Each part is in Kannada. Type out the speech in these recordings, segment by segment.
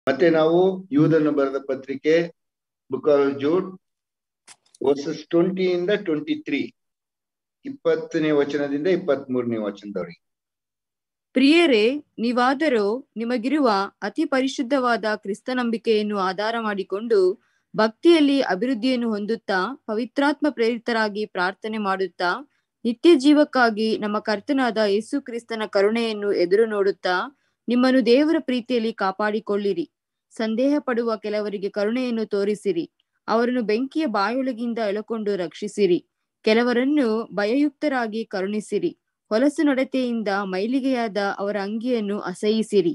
ಮತ್ತೆ ನಾವು ಯೂದನ್ನು ಬರೆದ ಪತ್ರಿಕೆ ಬುಕ್ ಆಫ್ ಜೂಡ್ ವರ್ಸಸ್ ಟ್ವೆಂಟಿಯಿಂದ ಟ್ವೆಂಟಿ ತ್ರೀ ಇಪ್ಪತ್ತನೇ ವಚನದಿಂದ ಇಪ್ಪತ್ತ್ ಮೂರನೇ ವಚನದವರೆಗೆ ಪ್ರಿಯರೇ ನೀವಾದರೂ ನಿಮಗಿರುವ ಅತಿ ಪರಿಶುದ್ಧವಾದ ಕ್ರಿಸ್ತ ನಂಬಿಕೆಯನ್ನು ಆಧಾರ ಮಾಡಿಕೊಂಡು ಭಕ್ತಿಯಲ್ಲಿ ಅಭಿವೃದ್ಧಿಯನ್ನು ಹೊಂದುತ್ತಾ ಪವಿತ್ರಾತ್ಮ ಪ್ರೇರಿತರಾಗಿ ಪ್ರಾರ್ಥನೆ ಮಾಡುತ್ತಾ ನಿತ್ಯ ಜೀವಕ್ಕಾಗಿ ನಮ್ಮ ಕರ್ತನಾದ ಯೇಸು ಕ್ರಿಸ್ತನ ಕರುಣೆಯನ್ನು ಎದುರು ನೋಡುತ್ತಾ ನಿಮ್ಮನ್ನು ದೇವರ ಪ್ರೀತಿಯಲ್ಲಿ ಕಾಪಾಡಿಕೊಳ್ಳಿರಿ ಸಂದೇಹ ಪಡುವ ಕೆಲವರಿಗೆ ಕರುಣೆಯನ್ನು ತೋರಿಸಿರಿ ಅವರನ್ನು ಬೆಂಕಿಯ ಬಾಯೊಳಗಿಂದ ಎಳಕೊಂಡು ರಕ್ಷಿಸಿರಿ ಕೆಲವರನ್ನು ಭಯಯುಕ್ತರಾಗಿ ಕರುಣಿಸಿರಿ ಹೊಲಸು ನಡತೆಯಿಂದ ಮೈಲಿಗೆಯಾದ ಅವರ ಅಂಗಿಯನ್ನು ಅಸಹಿಸಿರಿ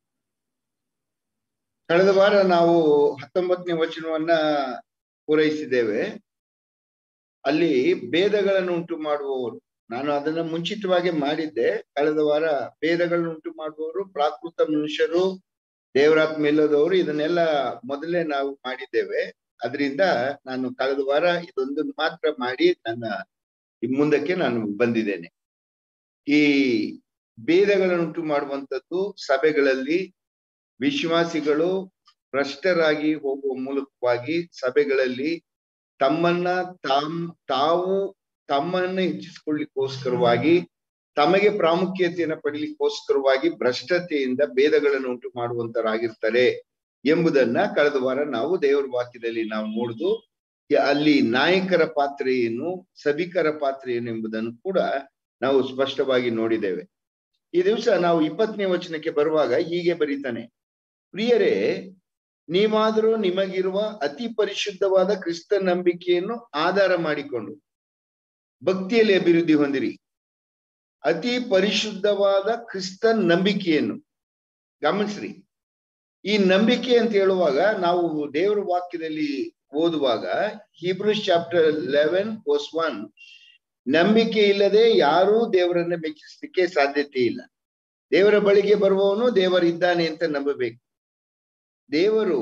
ಕಳೆದ ವಾರ ನಾವು ಹತ್ತೊಂಬತ್ತನೇ ವಚನವನ್ನ ಪೂರೈಸಿದ್ದೇವೆ ಅಲ್ಲಿ ಭೇದಗಳನ್ನು ಉಂಟು ಮಾಡುವವರು ನಾನು ಅದನ್ನ ಮುಂಚಿತವಾಗಿ ಮಾಡಿದ್ದೆ ಕಳೆದ ವಾರ ಭೇದಗಳನ್ನು ಉಂಟು ಮಾಡುವವರು ಪ್ರಾಕೃತ ಮನುಷ್ಯರು ದೇವರಾತ್ಮ ಇಲ್ಲದವರು ಇದನ್ನೆಲ್ಲ ಮೊದಲೇ ನಾವು ಮಾಡಿದ್ದೇವೆ ಅದರಿಂದ ನಾನು ಕಳೆದ ವಾರ ಇದೊಂದು ಮಾತ್ರ ಮಾಡಿ ನನ್ನ ಮುಂದಕ್ಕೆ ನಾನು ಬಂದಿದ್ದೇನೆ ಈ ಭೇದಗಳನ್ನುಂಟು ಮಾಡುವಂಥದ್ದು ಸಭೆಗಳಲ್ಲಿ ವಿಶ್ವಾಸಿಗಳು ಭ್ರಷ್ಟರಾಗಿ ಹೋಗುವ ಮೂಲಕವಾಗಿ ಸಭೆಗಳಲ್ಲಿ ತಮ್ಮನ್ನ ತಾಮ್ ತಾವು ತಮ್ಮನ್ನ ಹೆಚ್ಚಿಸಿಕೊಳ್ಳಿಕ್ಕೋಸ್ಕರವಾಗಿ ತಮಗೆ ಪ್ರಾಮುಖ್ಯತೆಯನ್ನು ಪಡಲಿಕ್ಕೋಸ್ಕರವಾಗಿ ಭ್ರಷ್ಟತೆಯಿಂದ ಭೇದಗಳನ್ನು ಉಂಟು ಮಾಡುವಂತರಾಗಿರ್ತಾರೆ ಎಂಬುದನ್ನ ಕಳೆದ ವಾರ ನಾವು ದೇವರ ವಾಕ್ಯದಲ್ಲಿ ನಾವು ನೋಡುದು ಅಲ್ಲಿ ನಾಯಕರ ಪಾತ್ರ ಏನು ಸಭಿಕರ ಪಾತ್ರ ಏನು ಎಂಬುದನ್ನು ಕೂಡ ನಾವು ಸ್ಪಷ್ಟವಾಗಿ ನೋಡಿದ್ದೇವೆ ಈ ದಿವಸ ನಾವು ಇಪ್ಪತ್ತನೇ ವಚನಕ್ಕೆ ಬರುವಾಗ ಹೀಗೆ ಬರೀತಾನೆ ಪ್ರಿಯರೇ ನೀವಾದರೂ ನಿಮಗಿರುವ ಅತಿ ಪರಿಶುದ್ಧವಾದ ಕ್ರಿಸ್ತ ನಂಬಿಕೆಯನ್ನು ಆಧಾರ ಮಾಡಿಕೊಂಡು ಭಕ್ತಿಯಲ್ಲಿ ಅಭಿವೃದ್ಧಿ ಹೊಂದಿರಿ ಅತಿ ಪರಿಶುದ್ಧವಾದ ಕ್ರಿಸ್ತ ನಂಬಿಕೆಯನ್ನು ಗಮನಿಸ್ರಿ ಈ ನಂಬಿಕೆ ಅಂತ ಹೇಳುವಾಗ ನಾವು ದೇವರ ವಾಕ್ಯದಲ್ಲಿ ಓದುವಾಗ Hebrews chapter eleven verse one ನಂಬಿಕೆ ಇಲ್ಲದೆ ಯಾರೂ ದೇವರನ್ನ ಮೆಚ್ಚಿಸ್ಲಿಕ್ಕೆ ಸಾಧ್ಯತೆ ಇಲ್ಲ ದೇವರ ಬಳಿಗೆ ಬರುವವನು ದೇವರಿದ್ದಾನೆ ಅಂತ ನಂಬಬೇಕು ದೇವರು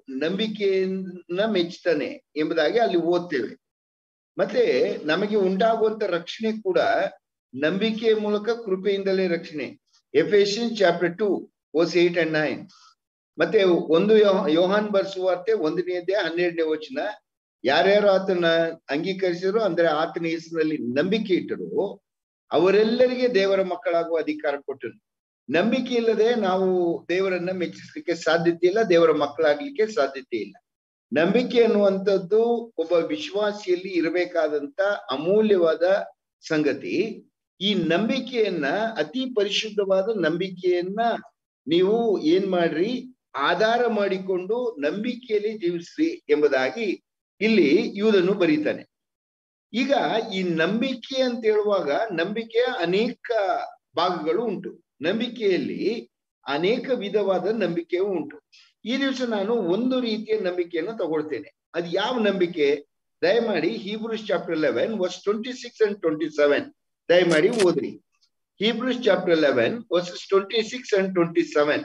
ನಂಬಿಕೆಯನ್ನ ಮೆಚ್ಚುತ್ತಾನೆ ಎಂಬುದಾಗಿ ಅಲ್ಲಿ ಓದ್ತೇವೆ ಮತ್ತೆ ನಮಗೆ ಉಂಟಾಗುವಂತ ರಕ್ಷಣೆ ಕೂಡ ನಂಬಿಕೆಯ ಮೂಲಕ ಕೃಪೆಯಿಂದಲೇ ರಕ್ಷಣೆ Ephesian chapter two verse eight and nine ಮತ್ತೆ ಒಂದು ಯೋಹಾನ್ ಬರ್ಸುವಾರ್ತೆ ಒಂದನೇದೇ ಹನ್ನೆರಡನೇ ವಚನ ಯಾರ್ಯಾರು ಆತನ ಅಂಗೀಕರಿಸಿದ್ರು ಅಂದ್ರೆ ಆತನ ಹೆಸರಿನಲ್ಲಿ ನಂಬಿಕೆ ಇಟ್ಟರು ಅವರೆಲ್ಲರಿಗೆ ದೇವರ ಮಕ್ಕಳಾಗುವ ಅಧಿಕಾರ ಕೊಟ್ಟರು ನಂಬಿಕೆ ಇಲ್ಲದೆ ನಾವು ದೇವರನ್ನ ಮೆಚ್ಚಿಸ್ಲಿಕ್ಕೆ ಸಾಧ್ಯತೆ ಇಲ್ಲ ದೇವರ ಮಕ್ಕಳಾಗ್ಲಿಕ್ಕೆ ಸಾಧ್ಯತೆ ಇಲ್ಲ ನಂಬಿಕೆ ಅನ್ನುವಂಥದ್ದು ಒಬ್ಬ ವಿಶ್ವಾಸಿಯಲ್ಲಿ ಇರಬೇಕಾದಂತ ಅಮೂಲ್ಯವಾದ ಸಂಗತಿ ಈ ನಂಬಿಕೆಯನ್ನ ಅತಿ ಪರಿಶುದ್ಧವಾದ ನಂಬಿಕೆಯನ್ನ ನೀವು ಏನ್ ಮಾಡ್ರಿ ಆಧಾರ ಮಾಡಿಕೊಂಡು ನಂಬಿಕೆಯಲ್ಲಿ ಜೀವಿಸ್ರಿ ಎಂಬುದಾಗಿ ಇಲ್ಲಿ ಇವುದನ್ನು ಬರೀತಾನೆ ಈಗ ಈ ನಂಬಿಕೆ ಅಂತ ಹೇಳುವಾಗ ನಂಬಿಕೆಯ ಅನೇಕ ಭಾಗಗಳು ಉಂಟು ನಂಬಿಕೆಯಲ್ಲಿ ಅನೇಕ ವಿಧವಾದ ನಂಬಿಕೆಯೂ ಉಂಟು ಈ ದಿವಸ ನಾನು ಒಂದು ರೀತಿಯ ನಂಬಿಕೆಯನ್ನು ತಗೊಳ್ತೇನೆ ಅದು ಯಾವ ನಂಬಿಕೆ ದಯಮಾಡಿ Hebrews chapter eleven verse twenty six and twenty seven ದಯಮಾಡಿ ಓದ್ರಿ Hebrews chapter eleven verses twenty six and twenty seven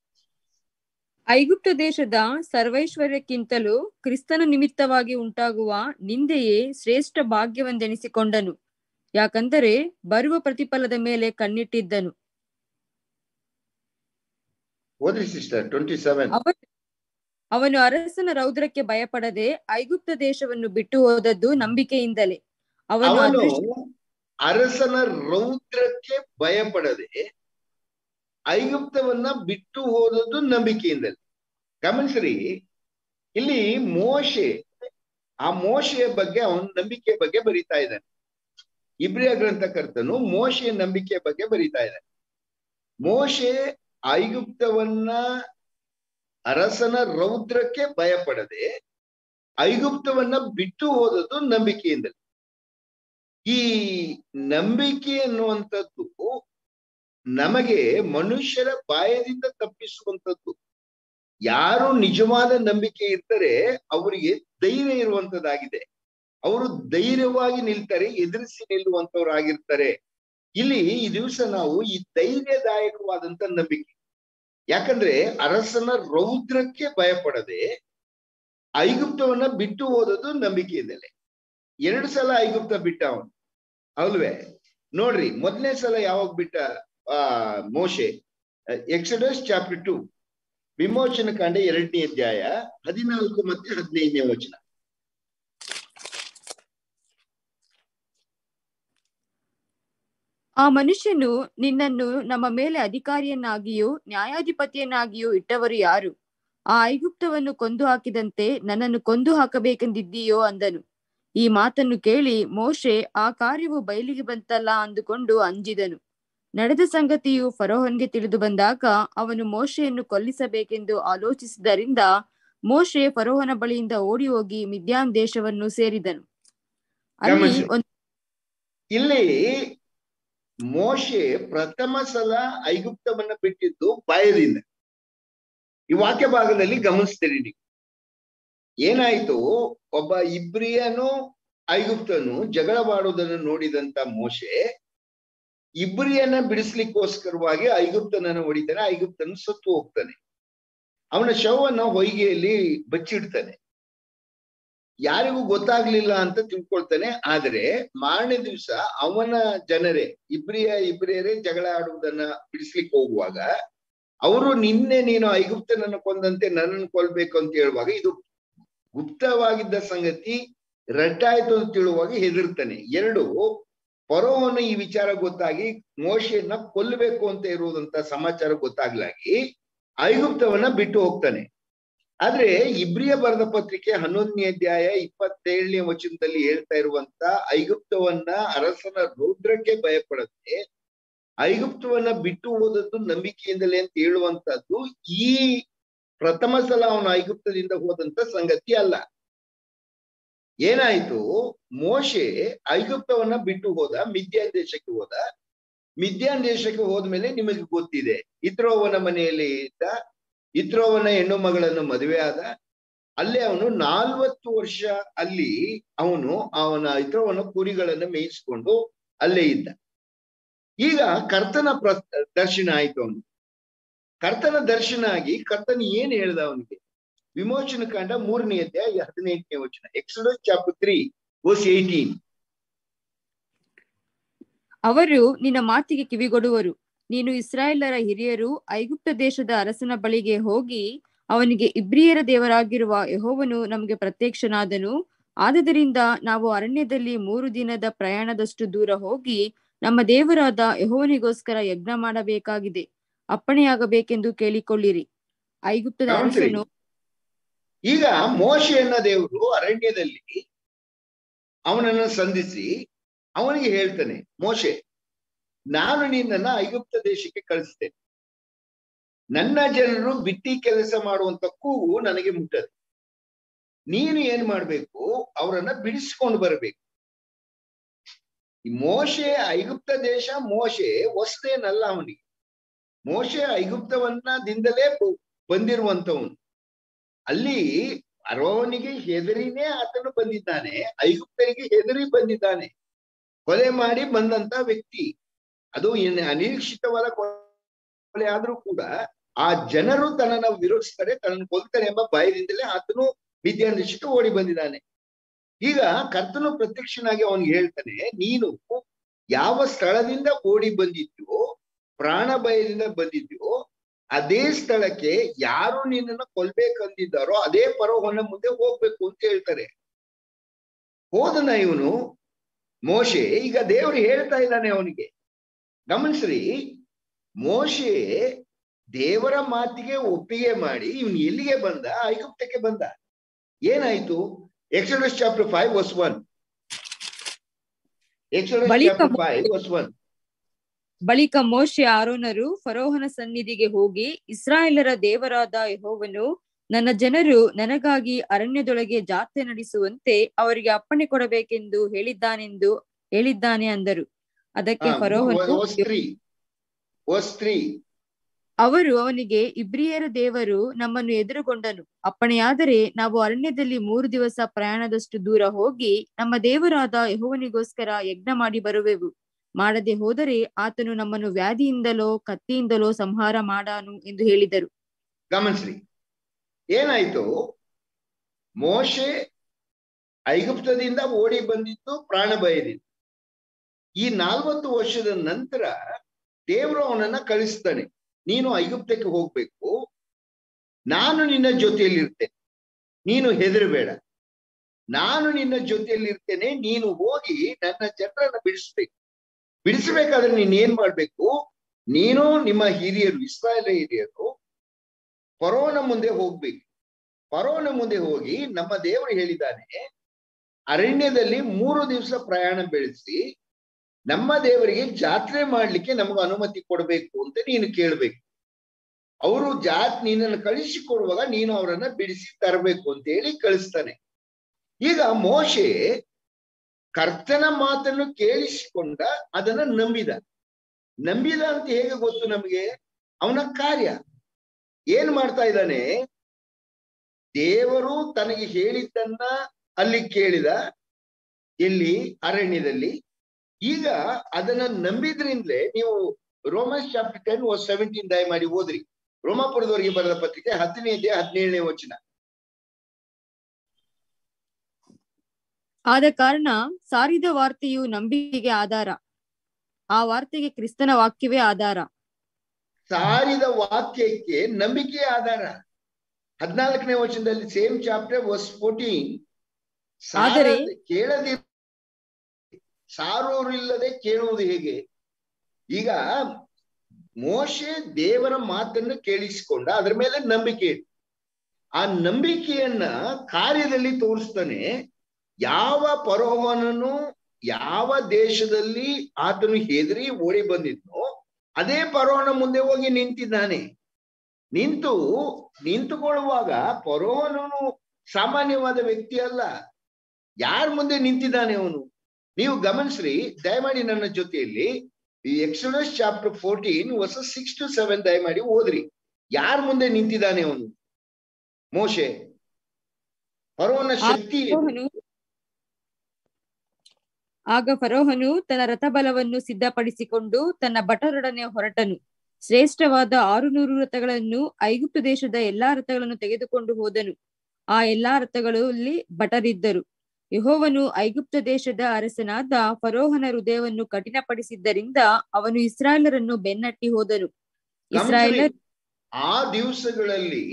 ಐಗುಪ್ತ ದೇಶದ ಸರ್ವೈಶ್ವರ್ಯಕ್ಕಿಂತಲೂ ಕ್ರಿಸ್ತನ ನಿಮಿತ್ತವಾಗಿ ಉಂಟಾಗುವ ನಿಂದೆಯೇ ಶ್ರೇಷ್ಠ ಭಾಗ್ಯವೆಂದೆನಿಸಿಕೊಂಡನು ಯಾಕಂದರೆ ಬರುವ ಪ್ರತಿಫಲದ ಮೇಲೆ ಕಣ್ಣಿಟ್ಟಿದ್ದನು ಓದ್ರಿ ಸಿಸ್ಟರ್ ಟ್ವೆಂಟಿ ಸೆವೆನ್ ಅವನು ಅವನು ಅರಸನ ರೌದ್ರಕ್ಕೆ ಭಯಪಡದೆ ಐಗುಪ್ತ ದೇಶವನ್ನು ಬಿಟ್ಟು ಹೋದದ್ದು ನಂಬಿಕೆಯಿಂದಲೇ ಅವನು ಅವನು ಅದೃಷ್ಟ ಅರಸನ ರೌದ್ರಕ್ಕೆ ಭಯಪಡದೆ ಐಗುಪ್ತವನ್ನ ಬಿಟ್ಟು ಹೋದದ್ದು ನಂಬಿಕೆಯಿಂದಲೇ ಗಮನಿಸ್ರಿ ಇಲ್ಲಿ ಮೋಶೆ ಆ ಮೋಶೆಯ ಬಗ್ಗೆ ಅವನ ನಂಬಿಕೆ ಬಗ್ಗೆ ಬರೀತಾ ಇದ್ದಾನೆ ಇಬ್ರಿಯ ಗ್ರಂಥಕರ್ತನು ಮೋಶೆಯ ನಂಬಿಕೆಯ ಬಗ್ಗೆ ಬರೀತಾ ಇದ್ದಾನೆ ಮೋಶೆ ಐಗುಪ್ತವನ್ನ ಅರಸನ ರೌದ್ರಕ್ಕೆ ಭಯಪಡದೆ ಐಗುಪ್ತವನ್ನ ಬಿಟ್ಟು ಹೋದದ್ದು ನಂಬಿಕೆಯಿಂದಲೇ ಈ ನಂಬಿಕೆ ಅನ್ನುವಂಥದ್ದು ನಮಗೆ ಮನುಷ್ಯರ ಬಾಯದಿಂದ ತಪ್ಪಿಸುವಂಥದ್ದು ಯಾರು ನಿಜವಾದ ನಂಬಿಕೆ ಇರ್ತಾರೆ ಅವರಿಗೆ ಧೈರ್ಯ ಇರುವಂತದ್ದಾಗಿದೆ ಅವರು ಧೈರ್ಯವಾಗಿ ನಿಲ್ತಾರೆ ಎದುರಿಸಿ ನಿಲ್ಲುವಂತವ್ರಾಗಿರ್ತಾರೆ ಇಲ್ಲಿ ಈ ದಿವಸ ನಾವು ಈ ಧೈರ್ಯದಾಯಕವಾದಂತ ನಂಬಿಕೆ ಯಾಕಂದ್ರೆ ಅರಸನ ರೌದ್ರಕ್ಕೆ ಭಯಪಡದೆ ಐಗುಪ್ತವನ್ನ ಬಿಟ್ಟು ಹೋದದ್ದು ನಂಬಿಕೆಯಿಂದಲೇ ಎರಡು ಸಲ ಐಗುಪ್ತ ಬಿಟ್ಟ ಅವನು ಅಲ್ವೇ ನೋಡ್ರಿ ಮೊದಲನೇ ಸಲ ಯಾವಾಗ ಬಿಟ್ಟ ಆ ಮೋಶೆ ಎಕ್ಸಡಸ್ ಚಾಪ್ಟರ್ ಟು ವಿಮೋಚನ ಕಾಂಡ ಎರಡನೇ ಅಧ್ಯಾಯ ಹದಿನಾಲ್ಕು ಮತ್ತೆ ಹದಿನೈದನೇ ವಚನ ಆ ಮನುಷ್ಯನು ನಿನ್ನನ್ನು ನಮ್ಮ ಮೇಲೆ ಅಧಿಕಾರಿಯನ್ನಾಗಿಯೂ ನ್ಯಾಯಾಧಿಪತಿಯನ್ನಾಗಿಯೂ ಇಟ್ಟವರು ಯಾರು ಆ ಐಗುಪ್ತವನ್ನು ಕೊಂದು ಹಾಕಿದಂತೆ ನನ್ನನ್ನು ಕೊಂದು ಹಾಕಬೇಕೆಂದಿದ್ದೀಯೋ ಅಂದನು ಈ ಮಾತನ್ನು ಕೇಳಿ ಮೋಶೆ ಆ ಕಾರ್ಯವು ಬಯಲಿಗೆ ಬಂತಲ್ಲ ಅಂದುಕೊಂಡು ಅಂಜಿದನು ನಡೆದ ಸಂಗತಿಯು ಫರೋಹನ್ಗೆ ತಿಳಿದು ಬಂದಾಗ ಅವನು ಮೋಶೆಯನ್ನು ಕೊಲ್ಲಿಸಬೇಕೆಂದು ಆಲೋಚಿಸಿದ್ದರಿಂದ ಮೋಶೆ ಫರೋಹನ ಬಳಿಯಿಂದ ಓಡಿ ಹೋಗಿ ಮಿದ್ಯಾನ್ ದೇಶವನ್ನು ಸೇರಿದನು ಅಲ್ಲಿ ಗಮನಿಸಿ. ಒಂದು ಇಲ್ಲಿ ಮೋಶೆ ಪ್ರಥಮ ಸಲ ಐಗುಪ್ತವನ್ನ ಬಿಟ್ಟಿದ್ದು ಭಯದಿಂದ ಈ ವಾಕ್ಯ ಭಾಗದಲ್ಲಿ ಗಮನಿಸ್ತೀರಿ ನೀವು ಏನಾಯ್ತು ಒಬ್ಬ ಇಬ್ರಿಯನು ಐಗುಪ್ತನು ಜಗಳವಾಡುವುದನ್ನು ನೋಡಿದಂತ ಮೋಶೆ ಇಬ್ರಿಯನ್ನ ಬಿಡಿಸ್ಲಿಕ್ಕೋಸ್ಕರವಾಗಿ ಐಗುಪ್ತನನ್ನು ಹೊಡಿತಾನೆ ಐಗುಪ್ತನ ಸತ್ತು ಹೋಗ್ತಾನೆ ಅವನ ಶವವನ್ನ ಹೊಯ್ಗೆಯಲ್ಲಿ ಬಚ್ಚಿಡ್ತಾನೆ ಯಾರಿಗೂ ಗೊತ್ತಾಗ್ಲಿಲ್ಲ ಅಂತ ತಿಳ್ಕೊಳ್ತಾನೆ ಆದ್ರೆ ಮಾರನೇ ದಿವಸ ಅವನ ಜನರೇ ಇಬ್ರಿಯ ಇಬ್ರಿಯರೇ ಜಗಳ ಆಡುವುದನ್ನ ಬಿಡಿಸ್ಲಿಕ್ಕೆ ಹೋಗುವಾಗ ಅವರು ನಿನ್ನೆ ನೀನು ಐಗುಪ್ತನನ್ನು ಕೊಂದಂತೆ ನನ್ನನ್ನು ಕೊಲ್ಬೇಕು ಅಂತ ಹೇಳುವಾಗ ಇದು ಗುಪ್ತವಾಗಿದ್ದ ಸಂಗತಿ ರಟ್ಟಾಯ್ತು ಅಂತ ತಿಳುವಾಗ ಹೆದರ್ತಾನೆ ಎರಡು ಪರೋವನು ಈ ವಿಚಾರ ಗೊತ್ತಾಗಿ ಮೋಶೆಯನ್ನ ಕೊಲ್ಲಬೇಕು ಅಂತ ಇರುವುದಂತ ಸಮಾಚಾರ ಗೊತ್ತಾಗ್ಲಾಗಿ ಐಗುಪ್ತವನ್ನ ಬಿಟ್ಟು ಹೋಗ್ತಾನೆ ಆದ್ರೆ ಇಬ್ರಿಯ ಬರೆದ ಪತ್ರಿಕೆ ಹನ್ನೊಂದನೇ ಅಧ್ಯಾಯ ಇಪ್ಪತ್ತೇಳನೇ ವಚನದಲ್ಲಿ ಹೇಳ್ತಾ ಇರುವಂತ ಐಗುಪ್ತವನ್ನ ಅರಸನ ರೌದ್ರಕ್ಕೆ ಭಯಪಡದೆ ಐಗುಪ್ತವನ್ನ ಬಿಟ್ಟು ಹೋದದ್ದು ನಂಬಿಕೆಯಿಂದಲೇ ಅಂತ ಹೇಳುವಂತದ್ದು ಈ ಪ್ರಥಮ ಸಲ ಅವನು ಐಗುಪ್ತದಿಂದ ಹೋದಂತ ಸಂಗತಿ ಅಲ್ಲ ಏನಾಯ್ತು ಮೋಶೆ ಐಗುಪ್ತವನ್ನ ಬಿಟ್ಟು ಹೋದ ಮಿದ್ಯಾನ್ ದೇಶಕ್ಕೆ ಹೋದ ಮಿದ್ಯಾನ್ ದೇಶಕ್ಕೆ ಹೋದ್ಮೇಲೆ ನಿಮಗೆ ಗೊತ್ತಿದೆ ಇತ್ರೋವನ ಮನೆಯಲ್ಲಿ ಇದ್ದ ಇತ್ರೋವನ ಹೆಣ್ಣು ಮಗಳನ್ನು ಮದುವೆ ಆದ ಅಲ್ಲೇ ಅವನು ನಾಲ್ವತ್ತು ವರ್ಷ ಅಲ್ಲಿ ಅವನು ಅವನ ಇತ್ರೋವನ ಕುರಿಗಳನ್ನ ಮೇಯಿಸ್ಕೊಂಡು ಅಲ್ಲೇ ಇದ್ದ ಈಗ ಕರ್ತನ ಪ್ರ ದರ್ಶನ ಆಯ್ತು ಅವನು ಕರ್ತನ ದರ್ಶನ ಆಗಿ ಕರ್ತನ ಏನ್ ಹೇಳ್ದ ಅವನಿಗೆ ವಿಮೋಚನ ಕಾಂಡ ಮೂರನೇ ಅಧ್ಯಾಯ ಹದಿನೆಂಟನೇ ವಚನ Exodus chapter three verse eighteen ಅವರು ನಿನ್ನ ಮಾತಿಗೆ ಕಿವಿಗೊಡುವರು ನೀನು ಇಸ್ರಾಯೇಲರ ಹಿರಿಯರು ಐಗುಪ್ತ ದೇಶದ ಅರಸನ ಬಳಿಗೆ ಹೋಗಿ ಅವನಿಗೆ ಇಬ್ರಿಯರ ದೇವರಾಗಿರುವ ಯೆಹೋವನು ನಮಗೆ ಪ್ರತ್ಯಕ್ಷನಾದನು ಆದದರಿಂದ ನಾವು ಅರಣ್ಯದಲ್ಲಿ ಮೂರು ದಿನದ ಪ್ರಯಾಣದಷ್ಟು ದೂರ ಹೋಗಿ ನಮ್ಮ ದೇವರಾದ ಯೆಹೋವನಿಗೋಸ್ಕರ ಯಜ್ಞ ಮಾಡಬೇಕಾಗಿದೆ ಅಪ್ಪಣೆಯಾಗಬೇಕೆಂದು ಕೇಳಿಕೊಳ್ಳಿರಿ ಐಗುಪ್ತದ ಗಮನಿಸ್ರಿ. ಅರಸನು ಈಗ ಮೋಶೆಯನ್ನ ದೇವರು ಅರಣ್ಯದಲ್ಲಿ ಅವನನ್ನ ಸಂಧಿಸಿ ಅವನಿಗೆ ಹೇಳ್ತಾನೆ ಮೋಶೆ ನಾನು ನಿನ್ನನ್ನ ಐಗುಪ್ತ ದೇಶಕ್ಕೆ ಕಳಿಸ್ತೇನೆ ನನ್ನ ಜನರು ಬಿಟ್ಟಿ ಕೆಲಸ ಮಾಡುವಂತ ಕೂಗು ನನಗೆ ಮುಟ್ಟದೆ ನೀನು ಏನ್ ಮಾಡ್ಬೇಕು ಅವರನ್ನ ಬಿಡಿಸ್ಕೊಂಡು ಬರಬೇಕು ಈ ಮೋಶೆ ಐಗುಪ್ತ ದೇಶ ಮೋಶೆ ಹೊಸ್ತೇನಲ್ಲ ಅವನಿಗೆ ಮೋಶೆ ಐಗುಪ್ತವನ್ನದಿಂದಲೇ ಬ- ಬಂದಿರುವಂತವನು ಅಲ್ಲಿ ಅರೋನಿಗೆ ಹೆದರಿನೇ ಆತನು ಬಂದಿದ್ದಾನೆ ಐಗುಪ್ತರಿಗೆ ಹೆದರಿ ಬಂದಿದ್ದಾನೆ ಕೊಲೆ ಮಾಡಿ ಬಂದಂತ ವ್ಯಕ್ತಿ ಅದು ಏನ್ ಅನಿರೀಕ್ಷಿತವಾದ ಕೊಲೆ ಆದ್ರೂ ಕೂಡ ಆ ಜನರು ತನ್ನನ್ನ ವಿರೋಧಿಸ್ತಾರೆ ತನ್ನನ್ನು ಕೊಲ್ತಾರೆ ಎಂಬ ಭಯದಿಂದಲೇ ಆತನು ವಿದ್ಯಾದೇಶಕ್ಕೆ ಓಡಿ ಬಂದಿದ್ದಾನೆ ಈಗ ಕರ್ತನು ಪ್ರತ್ಯಕ್ಷನಾಗಿ ಅವನಿಗೆ ಹೇಳ್ತಾನೆ ನೀನು ಯಾವ ಸ್ಥಳದಿಂದ ಓಡಿ ಬಂದಿದ್ಯೋ ಪ್ರಾಣ ಭಯದಿಂದ ಬಂದಿದ್ಯೋ ಅದೇ ಸ್ಥಳಕ್ಕೆ ಯಾರು ನಿನ್ನನ್ನು ಕೊಲ್ಬೇಕಂದಿದ್ದಾರೋ ಅದೇ ಪರೋಹನ ಮುಂದೆ ಹೋಗ್ಬೇಕು ಅಂತ ಹೇಳ್ತಾರೆ ಹೋದನ ಇವನು ಮೋಶೆ ಈಗ ದೇವರು ಹೇಳ್ತಾ ಇದ್ದಾನೆ ಅವನಿಗೆ ಗಮನಿಸ್ರಿ ಮೋಶೆ ದೇವರ ಮಾತಿಗೆ ಒಪ್ಪಿಗೆ ಮಾಡಿ ಇವನು ಎಲ್ಲಿಗೆ ಬಂದ ಐಗುಪ್ತಕ್ಕೆ ಬಂದ ಏನಾಯ್ತು Exodus chapter five verse one Exodus ಬಳಿಕ ಚಾಪ್ಟರ್ ಫೈವ್ ವಸ್ ಒನ್ ಬಳಿಕ ಮೋಶೆ ಆರೋನರು ಫರೋಹನ ಸನ್ನಿಧಿಗೆ ಹೋಗಿ ಇಸ್ರಾಯೇಲರ ದೇವರಾದ ಯೆಹೋವನು ನನ್ನ ಜನರು ನನಗಾಗಿ ಅರಣ್ಯದೊಳಗೆ ಜಾತ್ರೆ ನಡೆಸುವಂತೆ ಅವರಿಗೆ ಅಪ್ಪಣೆ ಕೊಡಬೇಕೆಂದು ಹೇಳಿದ್ದಾನೆಂದು ಹೇಳಿದ್ದಾನೆ ಅಂದರು ಅದಕ್ಕೆ ಫರೋಹನು ವಸ್ ತ್ರೀ ವಸ್ ತ್ರೀ ಅವರು ಅವನಿಗೆ ಇಬ್ರಿಯರ ದೇವರು ನಮ್ಮನ್ನು ಎದುರುಗೊಂಡನು ಅಪ್ಪಣೆಯಾದರೆ ನಾವು ಅರಣ್ಯದಲ್ಲಿ ಮೂರು ದಿವಸ ಪ್ರಯಾಣದಷ್ಟು ದೂರ ಹೋಗಿ ನಮ್ಮ ದೇವರಾದ ಯೆಹೋವನಿಗೋಸ್ಕರ ಯಜ್ಞ ಮಾಡಿ ಬರುವೆವು ಮಾಡದೆ ಹೋದರೆ ಆತನು ನಮ್ಮನ್ನು ವ್ಯಾಧಿಯಿಂದಲೋ ಕತ್ತಿಯಿಂದಲೋ ಸಂಹಾರ ಮಾಡಾನು ಎಂದು ಹೇಳಿದರು ಗಮನಿಸ್ರಿ ಏನಾಯ್ತು ಮೋಶೆ ಐಗುಪ್ತದಿಂದ ಓಡಿ ಬಂದಿದ್ದು ಪ್ರಾಣ ಭಯದಿಂದ ಈ ನಾಲ್ವತ್ತು ವರ್ಷದ ನಂತರ ದೇವರು ಅವನನ್ನ ಕಳಿಸ್ತಾನೆ ನೀನು ಐಗುಪ್ತಕ್ಕೆ ಹೋಗ್ಬೇಕು ನಾನು ನಿನ್ನ ಜೊತೆಯಲ್ಲಿ ಇರ್ತೇನೆ ನೀನು ಹೆದರಬೇಡ ನಾನು ನಿನ್ನ ಜೊತೆಯಲ್ಲಿ ಇರ್ತೇನೆ ನೀನು ಹೋಗಿ ನನ್ನ ಜನರನ್ನ ಬಿಡಿಸ್ಬೇಕು ಬಿಡಿಸ್ಬೇಕಾದ್ರೆ ನೀನ್ ಏನ್ ಮಾಡ್ಬೇಕು ನೀನು ನಿಮ್ಮ ಹಿರಿಯರು ಇಸ್ರಾಯೇಲ್ ಹಿರಿಯರು ಪರೋನ ಮುಂದೆ ಹೋಗ್ಬೇಕು ಪರೋನ ಮುಂದೆ ಹೋಗಿ ನಮ್ಮ ದೇವರು ಹೇಳಿದ್ದಾನೆ ಅರಣ್ಯದಲ್ಲಿ ಮೂರು ದಿವಸ ಪ್ರಯಾಣ ಬೆಳೆಸಿ ನಮ್ಮ ದೇವರಿಗೆ ಜಾತ್ರೆ ಮಾಡ್ಲಿಕ್ಕೆ ನಮಗೆ ಅನುಮತಿ ಕೊಡಬೇಕು ಅಂತ ನೀನು ಕೇಳ್ಬೇಕು ಅವರು ಜಾತ್ ನಿನ್ನನ್ನು ಕಳಿಸಿ ಕೊಡುವಾಗ ನೀನು ಅವರನ್ನ ಬಿಡಿಸಿ ತರಬೇಕು ಅಂತ ಹೇಳಿ ಕಳಿಸ್ತಾನೆ ಈಗ ಮೋಶೆ ಕರ್ತನ ಮಾತನ್ನು ಕೇಳಿಸಿಕೊಂಡ ಅದನ್ನ ನಂಬಿದ ನಂಬಿದ ಅಂತ ಹೇಗೆ ಗೊತ್ತು ನಮಗೆ ಅವನ ಕಾರ್ಯ ಏನ್ ಮಾಡ್ತಾ ಇದ್ದಾನೆ ದೇವರು ತನಗೆ ಹೇಳಿದ್ದನ್ನ ಅಲ್ಲಿ ಕೇಳಿದ ಎಲ್ಲಿ ಅರಣ್ಯದಲ್ಲಿ ಈಗ ಅದನ್ನ ನಂಬಿದ್ರಿಂದಲೇ ನೀವು ರೋಮನ್ಸ್ ಚಾಪ್ಟರ್ ಟೆನ್ ಓ ಸೆವೆಂಟೀನ್ ದಯಮಾಡಿ ಓದ್ರಿ ರೋಮಾಪುರದವರಿಗೆ ಬರೆದ ಪತ್ರಿಕೆ ಹದಿನೈದೇ ಹದಿನೇಳನೇ ವಚನ ಆದ ಕಾರಣ ಸಾರಿದ ವಾರ್ತೆಯು ನಂಬಿಕೆಗೆ ಆಧಾರ ಆ ವಾರ್ತೆಗೆ ಕ್ರಿಸ್ತನ ವಾಕ್ಯವೇ ಆಧಾರ ಸಾರಿದ ವಾಕ್ಯಕ್ಕೆ ನಂಬಿಕೆ ಆಧಾರ ಹದಿನಾಲ್ಕನೇ ವಚನದಲ್ಲಿ ಸೇಮ್ ಚಾಪ್ಟರ್ ವರ್ಸ್ ಫೋರ್ಟೀನ್ ಆದರೆ ಕೇಳದಿ ಸಾರೋರಿಲ್ಲದೆ ಕೇಳುವುದು ಹೇಗೆ ಈಗ ಮೋಶೆ ದೇವರ ಮಾತನ್ನು ಕೇಳಿಸಿಕೊಂಡ ಅದರ ಮೇಲೆ ನಂಬಿಕೆ ಇಟ್ಟು ಆ ನಂಬಿಕೆಯನ್ನ ಕಾರ್ಯದಲ್ಲಿ ತೋರಿಸ್ತಾನೆ ಯಾವ ಪರೋಹನನು ಯಾವ ದೇಶದಲ್ಲಿ ಆತನು ಹೆದರಿ ಓಡಿ ಬಂದಿದ್ನೋ ಅದೇ ಪರೋಹನ ಮುಂದೆ ಹೋಗಿ ನಿಂತಿದ್ದಾನೆ ನಿಂತು ನಿಂತುಕೊಳ್ಳುವಾಗ ಪರೋಹನನು ಸಾಮಾನ್ಯವಾದ ವ್ಯಕ್ತಿ ಅಲ್ಲ ಯಾರ ಮುಂದೆ ನಿಂತಿದ್ದಾನೆ ಅವನು ನೀವು ಗಮನಿಸ್ರಿ ದಯಮಾಡಿ ನನ್ನ ಜೊತೆಯಲ್ಲಿ ಈ ಎಕ್ಸೋಡಸ್ ಚಾಪ್ಟರ್ ಫೋರ್ಟೀನ್ ಹೊಸ ಸಿಕ್ಸ್ ಟು ಸೆವೆನ್ ದಯಮಾಡಿ ಓದ್ರಿ ಯಾರ ಮುಂದೆ ನಿಂತಿದ್ದಾನೆ ಅವನು ಮೋಶೆ ಪರೋಹನ ಶಕ್ತಿ ಏನು? ಫರೋಹನು ಆಗ ಫರೋಹನು ತನ್ನ ರಥಬಲವನ್ನು ಸಿದ್ಧಪಡಿಸಿಕೊಂಡು ತನ್ನ ಭಟರೊಡನೆ ಹೊರಟನು ಶ್ರೇಷ್ಠವಾದ ಆರು ನೂರು ರಥಗಳನ್ನು ಐಗುಪ್ತ ದೇಶದ ಎಲ್ಲಾ ರಥಗಳನ್ನು ತೆಗೆದುಕೊಂಡು ಹೋದನು ಆ ಎಲ್ಲಾ ರಥಗಳಲ್ಲಿ ಭಟರಿದ್ದರು ಯೆಹೋವನು ಐಗುಪ್ತ ದೇಶದ ಅರಸನಾದ ಫರೋಹನ ಹೃದಯವನ್ನು ಕಠಿಣಪಡಿಸಿದ್ದರಿಂದ ಅವನು ಇಸ್ರಾಯೇಲರನ್ನು ಬೆನ್ನಟ್ಟಿ ಹೋದನು ಇಸ್ರಾಯೇಲರ್ ಆ ದಿವಸಗಳಲ್ಲಿ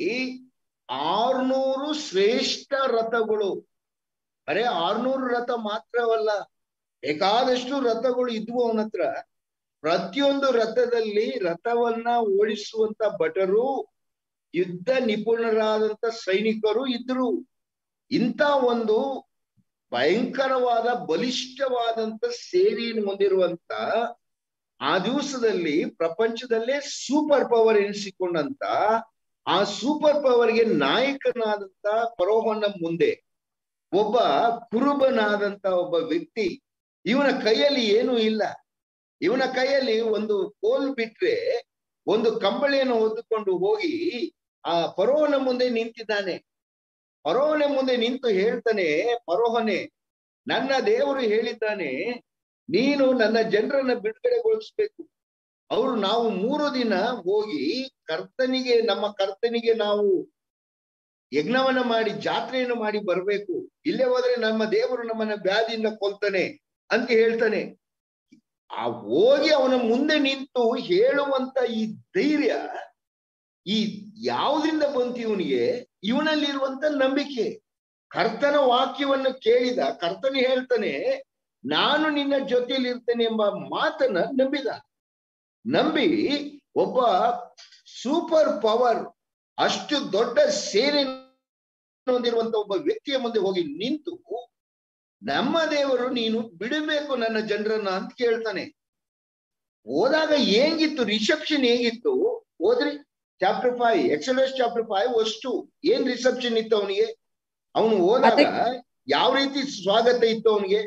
ಆರ್ನೂರು ಶ್ರೇಷ್ಠ ರಥಗಳು ಅರೆ ಆರ್ನೂರು ರಥ ಮಾತ್ರವಲ್ಲ ಬೇಕಾದಷ್ಟು ರಥಗಳು ಇದ್ವು ಅವನ ಹತ್ರ ಪ್ರತಿಯೊಂದು ರಥದಲ್ಲಿ ರಥವನ್ನ ಓಡಿಸುವಂತ ಭಟರು ಯುದ್ಧ ನಿಪುಣರಾದಂತ ಸೈನಿಕರು ಇದ್ರು ಇಂಥ ಒಂದು ಭಯಂಕರವಾದ ಬಲಿಷ್ಠವಾದಂತ ಸೇನೆಯನ್ನು ಹೊಂದಿರುವಂತ ಆ ದಿವಸದಲ್ಲಿ ಪ್ರಪಂಚದಲ್ಲೇ ಸೂಪರ್ ಪವರ್ ಎನಿಸಿಕೊಂಡಂತ ಆ ಸೂಪರ್ ಪವರ್ಗೆ ನಾಯಕನಾದಂತ ಪರೋಹನ ಮುಂದೆ ಒಬ್ಬ ಕುರುಬನಾದಂತ ಒಬ್ಬ ವ್ಯಕ್ತಿ ಇವನ ಕೈಯಲ್ಲಿ ಏನೂ ಇಲ್ಲ ಇವನ ಕೈಯಲ್ಲಿ ಒಂದು ಕೋಲ್ ಬಿಟ್ರೆ ಒಂದು ಕಂಬಳಿಯನ್ನು ಹೊದ್ದುಕೊಂಡು ಹೋಗಿ ಆ ಪರೋಹನ ಮುಂದೆ ನಿಂತಿದ್ದಾನೆ ಪರೋಹನ ಮುಂದೆ ನಿಂತು ಹೇಳ್ತಾನೆ ಪರೋಹನೆ ನನ್ನ ದೇವರು ಹೇಳಿದ್ದಾನೆ ನೀನು ನನ್ನ ಜನರನ್ನ ಬಿಡುಗಡೆಗೊಳಿಸ್ಬೇಕು ಅವರು ನಾವು ಮೂರು ದಿನ ಹೋಗಿ ಕರ್ತನಿಗೆ ನಮ್ಮ ಕರ್ತನಿಗೆ ನಾವು ಯಜ್ಞವನ್ನ ಮಾಡಿ ಜಾತ್ರೆಯನ್ನು ಮಾಡಿ ಬರ್ಬೇಕು ಇಲ್ಲೇ ಹೋದ್ರೆ ನಮ್ಮ ದೇವರು ನಮ್ಮನ್ನ ವ್ಯಾಧಿಯಿಂದ ಕೊಲ್ತಾನೆ ಅಂತ ಹೇಳ್ತಾನೆ ಆ ಹೋಗಿ ಅವನ ಮುಂದೆ ನಿಂತು ಹೇಳುವಂತ ಈ ಧೈರ್ಯ ಈ ಯಾವ್ದ್ರಿಂದ ಬಂತು ಇವನಿಗೆ ಇವನಲ್ಲಿರುವಂತ ನಂಬಿಕೆ ಕರ್ತನ ವಾಕ್ಯವನ್ನು ಕೇಳಿದ ಕರ್ತನ ಹೇಳ್ತಾನೆ ನಾನು ನಿನ್ನ ಜೊತೆಯಲ್ಲಿ ಇರ್ತೇನೆ ಎಂಬ ಮಾತನ್ನ ನಂಬಿದ ನಂಬಿ ಒಬ್ಬ ಸೂಪರ್ ಪವರ್ ಅಷ್ಟು ದೊಡ್ಡ ಸೇನೆ ಹೊಂದಿರುವಂತ ಒಬ್ಬ ವ್ಯಕ್ತಿಯ ಮುಂದೆ ಹೋಗಿ ನಿಂತು ನಮ್ಮ ದೇವರು ನೀನು ಬಿಡಬೇಕು ನನ್ನ ಜನರನ್ನ ಅಂತ ಕೇಳ್ತಾನೆ ಹೋದಾಗ ಹೇಗಿತ್ತು ರಿಸೆಪ್ಷನ್ ಹೇಗಿತ್ತು ಹೋದ್ರಿ chapter five Exodus chapter five ಅಷ್ಟು ಏನ್ ರಿಸೆಪ್ಷನ್ ಇತ್ತು ಅವನಿಗೆ ಅವನು ಹೋದಾಗ ಯಾವ ರೀತಿ ಸ್ವಾಗತ ಇತ್ತು ಅವನಿಗೆ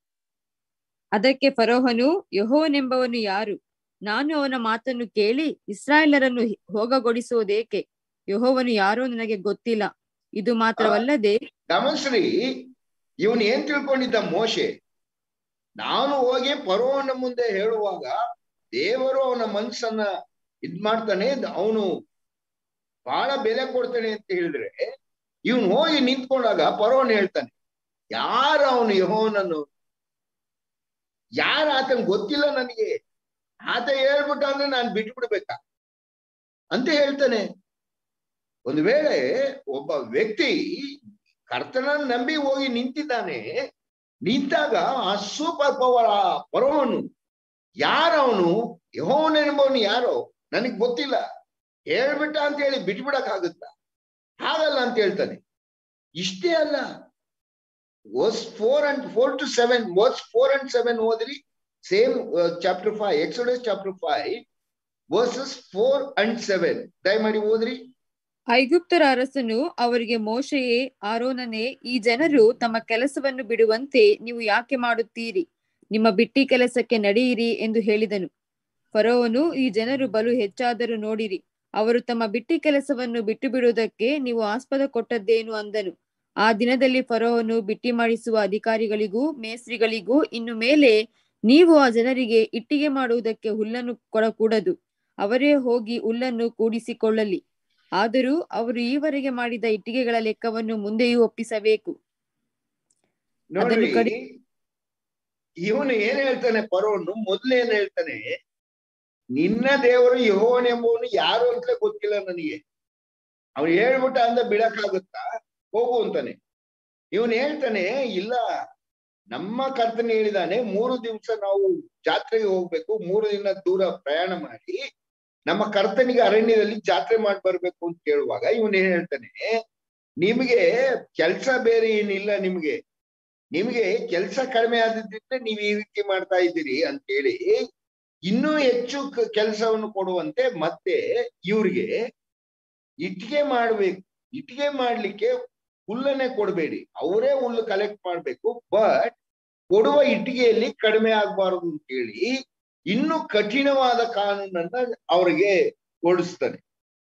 ಅದಕ್ಕೆ ಫರೋಹನು ಯೆಹೋವನೆಂಬವನು ಯಾರು ನಾನು ಅವನ ಮಾತನ್ನು ಕೇಳಿ ಇಸ್ರಾಯೇಲರನ್ನು ಹೋಗಗೊಡಿಸುವುದೇಕೆ ಯೆಹೋವನು ಯಾರೋ ನನಗೆ ಗೊತ್ತಿಲ್ಲ ಇದು ಮಾತ್ರವಲ್ಲದೆ ಗಮನಿಸ್ರಿ ಇವನ್ ಏನ್ ತಿಳ್ಕೊಂಡಿದ್ದ ಮೋಶೆ ನಾನು ಹೋಗಿ ಪರೋವನ ಮುಂದೆ ಹೇಳುವಾಗ ದೇವರು ಅವನ ಮನ್ಸನ್ನ ಇದ್ ಮಾಡ್ತಾನೆ ಅವನು ಬಹಳ ಬೆಲೆ ಕೊಡ್ತಾನೆ ಅಂತ ಹೇಳಿದ್ರೆ ಇವನ್ ಹೋಗಿ ನಿಂತ್ಕೊಂಡಾಗ ಪರೋವನ್ ಹೇಳ್ತಾನೆ ಯಾರ ಅವನು ಯಹೋವನನ್ನು ಯಾರ ಆತನ್ ಗೊತ್ತಿಲ್ಲ ನನಗೆ ಆತ ಹೇಳ್ಬಿಟ್ಟ ಅಂದ್ರೆ ನಾನು ಬಿಟ್ಬಿಡ್ಬೇಕಾ ಅಂತ ಹೇಳ್ತಾನೆ ಒಂದು ವೇಳೆ ಒಬ್ಬ ವ್ಯಕ್ತಿ ಕರ್ತನ ನಂಬಿ ಹೋಗಿ ನಿಂತಿದ್ದಾನೆ ನಿಂತಾಗ ಆ ಸೂಪರ್ ಪವರ್ ಆ ಪರವನು ಯಾರವನು ಯಹೋವನೆಂಬವನು ಯಾರೋ ನನಗ್ ಗೊತ್ತಿಲ್ಲ ಹೇಳ್ಬಿಟ್ಟ ಅಂತ ಹೇಳಿ ಬಿಟ್ಬಿಡಕ್ ಹಾಗಲ್ಲ ಅಂತ ಹೇಳ್ತಾನೆ ಇಷ್ಟೇ ಅಲ್ಲ verse four and four to seven verse four and seven ಓದ್ರಿ same chapter five Exodus chapter five verses four and seven ದಯಮಾಡಿ ಓದ್ರಿ ಐಗುಪ್ತರ ಅರಸನು ಅವರಿಗೆ ಮೋಶೆಯೇ ಆರೋನನೇ ಈ ಜನರು ತಮ್ಮ ಕೆಲಸವನ್ನು ಬಿಡುವಂತೆ ನೀವು ಯಾಕೆ ಮಾಡುತ್ತೀರಿ ನಿಮ್ಮ ಬಿಟ್ಟಿ ಕೆಲಸಕ್ಕೆ ನಡೆಯಿರಿ ಎಂದು ಹೇಳಿದನು ಫರೋವನು ಈ ಜನರು ಬಲು ಹೆಚ್ಚಾದರೂ ನೋಡಿರಿ ಅವರು ತಮ್ಮ ಬಿಟ್ಟಿ ಕೆಲಸವನ್ನು ಬಿಟ್ಟು ಬಿಡುವುದಕ್ಕೆ ನೀವು ಆಸ್ಪದ ಕೊಟ್ಟದ್ದೇನು ಅಂದನು ಆ ದಿನದಲ್ಲಿ ಫರೋವನು ಬಿಟ್ಟಿ ಮಾಡಿಸುವ ಅಧಿಕಾರಿಗಳಿಗೂ ಮೇಸ್ತ್ರಿಗಳಿಗೂ ಇನ್ನು ಮೇಲೆ ನೀವು ಆ ಜನರಿಗೆ ಇಟ್ಟಿಗೆ ಮಾಡುವುದಕ್ಕೆ ಹುಲ್ಲನ್ನು ಕೊಡಕೂಡದು ಅವರೇ ಹೋಗಿ ಹುಲ್ಲನ್ನು ಕೂಡಿಸಿಕೊಳ್ಳಲಿ ಆದರೂ ಅವರು ಈವರೆಗೆ ಮಾಡಿದ ಇಟ್ಟಿಗೆಗಳ ಲೆಕ್ಕವನ್ನು ಮುಂದೆಯೂ ಒಪ್ಪಿಸಬೇಕು ಅದನ್ನು ನೋಡ್ರಿ ಕಡಿ- ಇವನು ಏನ್ ಹೇಳ್ತಾನೆ ಪರೋನು ಮೊದ್ಲು ಏನ್ ಹೇಳ್ತಾನೆ ನಿನ್ನ ದೇವರು ಯಹೋವನೆಂಬುವನು ಯಾರು ಅಂತಲೇ ಗೊತ್ತಿಲ್ಲ ನನಗೆ ಅವ್ನು ಹೇಳ್ಬಿಟ್ಟ ಅಂದ ಬಿಡಕ್ಕಾಗುತ್ತಾ ಹೋಗು ಅಂತಾನೆ ಇವನ್ ಹೇಳ್ತಾನೆ ಇಲ್ಲ ನಮ್ಮ ಕರ್ತನೆ ಹೇಳಿದಾನೆ ಮೂರು ದಿವಸ ನಾವು ಜಾತ್ರೆಗೆ ಹೋಗ್ಬೇಕು ಮೂರು ದಿನ ದೂರ ಪ್ರಯಾಣ ಮಾಡಿ ನಮ್ಮ ಕರ್ತನಿಗೆ ಅರಣ್ಯದಲ್ಲಿ ಜಾತ್ರೆ ಮಾಡಿ ಬರ್ಬೇಕು ಅಂತ ಕೇಳುವಾಗ ಇವನ್ ಏನ್ ಹೇಳ್ತಾನೆ ನಿಮಗೆ ಕೆಲ್ಸ ಬೇರೆ ಏನಿಲ್ಲ ನಿಮ್ಗೆ ನಿಮ್ಗೆ ಕೆಲಸ ಕಡಿಮೆ ಆದಿದ್ರಿಂದ ನೀವು ಈ ರೀತಿ ಮಾಡ್ತಾ ಇದ್ದೀರಿ ಅಂತ ಹೇಳಿ ಇನ್ನೂ ಹೆಚ್ಚು ಕೆಲಸವನ್ನು ಕೊಡುವಂತೆ ಮತ್ತೆ ಇವ್ರಿಗೆ ಇಟ್ಟಿಗೆ ಮಾಡ್ಬೇಕು ಇಟ್ಟಿಗೆ ಮಾಡ್ಲಿಕ್ಕೆ ಹುಲ್ಲನ್ನೇ ಕೊಡಬೇಡಿ ಅವರೇ ಹುಲ್ಲು ಕಲೆಕ್ಟ್ ಮಾಡ್ಬೇಕು ಬಟ್ ಕೊಡುವ ಇಟ್ಟಿಗೆಯಲ್ಲಿ ಕಡಿಮೆ ಆಗ್ಬಾರದು ಅಂತ ಹೇಳಿ ಇನ್ನು ಕಠಿಣವಾದ ಕಾನೂನನ್ನ ಅವ್ರಿಗೆ ಓಡಿಸ್ತಾನೆ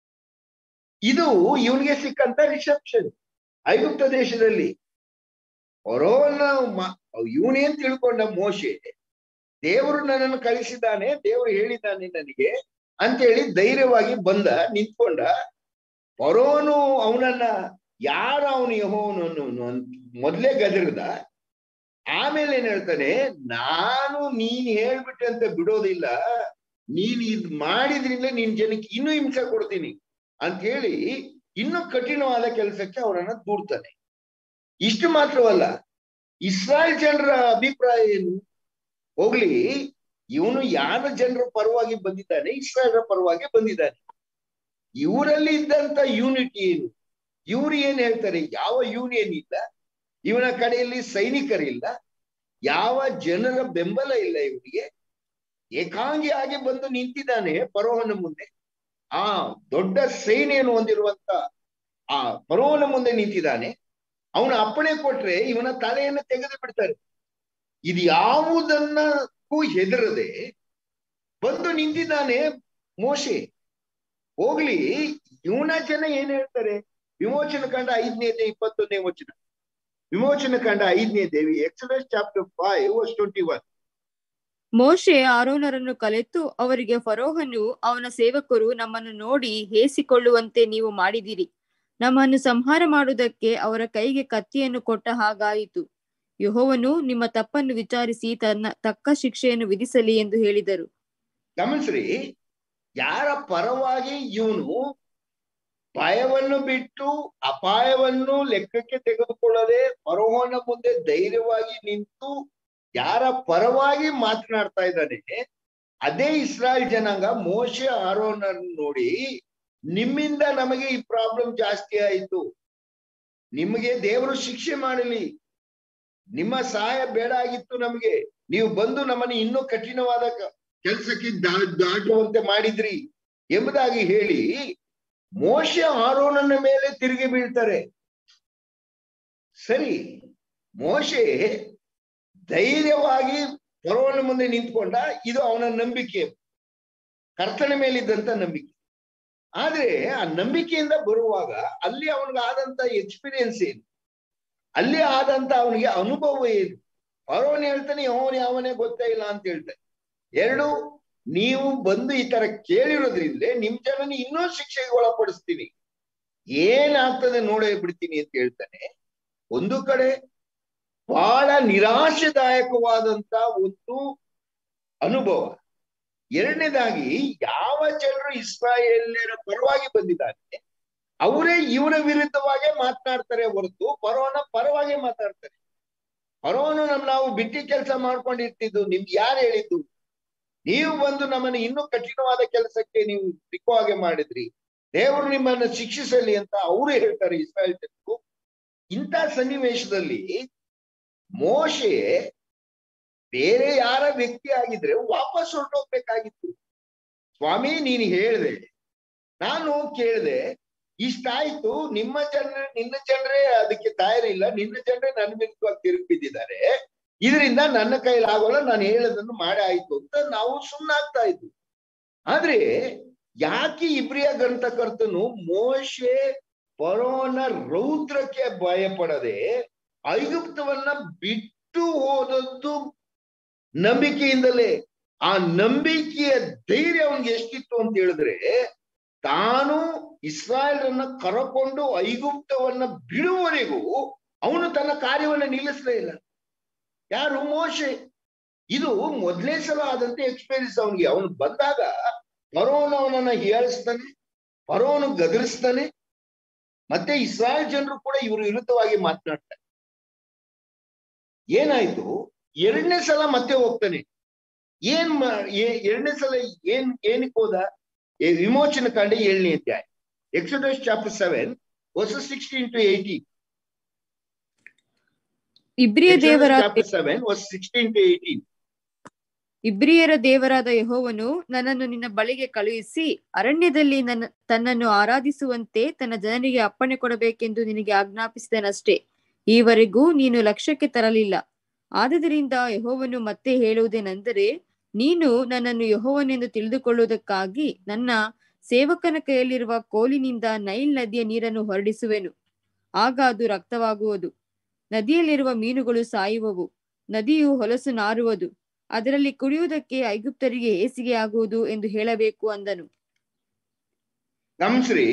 ಇದು ಇವನಿಗೆ ಸಿಕ್ಕಂತ ರಿಸೆಪ್ಷನ್ ಐಗುಪ್ತ ದೇಶದಲ್ಲಿ ಹೊರೋನ ಇವನೇನ್ ತಿಳ್ಕೊಂಡ ಮೋಶೆ ದೇವರು ನನ್ನನ್ನು ಕಳಿಸಿದ್ದಾನೆ ದೇವರು ಹೇಳಿದ್ದಾನೆ ನನಗೆ ಅಂತೇಳಿ ಧೈರ್ಯವಾಗಿ ಬಂದ ನಿಂತ್ಕೊಂಡ ಹೊರೋನು ಅವನನ್ನ ಯಾರ ಅವನು ಯಹೋವನು ಮೊದ್ಲೇ ಗದರ್ದ ಆಮೇಲೆ ಏನ್ ಹೇಳ್ತಾನೆ ನಾನು ನೀನ್ ಹೇಳ್ಬಿಟ್ಟಂತ ಬಿಡೋದಿಲ್ಲ ನೀನ್ ಇದ್ ಮಾಡಿದ್ರಿಂದ ನಿನ್ ಜನಕ್ಕೆ ಇನ್ನೂ ಹಿಂಸೆ ಕೊಡ್ತೀನಿ ಅಂತ ಹೇಳಿ ಇನ್ನೂ ಕಠಿಣವಾದ ಕೆಲಸಕ್ಕೆ ಅವರನ್ನ ದೂಡ್ತಾನೆ ಇಷ್ಟು ಮಾತ್ರವಲ್ಲ ಇಸ್ರಾಯೇಲ್ ಜನರ ಅಭಿಪ್ರಾಯ ಏನು ಹೋಗ್ಲಿ ಇವನು ಯಾರ ಜನರ ಪರವಾಗಿ ಬಂದಿದ್ದಾನೆ ಇಸ್ರಾಯೇಲ್ರ ಪರವಾಗಿ ಬಂದಿದ್ದಾನೆ ಇವರಲ್ಲಿ ಇದ್ದಂತ ಯೂನಿಟಿ ಏನು ಇವ್ರು ಏನ್ ಹೇಳ್ತಾರೆ ಯಾವ ಯೂನಿಯನ್ ಇಲ್ಲ ಇವನ ಕಡೆಯಲ್ಲಿ ಸೈನಿಕರಿಲ್ಲ ಯಾವ ಜನರ ಬೆಂಬಲ ಇಲ್ಲ ಇವನಿಗೆ ಏಕಾಂಗಿಯಾಗಿ ಬಂದು ನಿಂತಿದ್ದಾನೆ ಪರೋಹನ ಮುಂದೆ ಆ ದೊಡ್ಡ ಸೇನೆಯನ್ನು ಹೊಂದಿರುವಂತ ಆ ಪರೋಹನ ಮುಂದೆ ನಿಂತಿದ್ದಾನೆ ಅವನ ಅಪ್ಪಣೆ ಕೊಟ್ರೆ ಇವನ ತಲೆಯನ್ನು ತೆಗೆದು ಬಿಡ್ತಾರೆ ಇದು ಯಾವುದನ್ನಕ್ಕೂ ಹೆದರದೆ ಬಂದು ನಿಂತಿದ್ದಾನೆ ಮೋಶೆ ಹೋಗ್ಲಿ ಇವನ ಜನ ಏನ್ ಹೇಳ್ತಾರೆ ವಿಮೋಚನ ಕಂಡ ಐದನೇ ದೇವಿ ಇಪ್ಪತ್ತೊಂದನೇ ವಚನ ವಿಮೋಚನ ಕಂಡ ಐದನೇ ದೇವಿ Exodus chapter five verse twenty one ಮೋಶೆ ಆರೋನರನ್ನು ಕಲೆತು ಅವರಿಗೆ ಫರೋಹನು ಅವನ ಸೇವಕರು ನಮ್ಮನ್ನು ನೋಡಿ ಹೇಸಿಕೊಳ್ಳುವಂತೆ ನೀವು ಮಾಡಿದಿರಿ ನಮ್ಮನ್ನು ಸಂಹಾರ ಮಾಡುವುದಕ್ಕೆ ಅವರ ಕೈಗೆ ಕತ್ತಿಯನ್ನು ಕೊಟ್ಟ ಹಾಗಾಯಿತು ಯೆಹೋವನು ನಿಮ್ಮ ತಪ್ಪನ್ನು ವಿಚಾರಿಸಿ ತನ್ನ ತಕ್ಕ ಶಿಕ್ಷೆಯನ್ನು ವಿಧಿಸಲಿ ಎಂದು ಹೇಳಿದರು ಗಮನಿಸ್ರಿ ಯಾರ ಪರವಾಗಿ ಇವನು ಭಯವನ್ನು ಬಿಟ್ಟು ಅಪಾಯವನ್ನು ಲೆಕ್ಕಕ್ಕೆ ತೆಗೆದುಕೊಳ್ಳದೆ ಪರೋಹನ ಮುಂದೆ ಧೈರ್ಯವಾಗಿ ನಿಂತು ಯಾರ ಪರವಾಗಿ ಮಾತನಾಡ್ತಾ ಇದ್ದಾನೆ ಅದೇ ಇಸ್ರಾಯೇಲ್ ಜನಾಂಗ ಮೋಶೆ ಆರೋನನ್ನು ನೋಡಿ ನಿಮ್ಮಿಂದ ನಮಗೆ ಈ ಪ್ರಾಬ್ಲಮ್ ಜಾಸ್ತಿ ಆಯಿತು ನಿಮಗೆ ದೇವರು ಶಿಕ್ಷೆ ಮಾಡಲಿ ನಿಮ್ಮ ಸಹಾಯ ಬೇಡ ಆಗಿತ್ತು ನಮಗೆ ನೀವು ಬಂದು ನಮ್ಮನ್ನು ಇನ್ನೂ ಕಠಿಣವಾದ ಕೆಲಸಕ್ಕೆ ದಾಟುವಂತೆ ಮಾಡಿದ್ರಿ ಎಂಬುದಾಗಿ ಹೇಳಿ ಮೋಶೆ ಆರೋನನ ಮೇಲೆ ತಿರುಗಿ ಬೀಳ್ತಾರೆ ಸರಿ ಮೋಶೆ ಧೈರ್ಯವಾಗಿ ಫರೋನ ಮುಂದೆ ನಿಂತ್ಕೊಂಡ ಇದು ಅವನ ನಂಬಿಕೆ ಕರ್ತನ ಮೇಲಿದ್ದಂತ ನಂಬಿಕೆ ಆದ್ರೆ ಆ ನಂಬಿಕೆಯಿಂದ ಬರುವಾಗ ಅಲ್ಲಿ ಅವನಿಗಾದಂತ ಎಕ್ಸ್ಪೀರಿಯನ್ಸ್ ಏನು ಅಲ್ಲಿ ಆದಂತ ಅವನಿಗೆ ಅನುಭವ ಏನು ಫರೋನ್ ಹೇಳ್ತಾನೆ ಅವನು ಯಾವನೇ ಗೊತ್ತೇ ಇಲ್ಲ ಅಂತ ಹೇಳ್ತಾನೆ ಎರಡು ನೀವು ಬಂದು ಈ ತರ ಕೇಳಿರೋದ್ರಿಂದ ನಿಮ್ ಜನನ ಇನ್ನೂ ಶಿಕ್ಷೆಗೆ ಒಳಪಡಿಸ್ತೀನಿ ಏನಾಗ್ತದೆ ನೋಡೇ ಬಿಡ್ತೀನಿ ಅಂತ ಹೇಳ್ತಾನೆ ಒಂದು ಕಡೆ ಬಹಳ ನಿರಾಶೆದಾಯಕವಾದಂತ ಒಂದು ಅನುಭವ ಎರಡನೇದಾಗಿ ಯಾವ ಜನರು ಇಸ್ರಾಯೇಲ್ಯರ ಪರವಾಗಿ ಬಂದಿದ್ದಾರೆ ಅವರೇ ಇವರ ವಿರುದ್ಧವಾಗೇ ಮಾತನಾಡ್ತಾರೆ ಹೊರತು ಪರೋನ ಪರವಾಗಿ ಮಾತಾಡ್ತಾರೆ ಪರೋನು ನಮ್ ನಾವು ಬಿಟ್ಟಿ ಕೆಲಸ ಮಾಡ್ಕೊಂಡಿರ್ತಿದ್ದು ನಿಮ್ಗೆ ಯಾರು ಹೇಳಿದ್ದು ನೀವು ಬಂದು ನಮ್ಮನ್ನ ಇನ್ನೂ ಕಠಿಣವಾದ ಕೆಲಸಕ್ಕೆ ನೀವು ಸಿಕ್ಕುವಾಗೆ ಮಾಡಿದ್ರಿ ದೇವರು ನಿಮ್ಮನ್ನ ಶಿಕ್ಷಿಸಲಿ ಅಂತ ಅವರು ಹೇಳ್ತಾರೆ ಇಸ್ರಾಯಲ್ ಜನರು ಇಂಥ ಸನ್ನಿವೇಶದಲ್ಲಿ ಮೋಶೆ ಬೇರೆ ಯಾರ ವ್ಯಕ್ತಿ ಆಗಿದ್ರೆ ವಾಪಸ್ ಹೊರಟೋಗ್ಬೇಕಾಗಿತ್ತು ಸ್ವಾಮಿ ನೀನು ಹೇಳ್ದೆ ನಾನು ಕೇಳ್ದೆ ಇಷ್ಟಾಯ್ತು ನಿಮ್ಮ ಜನರೇ ನಿನ್ನ ಜನರೇ ಅದಕ್ಕೆ ತಯಾರಿಲ್ಲ ನಿನ್ನ ಜನರೇ ನನ್ನ ವಿರುದ್ಧವಾಗಿ ತಿರುಗಿ ಬಿದ್ದಿದ್ದಾರೆ ಇದರಿಂದ ನನ್ನ ಕೈಲಿ ಆಗೋಲ್ಲ ನಾನು ಹೇಳೋದನ್ನು ಮಾಡೇ ಆಯ್ತು ಅಂತ ನಾವು ಸುಮ್ಮನಾಗ್ತಾ ಇದ್ವಿ ಆದ್ರೆ ಯಾಕೆ ಇಬ್ರಿಯ ಗ್ರಂಥಕರ್ತನು ಮೋಶೆ ಪರೋನ ರೌದ್ರಕ್ಕೆ ಭಯಪಡದೆ ಐಗುಪ್ತವನ್ನ ಬಿಟ್ಟು ಹೋದದ್ದು ನಂಬಿಕೆಯಿಂದಲೇ ಆ ನಂಬಿಕೆಯ ಧೈರ್ಯ ಅವನಿಗೆ ಎಷ್ಟಿತ್ತು ಅಂತ ಹೇಳಿದ್ರೆ ತಾನು ಇಸ್ರಾಯೇಲನ್ನ ಕರಕೊಂಡು ಐಗುಪ್ತವನ್ನ ಬಿಡುವವರೆಗೂ ಅವನು ತನ್ನ ಕಾರ್ಯವನ್ನ ನಿಲ್ಲಿಸಲೇ ಇಲ್ಲ ಯಾರು ಮೋಶೆ ಇದು ಮೊದಲನೇ ಸಲ ಆದಂತೆ ಎಕ್ಸ್ಪೀರಿಯನ್ಸ್ ಅವನಿಗೆ ಅವನು ಬಂದಾಗ ಪರೋನ ಅವನನ್ನ ಹೀಯಾಳಿಸ್ತಾನೆ ಪರೋನು ಗದರಿಸ್ತಾನೆ ಮತ್ತೆ ಇಸ್ರಾಯೇಲ್ ಜನರು ಕೂಡ ಇವರು ವಿರುದ್ಧವಾಗಿ ಮಾತನಾಡ್ತಾರೆ ಏನಾಯ್ತು ಎರಡನೇ ಸಲ ಮತ್ತೆ ಹೋಗ್ತಾನೆ ಏನ್ ಎರಡನೇ ಸಲ ಏನ್ ಏನಕ್ಕೆ ಹೋದ ವಿಮೋಚನ ಕಾಂಡ ಏಳನೇ ಅಧ್ಯಾಯ Exodus chapter seven verse sixteen to eighteen ಇಬ್ರಿಯ ದೇವರಾದ chapter seven verse sixteen to eighteen ಇಬ್ರಿಯರ ದೇವರಾದ ಯಹೋವನು ನನ್ನನ್ನು ನಿನ್ನ ಬಳಿಗೆ ಕಳುಹಿಸಿ ಅರಣ್ಯದಲ್ಲಿ ನನ್ನ ತನ್ನನ್ನು ಆರಾಧಿಸುವಂತೆ ತನ್ನ ಜನರಿಗೆ ಅಪ್ಪಣೆ ಕೊಡಬೇಕೆಂದು ನಿನಗೆ ಆಜ್ಞಾಪಿಸಿದನಷ್ಟೇ ಈವರೆಗೂ ನೀನು ಲಕ್ಷ್ಯಕ್ಕೆ ತರಲಿಲ್ಲ ಆದುದರಿಂದ ಯಹೋವನು ಮತ್ತೆ ಹೇಳುವುದೇನೆಂದರೆ ನೀನು ನನ್ನನ್ನು ಯಹೋವನೆಂದು ತಿಳಿದುಕೊಳ್ಳುವುದಕ್ಕಾಗಿ ನನ್ನ ಸೇವಕನ ಕೈಯಲ್ಲಿರುವ ಕೋಲಿನಿಂದ ನೈಲ್ ನದಿಯ ನೀರನ್ನು ಹೊರಡಿಸುವೆನು ಆಗ ಅದು ರಕ್ತವಾಗುವುದು ನದಿಯಲ್ಲಿರುವ ಮೀನುಗಳು ಸಾಯುವವು ನದಿಯು ಹೊಲಸು ನಾರುವುದು ಅದರಲ್ಲಿ ಕುಡಿಯುವುದಕ್ಕೆ ಐಗುಪ್ತರಿಗೆ ಹೇಸಿಗೆ ಆಗುವುದು ಎಂದು ಹೇಳಬೇಕು ಅಂದನು ಗಮನಿಸ್ರಿ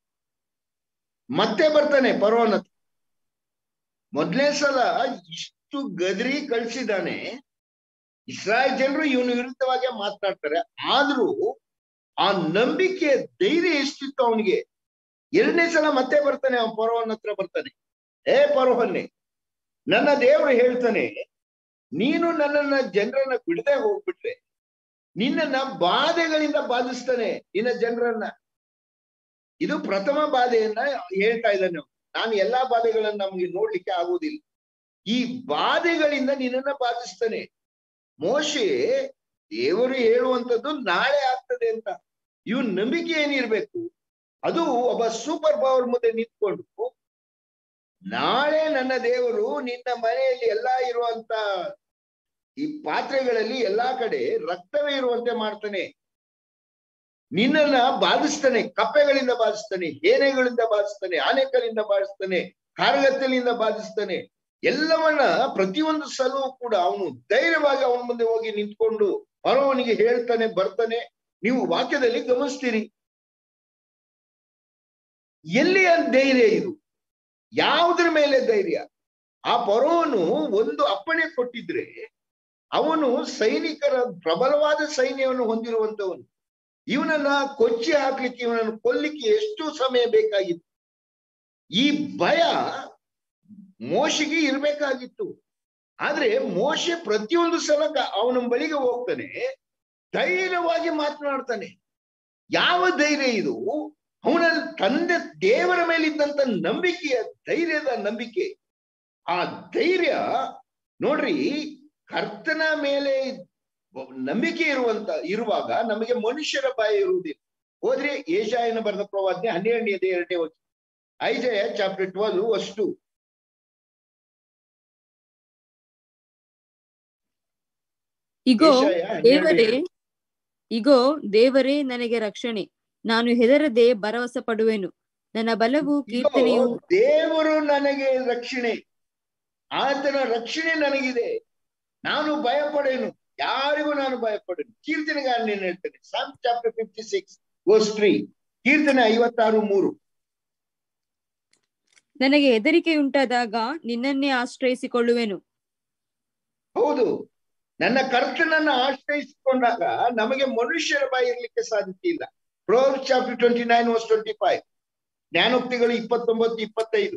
ಮತ್ತೆ ಬರ್ತಾನೆ ಪರ್ವನ ಮೊದಲನೇ ಸಲ ಇಷ್ಟು ಗದರಿ ಕಳ್ಸಿದಾನೆ ಇಸ್ರಾಯೇಲ್ ಜನರು ಇವನು ವಿರುದ್ಧವಾಗಿ ಮಾತನಾಡ್ತಾರೆ ಆದ್ರೂ ಆ ನಂಬಿಕೆಯ ಧೈರ್ಯ ಎಷ್ಟಿತ್ತು ಅವನಿಗೆ ಎರಡನೇ ಸಲ ಮತ್ತೆ ಬರ್ತಾನೆ ಅವನ್ ಪರ್ವನ ಹತ್ರ ಬರ್ತಾನೆ ಏ ಪರ್ವನ್ನೇ ನನ್ನ ದೇವರು ಹೇಳ್ತಾನೆ ನೀನು ನನ್ನನ್ನ ಜನರನ್ನ ಬಿಡದೆ ಹೋಗ್ಬಿಟ್ರೆ ನಿನ್ನನ್ನ ಬಾಧೆಗಳಿಂದ ಬಾಧಿಸ್ತಾನೆ ನಿನ್ನ ಜನರನ್ನ ಇದು ಪ್ರಥಮ ಬಾಧೆಯನ್ನ ಹೇಳ್ತಾ ಇದ್ದಾನೆ ನಾನು ಎಲ್ಲಾ ಬಾಧೆಗಳನ್ನ ನಮ್ಗೆ ನೋಡ್ಲಿಕ್ಕೆ ಆಗುವುದಿಲ್ಲ ಈ ಬಾಧೆಗಳಿಂದ ನಿನ್ನನ್ನ ಬಾಧಿಸ್ತಾನೆ ಮೋಶೆ ದೇವರು ಹೇಳುವಂಥದ್ದು ನಾಳೆ ಆಗ್ತದೆ ಅಂತ ಇವ್ ನಂಬಿಕೆ ಏನಿರ್ಬೇಕು ಅದು ಒಬ್ಬ ಸೂಪರ್ ಪವರ್ ಮುಂದೆ ನಿಂತ್ಕೊಂಡು ನಾಳೆ ನನ್ನ ದೇವರು ನಿನ್ನ ಮನೆಯಲ್ಲಿ ಎಲ್ಲಾ ಇರುವಂತ ಈ ಪಾತ್ರೆಗಳಲ್ಲಿ ಎಲ್ಲಾ ಕಡೆ ರಕ್ತವೇ ಇರುವಂತೆ ಮಾಡ್ತಾನೆ ನಿನ್ನನ್ನ ಬಾಧಿಸ್ತಾನೆ ಕಪ್ಪೆಗಳಿಂದ ಬಾಧಿಸ್ತಾನೆ ಏನೆಗಳಿಂದ ಬಾಧಿಸ್ತಾನೆ ಆನೆಗಳಿಂದ ಬಾಧಿಸ್ತಾನೆ ಕಾರಗತ್ತಲಿಂದ ಬಾಧಿಸ್ತಾನೆ ಎಲ್ಲವನ್ನ ಪ್ರತಿಯೊಂದು ಸಲವೂ ಕೂಡ ಅವನು ಧೈರ್ಯವಾಗಿ ಅವನ ಮುಂದೆ ಹೋಗಿ ನಿಂತ್ಕೊಂಡು ಅವನಿಗೆ ಹೇಳ್ತಾನೆ ಬರ್ತಾನೆ ನೀವು ವಾಕ್ಯದಲ್ಲಿ ಗಮನಿಸ್ತೀರಿ ಎಲ್ಲಿಯ ಧೈರ್ಯ ಇದು ಯಾವುದ್ರ ಮೇಲೆ ಧೈರ್ಯ ಆ ಪರೋನು ಒಂದು ಅಪ್ಪಣೆ ಕೊಟ್ಟಿದ್ರೆ ಅವನು ಸೈನಿಕರ ಪ್ರಬಲವಾದ ಸೈನ್ಯವನ್ನು ಹೊಂದಿರುವಂತವನು ಇವನನ್ನ ಕೊಚ್ಚಿ ಹಾಕ್ಲಿಕ್ಕೆ ಇವನನ್ನು ಕೊಲ್ಲಿಕ್ಕೆ ಎಷ್ಟು ಸಮಯ ಬೇಕಾಗಿತ್ತು ಈ ಭಯ ಮೋಶಿಗೆ ಇರ್ಬೇಕಾಗಿತ್ತು ಆದ್ರೆ ಮೋಶೆ ಪ್ರತಿಯೊಂದು ಸಲ ಅವನ ಬಳಿಗೆ ಹೋಗ್ತಾನೆ ಧೈರ್ಯವಾಗಿ ಮಾತನಾಡ್ತಾನೆ ಯಾವ ಧೈರ್ಯ ಇದು ಅವನ ತಂದೆ ದೇವರ ಮೇಲಿದ್ದಂತ ನಂಬಿಕೆಯ ಧೈರ್ಯದ ನಂಬಿಕೆ ಆ ಧೈರ್ಯ ನೋಡ್ರಿ ಕರ್ತನ ಮೇಲೆ ನಂಬಿಕೆ ಇರುವಂತ ಇರುವಾಗ ನಮಗೆ ಮನುಷ್ಯರ ಭಯ ಇರುವುದಿಲ್ಲ ಹೋದ್ರೆ ಏಷಾಯನ ಬರೆದ ಪ್ರವಾದನೆ ಹನ್ನೆರಡನೇದ ಎರಡನೇ ವರ್ಷ ಐಜಯ ಚಾಪ್ಟರ್ ಟ್ವೆಲ್ ಅಷ್ಟು ಇಗೋ ಏಷಾಯ ದೇವರೇ ಹನ್ನೆರಡು ಇಗೋ ದೇವರೇ ನನಗೆ ರಕ್ಷಣೆ ನಾನು ಹೆದರದೆ ಭರವಸೆ ಪಡುವೆನು ನನ್ನ ಬಲವು ಕೀರ್ತನೆಯು ಇಗೋ, ದೇವರು ನನಗೆ ರಕ್ಷಣೆ ಆತನ ರಕ್ಷಣೆ ನನಗಿದೆ ನಾನು ಭಯಪಡೇನು ಯಾರಿಗೂ ನಾನು ಭಯಪಡೇನು ಕೀರ್ತನೆಗಾರ ನೀನು ಹೇಳ್ತೇನೆ Psalm chapter fifty six verse three ಕೀರ್ತನೆ ಐವತ್ತಾರು ಮೂರು ನನಗೆ ಹೆದರಿಕೆ ಉಂಟಾದಾಗ ನಿನ್ನನ್ನೇ ಆಶ್ರಯಿಸಿಕೊಳ್ಳುವೆನು ಹೌದು ನನ್ನ ಕರ್ತನನ್ನ ಆಶ್ರಯಿಸಿಕೊಂಡಾಗ ನಮಗೆ ಮನುಷ್ಯರ ಭಯ ಇರ್ಲಿಕ್ಕೆ ಸಾಧ್ಯತೆ ಇಲ್ಲ Prov chapter twenty nine verse twenty five ಜ್ಞಾನೋಕ್ತಿಗಳು ಇಪ್ಪತ್ತೊಂಬತ್ತು ಇಪ್ಪತ್ತೈದು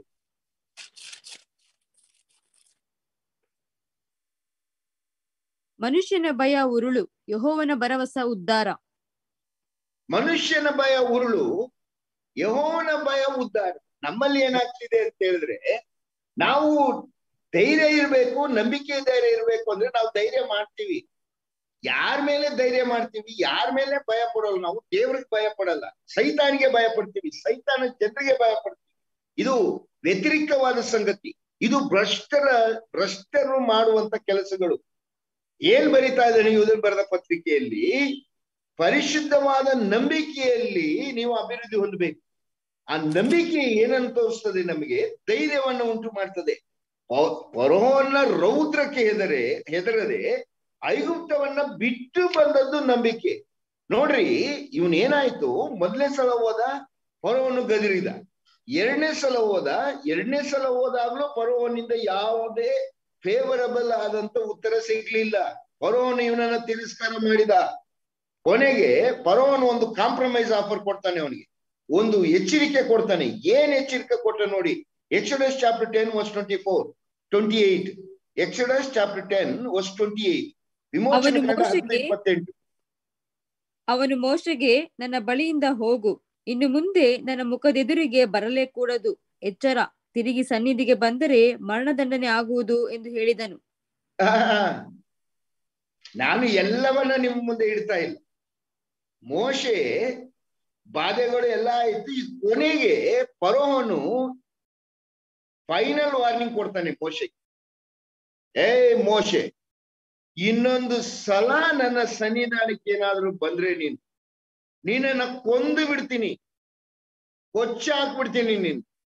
ಮನುಷ್ಯನ ಭಯ ಉರುಳು ಯಹೋವನ ಭರವಸ ಉದ್ಧಾರ ಮನುಷ್ಯನ ಭಯ ಉರುಳು ಯಹೋವನ ಭಯ ಉದ್ಧಾರ ನಮ್ಮಲ್ಲಿ ಏನಾಗ್ತಿದೆ ಅಂತ ಹೇಳಿದ್ರೆ ನಾವು ಧೈರ್ಯ ಇರ್ಬೇಕು ನಂಬಿಕೆ ಧೈರ್ಯ ಇರ್ಬೇಕು ಅಂದ್ರೆ ನಾವು ಧೈರ್ಯ ಮಾಡ್ತೀವಿ ಯಾರ ಮೇಲೆ ಧೈರ್ಯ ಮಾಡ್ತೀವಿ ಯಾರ ಮೇಲೆ ಭಯ ಪಡೋಲ್ಲ ನಾವು ದೇವ್ರಿಗೆ ಭಯ ಪಡಲ್ಲ ಸೈತಾನಿಗೆ ಭಯ ಪಡ್ತೀವಿ ಸೈತಾನ ಜನರಿಗೆ ಭಯ ಪಡ್ತೀವಿ ಇದು ವ್ಯತಿರಿಕ್ತವಾದ ಸಂಗತಿ ಇದು ಭ್ರಷ್ಟರ ಭ್ರಷ್ಟರು ಮಾಡುವಂತ ಕೆಲಸಗಳು ಏನ್ ಬರಿತಾ ಇದ್ದಾನೆ ಯೂದನ್ ಬರೆದ ಪತ್ರಿಕೆಯಲ್ಲಿ ಪರಿಶುದ್ಧವಾದ ನಂಬಿಕೆಯಲ್ಲಿ ನೀವು ಅಭಿವೃದ್ಧಿ ಹೊಂದಬೇಕು ಆ ನಂಬಿಕೆ ಏನನ್ನು ತೋರಿಸ್ತದೆ ನಮಗೆ ಧೈರ್ಯವನ್ನು ಉಂಟು ಮಾಡ್ತದೆ ಪರೋನ ರೌದ್ರಕ್ಕೆ ಹೆದರೆ ಹೆದರದೆ ಐಗುಪ್ತವನ್ನ ಬಿಟ್ಟು ಬಂದದ್ದು ನಂಬಿಕೆ ನೋಡ್ರಿ ಇವನ್ ಏನಾಯ್ತು ಮೊದಲನೇ ಸಲ ಹೋದ ಪರವನ್ನು ಗದಿರಿದ ಎರಡನೇ ಸಲ ಹೋದ ಎರಡನೇ ಸಲ ಹೋದಾಗ್ಲೂ ಪರೋವನಿಂದ ಯಾವುದೇ ಫೇವರಬಲ್ ಆದಂತ ಉತ್ತರ ಸಿಗ್ಲಿಲ್ಲ ಪರೋವನು ಇವನನ್ನ ತಿರಸ್ಕಾರ ಮಾಡಿದ ಕೊನೆಗೆ ಪರೋವನು ಒಂದು ಕಾಂಪ್ರಮೈಸ್ ಆಫರ್ ಕೊಡ್ತಾನೆ ಅವನಿಗೆ ಒಂದು ಎಚ್ಚರಿಕೆ ಕೊಡ್ತಾನೆ ಏನ್ ಎಚ್ಚರಿಕೆ ಕೊಟ್ಟ ನೋಡಿ Exodus chapter ten verse twenty four twenty eight Exodus chapter ten verse twenty eight ವಿಮೋಚನೆ ಅವನು ಕಾಂಡ ಮೋಶೆಗೆ- ಇಪ್ಪತ್ತೆಂಟು ಅವನು ಮೋಶೆಗೆ ನನ್ನ ಬಳಿಯಿಂದ ಹೋಗು ಇನ್ನು ಮುಂದೆ ನನ್ನ ಮುಖದೆದುರಿಗೆ ಬರಲೇ ಕೂಡದು ಎಚ್ಚರ ತಿರುಗಿ ಸನ್ನಿಧಿಗೆ ಬಂದರೆ ಮರಣದಂಡನೆ ಆಗುವುದು ಎಂದು ಹೇಳಿದನು ಆಹಾ. ನಾನು ಎಲ್ಲವನ್ನ ನಿಮ್ ಮುಂದೆ ಇಡ್ತಾ ಇಲ್ಲ ಮೋಶೆ ಬಾಧೆಗಳು ಎಲ್ಲ ಆಯ್ತು ಈ ಕೊನೆಗೆ ಪರೋಹನು ಫೈನಲ್ ವಾರ್ನಿಂಗ್ ಕೊಡ್ತಾನೆ ಮೋಶೆ ಏ ಮೋಶೆ ಇನ್ನೊಂದು ಸಲ ನನ್ನ ಸನ್ನಿಧಾನಕ್ಕೆ ಏನಾದ್ರೂ ಬಂದ್ರೆ ನೀನು ನೀನನ್ನ ಕೊಂದು ಬಿಡ್ತೀನಿ ಕೊಚ್ಚ ಹಾಕ್ಬಿಡ್ತೀನಿ ನೀನು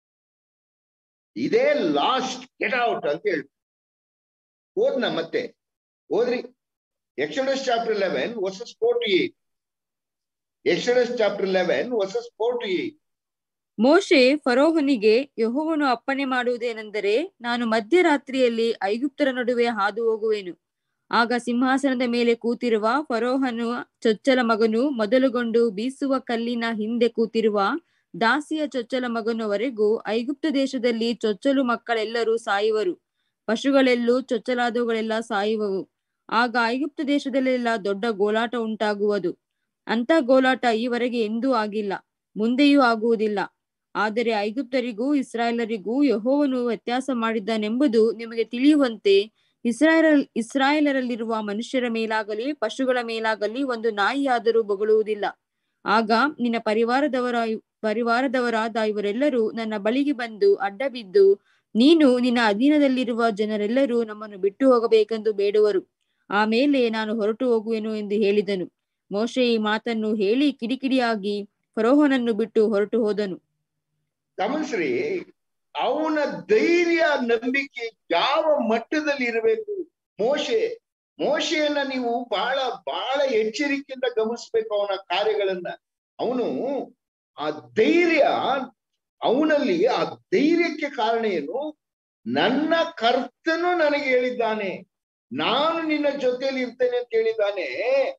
ಇದೇ ಲಾಸ್ಟ್ ಗೆಟ್ ಔಟ್ ಅಂತ ಹೇಳಿ ಓದ್ನ ಮತ್ತೆ ಓದ್ರಿ Exodus chapter eleven verses four to eight Exodus chapter eleven verses four to eight ಮೋಶೆ ಫರೋಹನಿಗೆ ಯೆಹೋವನು ಅಪ್ಪಣೆ ಮಾಡುವುದೇನೆಂದರೆ ನಾನು ಮಧ್ಯರಾತ್ರಿಯಲ್ಲಿ ಐಗುಪ್ತರ ನಡುವೆ ಹಾದು ಹೋಗುವೆನು ಆಗ ಸಿಂಹಾಸನದ ಮೇಲೆ ಕೂತಿರುವ ಫರೋಹನು ಚೊಚ್ಚಲ ಮಗನು ಮೊದಲುಗೊಂಡು ಬೀಸುವ ಕಲ್ಲಿನ ಹಿಂದೆ ಕೂತಿರುವ ದಾಸಿಯ ಚೊಚ್ಚಲ ಮಗನವರೆಗೂ ಐಗುಪ್ತ ದೇಶದಲ್ಲಿ ಚೊಚ್ಚಲು ಮಕ್ಕಳೆಲ್ಲರೂ ಸಾಯುವರು ಪಶುಗಳೆಲ್ಲೂ ಚೊಚ್ಚಲಾದವುಗಳೆಲ್ಲ ಸಾಯುವವು ಆಗ ಐಗುಪ್ತ ದೇಶದಲ್ಲೆಲ್ಲ ದೊಡ್ಡ ಗೋಲಾಟ ಉಂಟಾಗುವುದು ಅಂತ ಗೋಲಾಟ ಈವರೆಗೆ ಎಂದೂ ಆಗಿಲ್ಲ ಮುಂದೆಯೂ ಆಗುವುದಿಲ್ಲ ಆದರೆ ಐಗುಪ್ತರಿಗೂ ಇಸ್ರಾಯೇಲರಿಗೂ ಯಹೋವನು ವ್ಯತ್ಯಾಸ ಮಾಡಿದ್ದಾನೆಂಬುದು ನಿಮಗೆ ತಿಳಿಯುವಂತೆ ಇಸ್ರಾಯೇಲ್ ಇಸ್ರಾಯೇಲರಲ್ಲಿರುವ ಮನುಷ್ಯರ ಮೇಲಾಗಲಿ ಪಶುಗಳ ಮೇಲಾಗಲಿ ಒಂದು ನಾಯಿಯಾದರೂ ಬೊಗಳುವುದಿಲ್ಲ ಆಗ ನಿನ್ನ ಪರಿವಾರದವರ ಪರಿವಾರದವರಾದ ಇವರೆಲ್ಲರೂ ನನ್ನ ಬಳಿಗೆ ಬಂದು ಅಡ್ಡ ಬಿದ್ದು ನೀನು ನಿನ್ನ ಅಧೀನದಲ್ಲಿರುವ ಜನರೆಲ್ಲರೂ ನಮ್ಮನ್ನು ಬಿಟ್ಟು ಹೋಗಬೇಕೆಂದು ಬೇಡುವರು ಆಮೇಲೆ ನಾನು ಹೊರಟು ಹೋಗುವೆನು ಎಂದು ಹೇಳಿದನು ಮೋಶೆ ಈ ಮಾತನ್ನು ಹೇಳಿ ಕಿಡಿಕಿಡಿಯಾಗಿ ಫರೋಹನನ್ನು ಬಿಟ್ಟು ಹೊರಟು ಹೋದನು ಗಮನಿಸ್ರಿ ಅವನ ಧೈರ್ಯ ನಂಬಿಕೆ ಯಾವ ಮಟ್ಟದಲ್ಲಿ ಇರಬೇಕು ಮೋಶೆ ಮೋಶೆಯನ್ನ ನೀವು ಬಹಳ ಬಹಳ ಎಚ್ಚರಿಕೆಯಿಂದ ಗಮನಿಸ್ಬೇಕು ಅವನ ಕಾರ್ಯಗಳನ್ನ ಅವನು ಆ ಧೈರ್ಯ ಅವನಲ್ಲಿ ಆ ಧೈರ್ಯಕ್ಕೆ ಕಾರಣ ಏನು ನನ್ನ ಕರ್ತನು ನನಗೆ ಹೇಳಿದ್ದಾನೆ ನಾನು ನಿನ್ನ ಜೊತೆಯಲ್ಲಿ ಇರ್ತೇನೆ ಅಂತ ಹೇಳಿದ್ದಾನೆ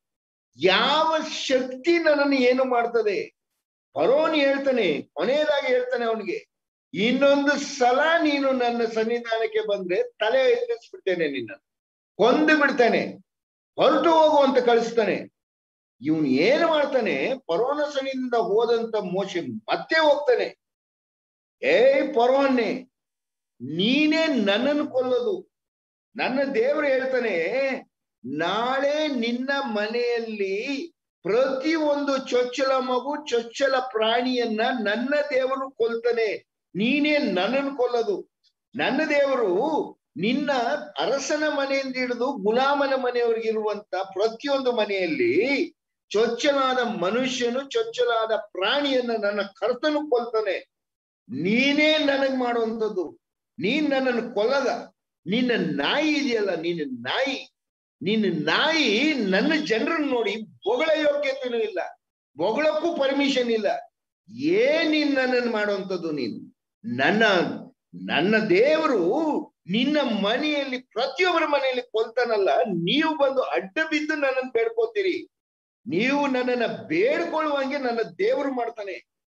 ಯಾವ ಶಕ್ತಿ ನನ್ನನ್ನು ಏನು ಮಾಡ್ತದೆ ಫರೋನ್ ಹೇಳ್ತಾನೆ ಕೊನೆಯದಾಗಿ ಹೇಳ್ತಾನೆ ಅವನಿಗೆ ಇನ್ನೊಂದು ಸಲ ನೀನು ನನ್ನ ಸನ್ನಿಧಾನಕ್ಕೆ ಬಂದ್ರೆ ತಲೆ ಎತ್ತಿಸ್ಬಿಡ್ತೇನೆ ನಿನ್ನ ಕೊಂದು ಬಿಡ್ತೇನೆ ಹೊರಟು ಹೋಗು ಅಂತ ಕಳಿಸ್ತಾನೆ ಇವನು ಏನು ಮಾಡ್ತಾನೆ ಪರೋನ ಸನ್ನಿಧಿಯಿಂದ ಹೋದಂತ ಮೋಶೆ ಮತ್ತೆ ಹೋಗ್ತಾನೆ ಏಯ್ ಪರೋನ್ನೆ ನೀನೇ ನನ್ನನ್ನು ಕೊಲ್ಲೋದು ನನ್ನ ದೇವರು ಹೇಳ್ತಾನೆ ನಾಳೆ ನಿನ್ನ ಮನೆಯಲ್ಲಿ ಪ್ರತಿ ಒಂದು ಚೊಚ್ಚಲ ಮಗು ಚೊಚ್ಚಲ ಪ್ರಾಣಿಯನ್ನ ನನ್ನ ದೇವರು ಕೊಲ್ತಾನೆ ನೀನೇ ನನ್ನನ್ನು ಕೊಲ್ಲದು ನನ್ನ ದೇವರು ನಿನ್ನ ಅರಸನ ಮನೆಯಿಂದ ಹಿಡಿದು ಗುಲಾಮನ ಮನೆಯವರಿಗಿರುವಂತ ಪ್ರತಿಯೊಂದು ಮನೆಯಲ್ಲಿ ಚೊಚ್ಚಲಾದ ಮನುಷ್ಯನು ಚೊಚ್ಚಲಾದ ಪ್ರಾಣಿಯನ್ನ ನನ್ನ ಕರ್ತನು ಕೊಲ್ತಾನೆ ನೀನೇ ನನಗ್ ಮಾಡುವಂಥದ್ದು ನೀನ್ ನನ್ನನ್ನು ಕೊಲ್ಲದ ನಿನ್ನ ನಾಯಿ ಇದೆಯಲ್ಲ ನಿನ್ನ ನಾಯಿ ನಿನ್ನ ನಾಯಿ ನನ್ನ ಜನರನ್ನು ನೋಡಿ ಬೊಗಳ ಯೋಗ್ಯತೆನೂ ಇಲ್ಲ ಬೊಗಳಕ್ಕೂ ಪರ್ಮಿಷನ್ ಇಲ್ಲ ಏನ್ ನೀನ್ ನನ್ನನ್ನು ಮಾಡುವಂಥದ್ದು ನೀನು ನನ್ನ ನನ್ನ ದೇವರು ನಿನ್ನ ಮನೆಯಲ್ಲಿ ಪ್ರತಿಯೊಬ್ಬರ ಮನೆಯಲ್ಲಿ ಕೊಲ್ತಾನಲ್ಲ ನೀವು ಬಂದು ಅಡ್ಡ ಬಿದ್ದು ನನ್ನನ್ನು ಬೇಡ್ಕೋತೀರಿ ನೀವು ನನ್ನನ್ನ ಬೇಡ್ಕೊಳ್ಳುವಂಗೆ ನನ್ನ ದೇವರು ಮಾಡ್ತಾನೆ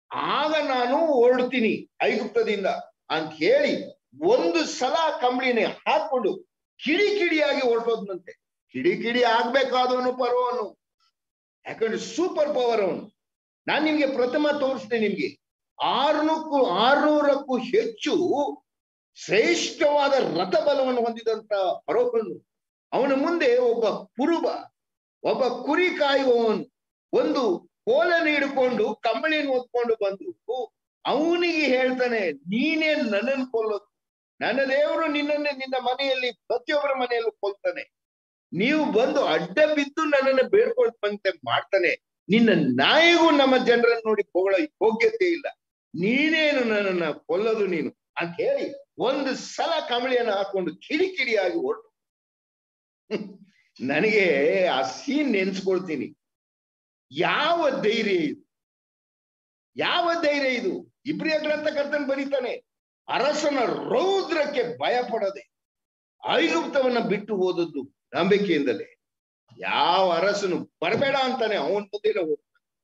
ಆಗ ನಾನು ಹೊರಡ್ತೀನಿ ಐಗುಪ್ತದಿಂದ ಅಂತ ಹೇಳಿ ಒಂದು ಸಲ ಕಂಬಳಿನೇ ಹಾಕೊಂಡು ಕಿಡಿ ಕಿಡಿಯಾಗಿ ಹೊರಟೋದ್ನಂತೆ ಕಿಡಿ ಕಿಡಿ ಆಗ್ಬೇಕಾದವನು ಪರ್ವನು ಯಾಕಂದ್ರೆ ಸೂಪರ್ ಪವರ್ ಅವನು ನಾನ್ ನಿಮ್ಗೆ ಪ್ರಥಮ ತೋರಿಸ್ತೇನೆ ನಿಮ್ಗೆ ಆರ್ನೂಕ್ಕೂ ಆರ್ನೂರಕ್ಕೂ ಹೆಚ್ಚು ಶ್ರೇಷ್ಠವಾದ ರಥಬಲವನ್ನು ಹೊಂದಿದಂತ ಪರೋಹನು ಅವನ ಮುಂದೆ ಒಬ್ಬ ಕುರುಬ ಒಬ್ಬ ಕುರಿ ಕಾಯುವವನು ಒಂದು ಕೋಲನ್ನು ಹಿಡ್ಕೊಂಡು ಕಂಬಳಿಯನ್ನು ಹೊತ್ಕೊಂಡು ಬಂದು ಅವನಿಗೆ ಹೇಳ್ತಾನೆ ನೀನೇ ನನ್ನನ್ನು ಕೊಲ್ಲೋದು ನನ್ನ ದೇವರು ನಿನ್ನನ್ನೇ ನಿನ್ನ ಮನೆಯಲ್ಲಿ ಪ್ರತಿಯೊಬ್ಬರ ಮನೆಯಲ್ಲೂ ಕೊಲ್ತಾನೆ ನೀವು ಬಂದು ಅಡ್ಡ ಬಿದ್ದು ನನ್ನನ್ನು ಬೇಡ್ಕೊಳ್ತಂತೆ ಮಾಡ್ತಾನೆ ನಿನ್ನ ನಾಯಿಗೂ ನಮ್ಮ ಜನರನ್ನು ನೋಡಿ ಹೊಗಳ ಯೋಗ್ಯತೆ ಇಲ್ಲ ನೀನೇನು ನನ್ನನ್ನ ಕೊಲ್ಲೋದು ನೀನು ಅಂತ ಹೇಳಿ ಒಂದು ಸಲ ಕಮಳಿಯನ್ನು ಹಾಕೊಂಡು ಕಿಡಿ ಕಿಡಿಯಾಗಿ ಹೊರಟು ನನಗೆ ಆ ಸೀನ್ ನೆನ್ಸ್ಕೊಳ್ತೀನಿ ಯಾವ ಧೈರ್ಯ ಇದು ಯಾವ ಧೈರ್ಯ ಇದು ಇಬ್ರಿಯ ಗ್ರಂಥಕರ್ತನ್ ಬರೀತಾನೆ ಅರಸನ ರೌದ್ರಕ್ಕೆ ಭಯ ಪಡದೆ ಐಗುಪ್ತವನ್ನ ಬಿಟ್ಟು ಹೋದದ್ದು ನಂಬಿಕೆಯಿಂದಲೇ ಯಾವ ಅರಸನು ಬರಬೇಡ ಅಂತಾನೆ ಅವನ್ ಮುಂದೆ ಹೋಗ್ತಾನೆ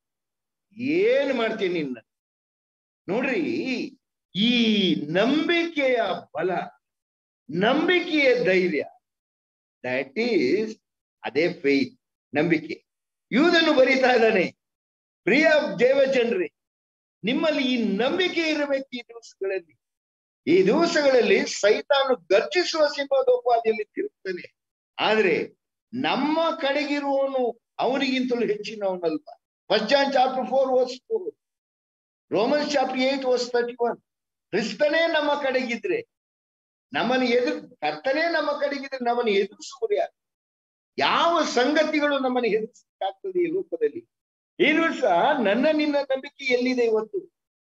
ಏನ್ ಮಾಡ್ತೀನಿ ನಿನ್ನ ನೋಡ್ರಿ ಈ ನಂಬಿಕೆಯ ಬಲ ನಂಬಿಕೆಯ ಧೈರ್ಯ ದಟ್ ಈಸ್ ಅದೇ ಫೇತ್ ನಂಬಿಕೆ ಇವುದನ್ನು ಬರೀತಾ ಇದ್ದಾನೆ ಪ್ರಿಯ ದೇವಜನರೇ ನಿಮ್ಮಲ್ಲಿ ಈ ನಂಬಿಕೆ ಇರಬೇಕು ಈ ದಿವಸಗಳಲ್ಲಿ ಈ ದಿವಸಗಳಲ್ಲಿ ಸೈತಾನು ಗರ್ಜಿಸುವ ಸಿಂಹದೋಪಾದಿಯಲ್ಲಿ ತಿರುಗ್ತಾನೆ ಆದ್ರೆ ನಮ್ಮ ಕಡೆಗಿರುವವನು ಅವನಿಗಿಂತಲೂ ಹೆಚ್ಚಿನವನಲ್ವ first John chapter four verse four Romans chapter eight verse thirty one ಕ್ರಿಸ್ತನೇ ನಮ್ಮ ಕಡೆಗಿದ್ರೆ ನಮ್ಮನ್ನು ಎದುರು ಕರ್ತನೇ ನಮ್ಮ ಕಡೆಗಿದ್ರೆ ನಮ್ಮನ್ನು ಎದುರಿಸುವರು ಯಾರು ಯಾವ ಸಂಗತಿಗಳು ನಮ್ಮನ್ನು ಎದುರಿಸಕ್ಕಾಗ್ತದೆ ಈ ಲೋಕದಲ್ಲಿ ಈ ವರ್ಷ ನನ್ನ ನಿನ್ನ ನಂಬಿಕೆ ಎಲ್ಲಿದೆ ಇವತ್ತು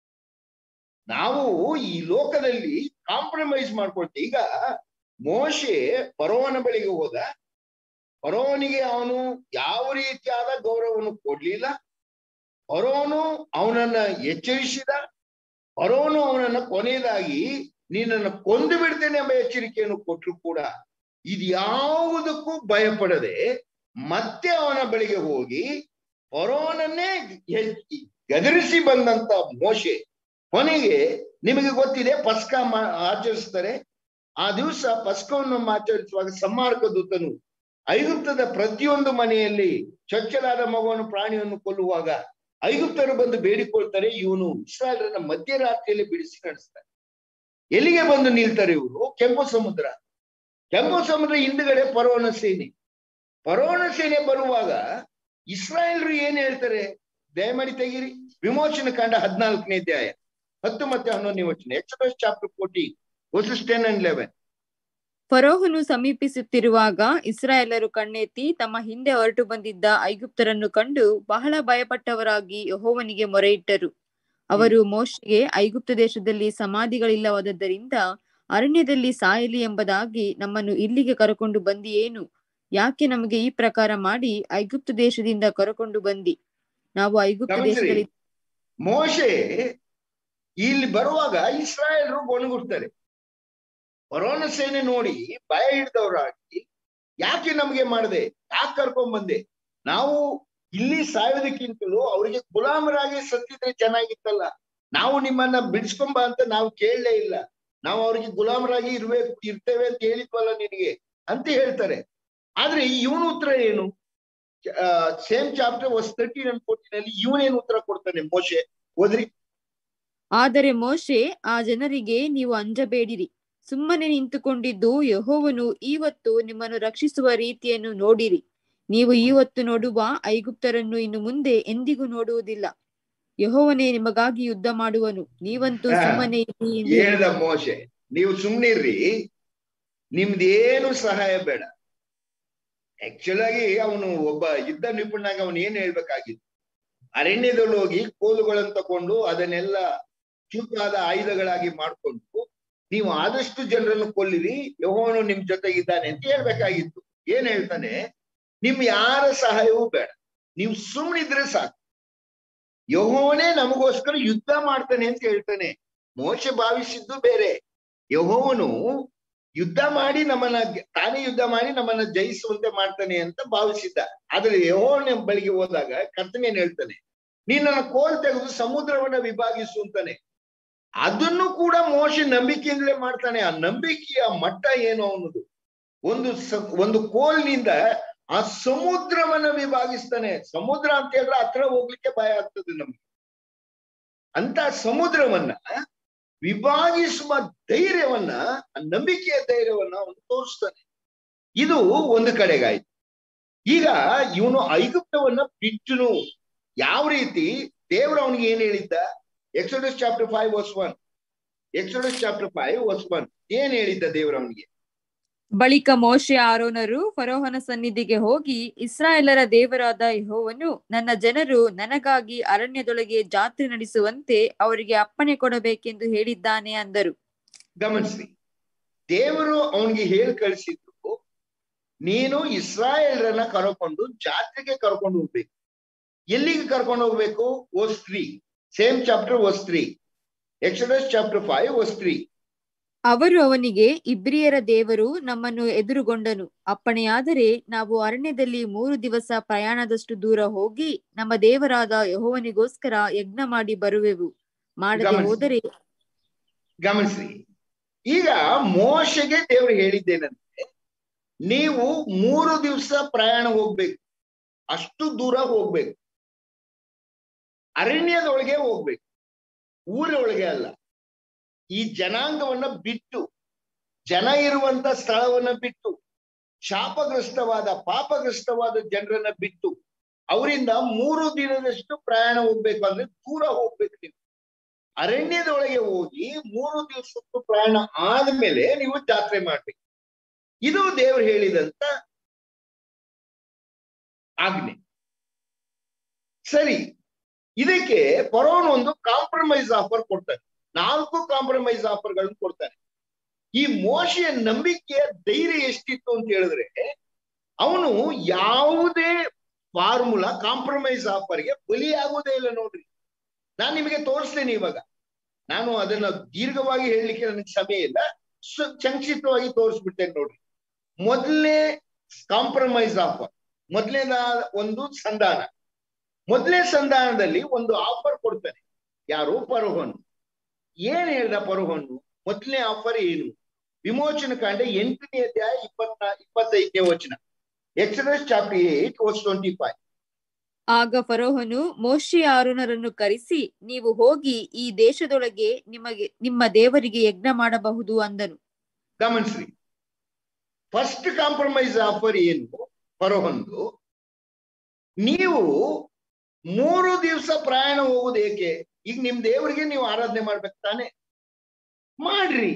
ನಾವು ಈ ಲೋಕದಲ್ಲಿ ಕಾಂಪ್ರಮೈಸ್ ಮಾಡ್ಕೊಳ್ತೇವೆ ಈಗ ಮೋಶೆ ಪರೋವನ ಬಳಿಗೆ ಹೋದ ಪರೋವನಿಗೆ ಅವನು ಯಾವ ರೀತಿಯಾದ ಗೌರವವನ್ನು ಕೊಡ್ಲಿಲ್ಲ ಪರೋನು ಅವನನ್ನ ಎಚ್ಚರಿಸಿದ ಪರೋನು ಅವನನ್ನ ಕೊನೆಯದಾಗಿ ನೀನನ್ನು ಕೊಂದು ಬಿಡ್ತೇನೆ ಎಂಬ ಎಚ್ಚರಿಕೆಯನ್ನು ಕೊಟ್ಟರು ಕೂಡ ಇದ್ಯಾವುದಕ್ಕೂ ಭಯಪಡದೆ ಮತ್ತೆ ಅವನ ಬಳಿಗೆ ಹೋಗಿ ಪರೋನನ್ನೇ ಗದರಿಸಿ ಬಂದಂತ ಮೋಶೆ ಕೊನೆಗೆ ನಿಮಗೆ ಗೊತ್ತಿದೆ ಪಸ್ಕ ಆಚರಿಸ್ತಾರೆ ಆ ದಿವಸ ಪಸ್ಕವನ್ನು ಆಚರಿಸುವಾಗ ಸಮ್ಮಾರ್ಕ ದೂತನು ಐಗುಪ್ತದ ಪ್ರತಿಯೊಂದು ಮನೆಯಲ್ಲಿ ಚೊಚ್ಚಲಾದ ಮಗುವನ್ನು ಪ್ರಾಣಿಯನ್ನು ಕೊಲ್ಲುವಾಗ ಐಗುಪ್ತರು ಬಂದು ಬೇಡಿಕೊಳ್ತಾರೆ ಇವನು ಇಸ್ರಾಯೇಲರನ್ನ ಮಧ್ಯರಾತ್ರಿಯಲ್ಲಿ ಬಿಡಿಸಿ ನಡೆಸ್ತಾರೆ ಎಲ್ಲಿಗೆ ಬಂದು ನಿಲ್ತಾರೆ ಇವರು ಕೆಂಪು ಸಮುದ್ರ ಕೆಂಪು ಸಮುದ್ರ ಹಿಂದ್ಗಡೆ ಪರೋನ ಸೇನೆ ಪರೋನ ಸೇನೆ ಬರುವಾಗ ಇಸ್ರಾಯೇಲ್ರು ಏನ್ ಹೇಳ್ತಾರೆ ದಯಮಾಡಿ ತೆಗೀರಿ ವಿಮೋಚನೆ ಕಾಂಡ ಹದಿನಾಲ್ಕನೇ ಅಧ್ಯಾಯ ಹತ್ತು ಮತ್ತೆ ಹನ್ನೊಂದನೇ ವಚನ Exodus chapter forty verses ten and eleven ಫರೋಹನು ಸಮೀಪಿಸುತ್ತಿರುವಾಗ ಇಸ್ರಾಯೇಲರು ಕಣ್ಣೆತ್ತಿ ತಮ್ಮ ಹಿಂದೆ ಹೊರಟು ಬಂದಿದ್ದ ಐಗುಪ್ತರನ್ನು ಕಂಡು ಬಹಳ ಭಯಪಟ್ಟವರಾಗಿ ಯಹೋವನಿಗೆ ಮೊರೆಯಿಟ್ಟರು ಅವರು ಮೋಶೆಗೆ ಐಗುಪ್ತ ದೇಶದಲ್ಲಿ ಸಮಾಧಿಗಳಿಲ್ಲವಾದದ್ದರಿಂದ ಅರಣ್ಯದಲ್ಲಿ ಸಾಯಲಿ ಎಂಬುದಾಗಿ ನಮ್ಮನ್ನು ಇಲ್ಲಿಗೆ ಕರಕೊಂಡು ಬಂದಿಯೇನು ಯಾಕೆ ನಮಗೆ ಈ ಪ್ರಕಾರ ಮಾಡಿ ಐಗುಪ್ತ ದೇಶದಿಂದ ಕರಕೊಂಡು ಬಂದಿ ನಾವು ಐಗುಪ್ತ ದೇಶದಲ್ಲಿ ಮೋಶೆ ಇಲ್ಲಿ ಬರುವಾಗ ಇಸ್ರಾಯೇಲರು ಗೊಣಗುಡ್ತಾರೆ ಕೊರೋನ ಸೇನೆ ನೋಡಿ ಭಯ ಹಿಡ್ದವರಾಗಿ ಯಾಕೆ ನಮ್ಗೆ ಮಾಡದೆ ಯಾಕೆ ಕರ್ಕೊಂಡ್ ಬಂದೆ ನಾವು ಇಲ್ಲಿ ಸಾಯೋದಕ್ಕಿಂತಲೂ ಅವರಿಗೆ ಗುಲಾಮರಾಗಿ ಸತ್ತಿದ್ರೆ ಚೆನ್ನಾಗಿತ್ತಲ್ಲ ನಾವು ನಿಮ್ಮನ್ನ ಬಿಡಿಸ್ಕೊಂಬ ಅಂತ ನಾವು ಕೇಳಲೇ ಇಲ್ಲ ನಾವು ಅವ್ರಿಗೆ ಗುಲಾಮರಾಗಿ ಇರ್ಬೇಕು ಇರ್ತೇವೆ ಅಂತ ಹೇಳಿದ್ವಲ್ಲ ನಿನಗೆ ಅಂತ ಹೇಳ್ತಾರೆ ಆದ್ರೆ ಇವನ ಉತ್ತರ ಏನು same chapter verse thirteen and fourteen ಅಲ್ಲಿ ಇವನೇನು ಉತ್ತರ ಕೊಡ್ತಾನೆ ಮೋಶೆ ಓದ್ರಿ ಆದರೆ ಮೋಶೆ ಆ ಜನರಿಗೆ ನೀವು ಅಂಜಬೇಡಿರಿ ಸುಮ್ಮನೆ ನಿಂತುಕೊಂಡಿದ್ದು ಯಹೋವನು ಇವತ್ತು ನಿಮ್ಮನ್ನು ರಕ್ಷಿಸುವ ರೀತಿಯನ್ನು ನೋಡಿರಿ ನೀವು ಇವತ್ತು ನೋಡುವ ಐಗುಪ್ತರನ್ನು ಇನ್ನು ಮುಂದೆ ಎಂದಿಗೂ ನೋಡುವುದಿಲ್ಲ ಯಹೋವನೇ ನಿಮಗಾಗಿ ಯುದ್ಧ ಮಾಡುವನು ನೀವಂತೂ ಸುಮ್ಮನೆ ಹೇಳ್ದ ಮೋಶೆ ನೀವು ಸುಮ್ನಿರ್ರಿ ನಿಮ್ದೇನು ಸಹಾಯ ಬೇಡ ಆಕ್ಚುಲ್ ಆಗಿ ಅವನು ಒಬ್ಬ ಯುದ್ಧ ನಿಪುಣನಾಗಿ ಅವನು ಏನ್ ಹೇಳ್ಬೇಕಾಗಿತ್ತು ಅರಣ್ಯದಲ್ಲಿ ಹೋಗಿ ಕೋಲುಗಳನ್ನು ತಕೊಂಡು ಅದನ್ನೆಲ್ಲ ಚೂಪಾದ ಆಯುಧಗಳಾಗಿ ಮಾಡ್ಕೊಂಡು ನೀವು ಆದಷ್ಟು ಜನರನ್ನು ಕೊಲ್ಲಿರಿ ಯಹೋವನು ನಿಮ್ ಜೊತೆಗಿದ್ದಾನೆ ಅಂತ ಹೇಳ್ಬೇಕಾಗಿತ್ತು ಏನ್ ಹೇಳ್ತಾನೆ ನಿಮ್ ಯಾರ ಸಹಾಯವೂ ಬೇಡ ನೀವು ಸುಮ್ಮನಿದ್ರೆ ಸಾಕು ಯಹೋವನೇ ನಮಗೋಸ್ಕರ ಯುದ್ಧ ಮಾಡ್ತಾನೆ ಅಂತ ಹೇಳ್ತಾನೆ ಮೋಶ ಭಾವಿಸಿದ್ದು ಬೇರೆ ಯಹೋವನು ಯುದ್ಧ ಮಾಡಿ ನಮ್ಮನ್ನ ತಾನೇ ಯುದ್ಧ ಮಾಡಿ ನಮ್ಮನ್ನ ಜಯಿಸುವಂತೆ ಮಾಡ್ತಾನೆ ಅಂತ ಭಾವಿಸಿದ್ದ ಆದ್ರೆ ಯಹೋವನ ಬಳಿಗೆ ಹೋದಾಗ ಕರ್ತನೇನ್ ಹೇಳ್ತಾನೆ ನಿನ್ನ ಕೋಲ್ ತೆಗೆದು ಸಮುದ್ರವನ್ನ ವಿಭಾಗಿಸು ಅಂತಾನೆ ಅದನ್ನು ಕೂಡ ಮೋಶ ನಂಬಿಕೆಯಿಂದಲೇ ಮಾಡ್ತಾನೆ ಆ ನಂಬಿಕೆಯ ಮಟ್ಟ ಏನು ಅನ್ನೋದು ಒಂದು ಸ- ಒಂದು ಕೋಲ್ನಿಂದ ಆ ಸಮುದ್ರವನ್ನ ವಿಭಾಗಿಸ್ತಾನೆ ಸಮುದ್ರ ಅಂತ ಹೇಳಿದ್ರೆ ಹತ್ರ ಹೋಗ್ಲಿಕ್ಕೆ ಭಯ ಆಗ್ತದೆ ನಮ್ಗೆ ಅಂತ ಸಮುದ್ರವನ್ನ ವಿಭಾಗಿಸುವ ಧೈರ್ಯವನ್ನ ಆ ನಂಬಿಕೆಯ ಧೈರ್ಯವನ್ನ ಅವನು ತೋರಿಸ್ತಾನೆ ಇದು ಒಂದು ಕಡೆಗಾಯ್ತು ಈಗ ಇವನು ಐಗುಪ್ತವನ್ನ ಬಿಟ್ಟನು ಯಾವ ರೀತಿ ದೇವರು ಅವನಿಗೆ ಏನ್ ಹೇಳಿದ್ದ Exodus chapter five verse one Exodus chapter five verse one ಏನ್ ಹೇಳಿದ್ದ ದೇವರು ಅವನಿಗೆ ಬಳಿಕ ಮೋಶೆ ಆರೋನರು ಫರೋಹನ ಸನ್ನಿಧಿಗೆ ಹೋಗಿ ಇಸ್ರಾಯೇಲರ ದೇವರಾದ ಯೆಹೋವನು ನನ್ನ ಜನರು ನನಗಾಗಿ ಅರಣ್ಯದೊಳಗೆ ಜಾತ್ರೆ ನಡೆಸುವಂತೆ ಅವರಿಗೆ ಅಪ್ಪಣೆ ಕೊಡಬೇಕೆಂದು ಹೇಳಿದ್ದಾನೆ ಅಂದರು ಗಮನಿಸಿ ದೇವರು ಅವನಿಗೆ ಹೇಳಿ ಕಳಿಸಿದ್ದು ನೀನು ಇಸ್ರಾಯೇಲ್ರನ್ನ ಕರ್ಕೊಂಡು ಜಾತ್ರೆಗೆ ಕರ್ಕೊಂಡು ಹೋಗ್ಬೇಕು ಎಲ್ಲಿಗೆ ಕರ್ಕೊಂಡು ಹೋಗ್ಬೇಕು verse three same chapter verse three Exodus chapter five verse three ಅವರು ಅವನಿಗೆ ಇಬ್ರಿಯರ ದೇವರು ನಮ್ಮನ್ನು ಎದುರುಗೊಂಡನು ಅಪ್ಪಣೆಯಾದರೆ ನಾವು ಅರಣ್ಯದಲ್ಲಿ ಮೂರು ದಿವಸ ಪ್ರಯಾಣದಷ್ಟು ದೂರ ಹೋಗಿ ನಮ್ಮ ದೇವರಾದ ಯೆಹೋವನಿಗೋಸ್ಕರ ಯಜ್ಞ ಮಾಡಿ ಬರುವೆವು ಮಾಡದೆ ಗಮನಿಸಿ. ಹೋದರೆ ಗಮನಿಸಿ ಈಗ ಮೋಶೆಗೆ ದೇವರು ಹೇಳಿದ್ದೇನಂದ್ರೆ ನೀವು ಮೂರು ದಿವಸ ಪ್ರಯಾಣ ಹೋಗ್ಬೇಕು ಅಷ್ಟು ದೂರ ಹೋಗ್ಬೇಕು ಅರಣ್ಯದೊಳಗೆ ಹೋಗ್ಬೇಕು ಊರೊಳಗೆ ಅಲ್ಲ ಈ ಜನಾಂಗವನ್ನ ಬಿಟ್ಟು ಜನ ಇರುವಂತ ಸ್ಥಳವನ್ನ ಬಿಟ್ಟು ಶಾಪಗ್ರಸ್ತವಾದ ಪಾಪಗ್ರಸ್ತವಾದ ಜನರನ್ನ ಬಿಟ್ಟು ಅವರಿಂದ ಮೂರು ದಿನದಷ್ಟು ಪ್ರಯಾಣ ಹೋಗ್ಬೇಕು ಅಂದ್ರೆ ದೂರ ಹೋಗ್ಬೇಕು ನೀವು ಅರಣ್ಯದೊಳಗೆ ಹೋಗಿ ಮೂರು ದಿವಸದ್ದು ಪ್ರಯಾಣ ಆದ್ಮೇಲೆ ನೀವು ಜಾತ್ರೆ ಮಾಡ್ಬೇಕು ಇದು ದೇವರು ಹೇಳಿದಂತ ಆಜ್ಞೆ ಸರಿ ಇದಕ್ಕೆ ಪರೋನ್ ಒಂದು ಕಾಂಪ್ರಮೈಸ್ ಆಫರ್ ಕೊಡ್ತಾನೆ ನಾಲ್ಕು ಕಾಂಪ್ರಮೈಸ್ ಆಫರ್ಗಳನ್ನು ಕೊಡ್ತಾನೆ ಈ ಮೋಶೆಯ ನಂಬಿಕೆಯ ಧೈರ್ಯ ಎಷ್ಟಿತ್ತು ಅಂತ ಹೇಳಿದ್ರೆ ಅವನು ಯಾವುದೇ ಫಾರ್ಮುಲಾ ಕಾಂಪ್ರಮೈಸ್ ಆಫರ್ಗೆ ಬಲಿಯಾಗುವುದೇ ಇಲ್ಲ ನೋಡ್ರಿ ನಾನ್ ನಿಮಗೆ ತೋರಿಸ್ತೇನೆ ಇವಾಗ ನಾನು ಅದನ್ನ ದೀರ್ಘವಾಗಿ ಹೇಳಲಿಕ್ಕೆ ನನಗೆ ಸಮಯ ಇಲ್ಲ ಸ- ಸಂಕ್ಷಿಪ್ತವಾಗಿ ತೋರಿಸ್ಬಿಡ್ತೇನೆ ನೋಡ್ರಿ ಮೊದಲನೇ ಕಾಂಪ್ರಮೈಸ್ ಆಫರ್ ಮೊದಲನೇದ ಒಂದು ಸಂಧಾನ ಮೊದಲನೇ ಸಂಧಾನದಲ್ಲಿ ಒಂದು ಆಫರ್ ಕೊಡ್ತಾನೆ ಯಾರು ಪರೋಹನು ಏನ್ ಹೇಳ್ದ ಪರೋಹನು ಮೊದಲನೇ ಆಫರ್ ಏನು ವಿಮೋಚನ ಕಾಂಡ ಎಂಟನೇ ಅಧ್ಯಾಯ ಇಪ್ಪತ್ತ ಇಪ್ಪತ್ತೈದನೇ ವಚನ Exodus chapter eight verse twenty five ಆಗ ಫರೋಹನು ಮೋಶೆ ಆರೋನರನ್ನು ಕರೆಸಿ ನೀವು ಹೋಗಿ ಈ ದೇಶದೊಳಗೆ ನಿಮಗೆ ನಿಮ್ಮ ದೇವರಿಗೆ ಯಜ್ಞ ಮಾಡಬಹುದು ಅಂದನು ಗಮನಿಸ್ರಿ ಫಸ್ಟ್ ಕಾಂಪ್ರಮೈಸ್ ಆಫರ್ ಏನು ಪರೋಹಂದು ನೀವು ಮೂರು ದಿವಸ ಪ್ರಯಾಣ ಹೋಗುದು ಏಕೆ ಈಗ ನಿಮ್ ದೇವರಿಗೆ ನೀವು ಆರಾಧನೆ ಮಾಡ್ಬೇಕು ತಾನೆ ಮಾಡ್ರಿ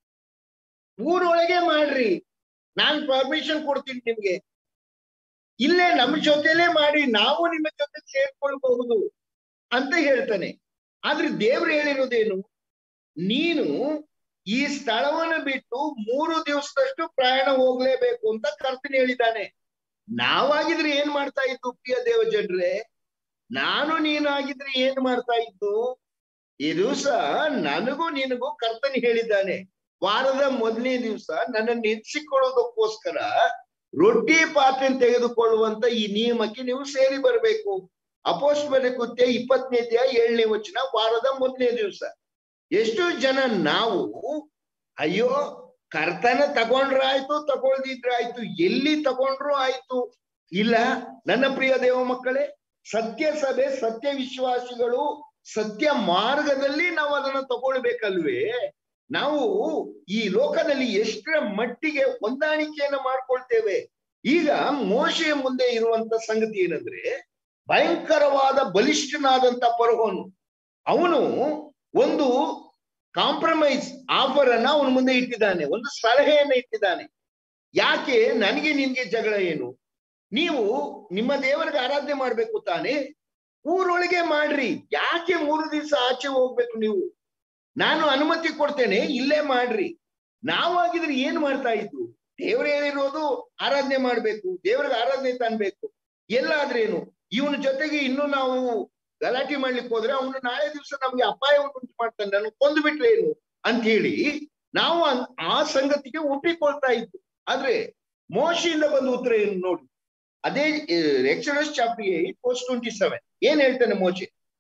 ಊರೊಳಗೆ ಮಾಡ್ರಿ ನಾನ್ ಪರ್ಮಿಷನ್ ಕೊಡ್ತೀನಿ ನಿಮ್ಗೆ ಇಲ್ಲೇ ನಮ್ಮ ಜೊತೆಲೇ ಮಾಡಿ ನಾವು ನಿಮ್ಮ ಜೊತೆ ಸೇರ್ಕೊಳ್ಬಹುದು ಅಂತ ಹೇಳ್ತಾನೆ ಆದ್ರೆ ದೇವ್ರು ಹೇಳಿರೋದೇನು ನೀನು ಈ ಸ್ಥಳವನ್ನು ಬಿಟ್ಟು ಮೂರು ದಿವಸದಷ್ಟು ಪ್ರಯಾಣ ಹೋಗ್ಲೇಬೇಕು ಅಂತ ಕರ್ತನೆ ಹೇಳಿದ್ದಾನೆ ನಾವಾಗಿದ್ರೆ ಏನ್ ಮಾಡ್ತಾ ಇದ್ದು ಪ್ರಿಯ ದೇವ ಜನರೇ ನಾನು ನೀನಾಗಿದ್ರೆ ಏನ್ ಮಾಡ್ತಾ ಇದ್ದು ಈ ದಿವಸ ನನಗೂ ನಿನಗೂ ಕರ್ತನೆ ಹೇಳಿದ್ದಾನೆ ವಾರದ ಮೊದಲನೇ ದಿವಸ ನನ್ನನ್ನು ನೆಚ್ಚಿಕೊಳ್ಳೋದಕ್ಕೋಸ್ಕರ ರೊಟ್ಟಿ ಪಾತ್ರೆ ತೆಗೆದುಕೊಳ್ಳುವಂತ ಈ ನಿಯಮಕ್ಕೆ ನೀವು ಸೇರಿ ಬರಬೇಕು ಅಪೋಸ್ಮರ ಕೃತ್ಯ ಇಪ್ಪತ್ತನೇ ಅಧ್ಯಾಯ ಏಳನೇ ವಚನ ವಾರದ ಮೊದಲನೇ ದಿವಸ ಎಷ್ಟು ಜನ ನಾವು ಅಯ್ಯೋ ಕರ್ತನ ತಗೊಂಡ್ರಾಯ್ತು ತಗೊಳ್ದಿದ್ರಾಯ್ತು ಎಲ್ಲಿ ತಗೊಂಡ್ರು ಆಯ್ತು ಇಲ್ಲ ನನ್ನ ಪ್ರಿಯ ದೇವ ಮಕ್ಕಳೇ ಸತ್ಯ ಸಭೆ ಸತ್ಯ ವಿಶ್ವಾಸಿಗಳು ಸತ್ಯ ಮಾರ್ಗದಲ್ಲಿ ನಾವು ಅದನ್ನ ತಗೊಳ್ಬೇಕಲ್ವೇ ನಾವು ಈ ಲೋಕದಲ್ಲಿ ಎಷ್ಟರ ಮಟ್ಟಿಗೆ ಹೊಂದಾಣಿಕೆಯನ್ನ ಮಾಡ್ಕೊಳ್ತೇವೆ ಈಗ ಮೋಶೆಯ ಮುಂದೆ ಇರುವಂತ ಸಂಗತಿ ಏನಂದ್ರೆ ಭಯಂಕರವಾದ ಬಲಿಷ್ಠನಾದಂತ ಪರಹೋನು ಅವನು ಒಂದು ಕಾಂಪ್ರಮೈಸ್ ಆಫರ್ ಅನ್ನ ಅವನ ಮುಂದೆ ಇಟ್ಟಿದ್ದಾನೆ ಒಂದು ಸಲಹೆಯನ್ನ ಇಟ್ಟಿದ್ದಾನೆ ಯಾಕೆ ನನಗೆ ನಿನ್ಗೆ ಜಗಳ ಏನು ನೀವು ನಿಮ್ಮ ದೇವರಿಗೆ ಆರಾಧನೆ ಮಾಡ್ಬೇಕು ತಾನೇ ಊರೊಳಗೆ ಮಾಡ್ರಿ ಯಾಕೆ ಮೂರು ದಿವಸ ಆಚೆ ಹೋಗ್ಬೇಕು ನೀವು ನಾನು ಅನುಮತಿ ಕೊಡ್ತೇನೆ ಇಲ್ಲೇ ಮಾಡ್ರಿ ನಾವಾಗಿದ್ರೆ ಏನ್ ಮಾಡ್ತಾ ಇದ್ದು ದೇವ್ರು ಹೇಳಿರೋದು ಆರಾಧನೆ ಮಾಡ್ಬೇಕು ದೇವ್ರಿಗೆ ಆರಾಧನೆ ತಾನ್ಬೇಕು ಎಲ್ಲಾದ್ರೇನು ಇವನ ಜೊತೆಗೆ ಇನ್ನು ನಾವು ಗಲಾಟೆ ಮಾಡ್ಲಿಕ್ಕೆ ಹೋದ್ರೆ ಅವನು ನಾಳೆ ದಿವಸ ನಮ್ಗೆ ಅಪಾಯವನ್ನು ಉಂಟು ಮಾಡ್ತಾನೆ ನಾನು ಕೊಂದು ಬಿಟ್ರೆ ಏನು ಅಂತ ಹೇಳಿ ನಾವು ಅನ್- ಆ ಸಂಗತಿಗೆ ಒಪ್ಪಿಕೊಳ್ತಾ ಇದ್ದು ಆದ್ರೆ ಮೋಶಿಯಿಂದ ಬಂದ ಉತ್ತರ ಏನು ನೋಡಿ ಅದೇ Exodus chapter eight twenty seven ಏನ್ ಹೇಳ್ತಾನೆ ಮೋಶೆ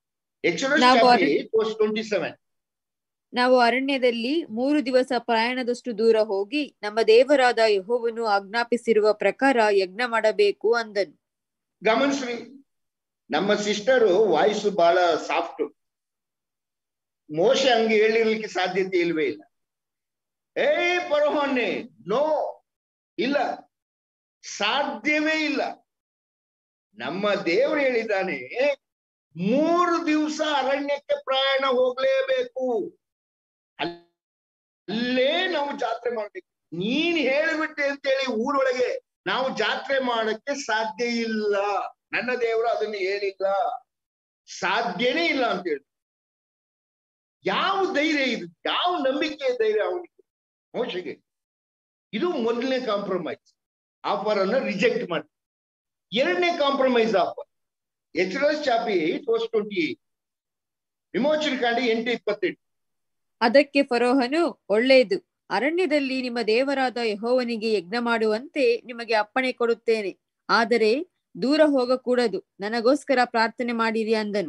ಎಕ್ಸೋಡಸ್ ನಾವು ಚಾಪ್ಟರ್ ಅರಣ್ಯ- 8 verse 27 ನಾವು ಅರಣ್ಯದಲ್ಲಿ ಮೂರು ದಿವಸ ಪ್ರಯಾಣದಷ್ಟು ದೂರ ಹೋಗಿ ನಮ್ಮ ದೇವರಾದ ಯೆಹೋವನು ಆಜ್ಞಾಪಿಸಿರುವ ಪ್ರಕಾರ ಯಜ್ಞ ಮಾಡಬೇಕು ಅಂದನು ಗಮನಿಸ್ರಿ ನಮ್ಮ ಸಿಸ್ಟರು ವಾಯ್ಸ್ ಬಹಳ ಸಾಫ್ಟ್ ಮೋಶ ಹಂಗೆ ಹೇಳಿರ್ಲಿಕ್ಕೆ ಸಾಧ್ಯತೆ ಇಲ್ವೇ ಇಲ್ಲ ಏ ಪರಮಾನ್ಯ ನೋ ಇಲ್ಲ ಸಾಧ್ಯವೇ ಇಲ್ಲ ನಮ್ಮ ದೇವರು ಹೇಳಿದ್ದಾನೆ ಮೂರು ದಿವಸ ಅರಣ್ಯಕ್ಕೆ ಪ್ರಯಾಣ ಹೋಗ್ಲೇಬೇಕು ಅಲ್- ಅಲ್ಲೇ ನಾವು ಜಾತ್ರೆ ಮಾಡ್ಬೇಕು ನೀನ್ ಹೇಳ್ಬಿಟ್ಟೆ ಅಂತೇಳಿ ಊರೊಳಗೆ ನಾವು ಜಾತ್ರೆ ಮಾಡಕ್ಕೆ ಸಾಧ್ಯ ಇಲ್ಲ ನನ್ನ ದೇವರು ಅದನ್ನು ಹೇಳಿಲ್ಲ ಸಾಧ್ಯನೇ ಇಲ್ಲ ಅಂತ ಹೇಳಿ ಯಾವ ಧೈರ್ಯ ಇದು ಯಾವ ನಂಬಿಕೆ ಧೈರ್ಯ ಅವನಿಗೆ ಮೋಶಗೆ ಇದು ಮೊದಲನೇ ಕಾಂಪ್ರಮೈಸ್ ಆಫರ್ ಅನ್ನ ರಿಜೆಕ್ಟ್ ಮಾಡಿ ಎರಡನೇ compromise offer Exodus chapter eight verse twenty ವಿಮೋಚನೆ ಕಾಂಡ ಎಂಟು ಇಪ್ಪತ್ತೆಂಟು ಅದಕ್ಕೆ ಫರೋಹನು ಒಳ್ಳೆಯದು ಅರಣ್ಯದಲ್ಲಿ ನಿಮ್ಮ ದೇವರಾದ ಯೆಹೋವನಿಗೆ ಯಜ್ಞ ಮಾಡುವಂತೆ ನಿಮಗೆ ಅಪ್ಪಣೆ ಕೊಡುತ್ತೇನೆ ಆದರೆ ದೂರ ಹೋಗಕೂಡದು ನನಗೋಸ್ಕರ ಪ್ರಾರ್ಥನೆ ಮಾಡಿರಿ ಅಂದನು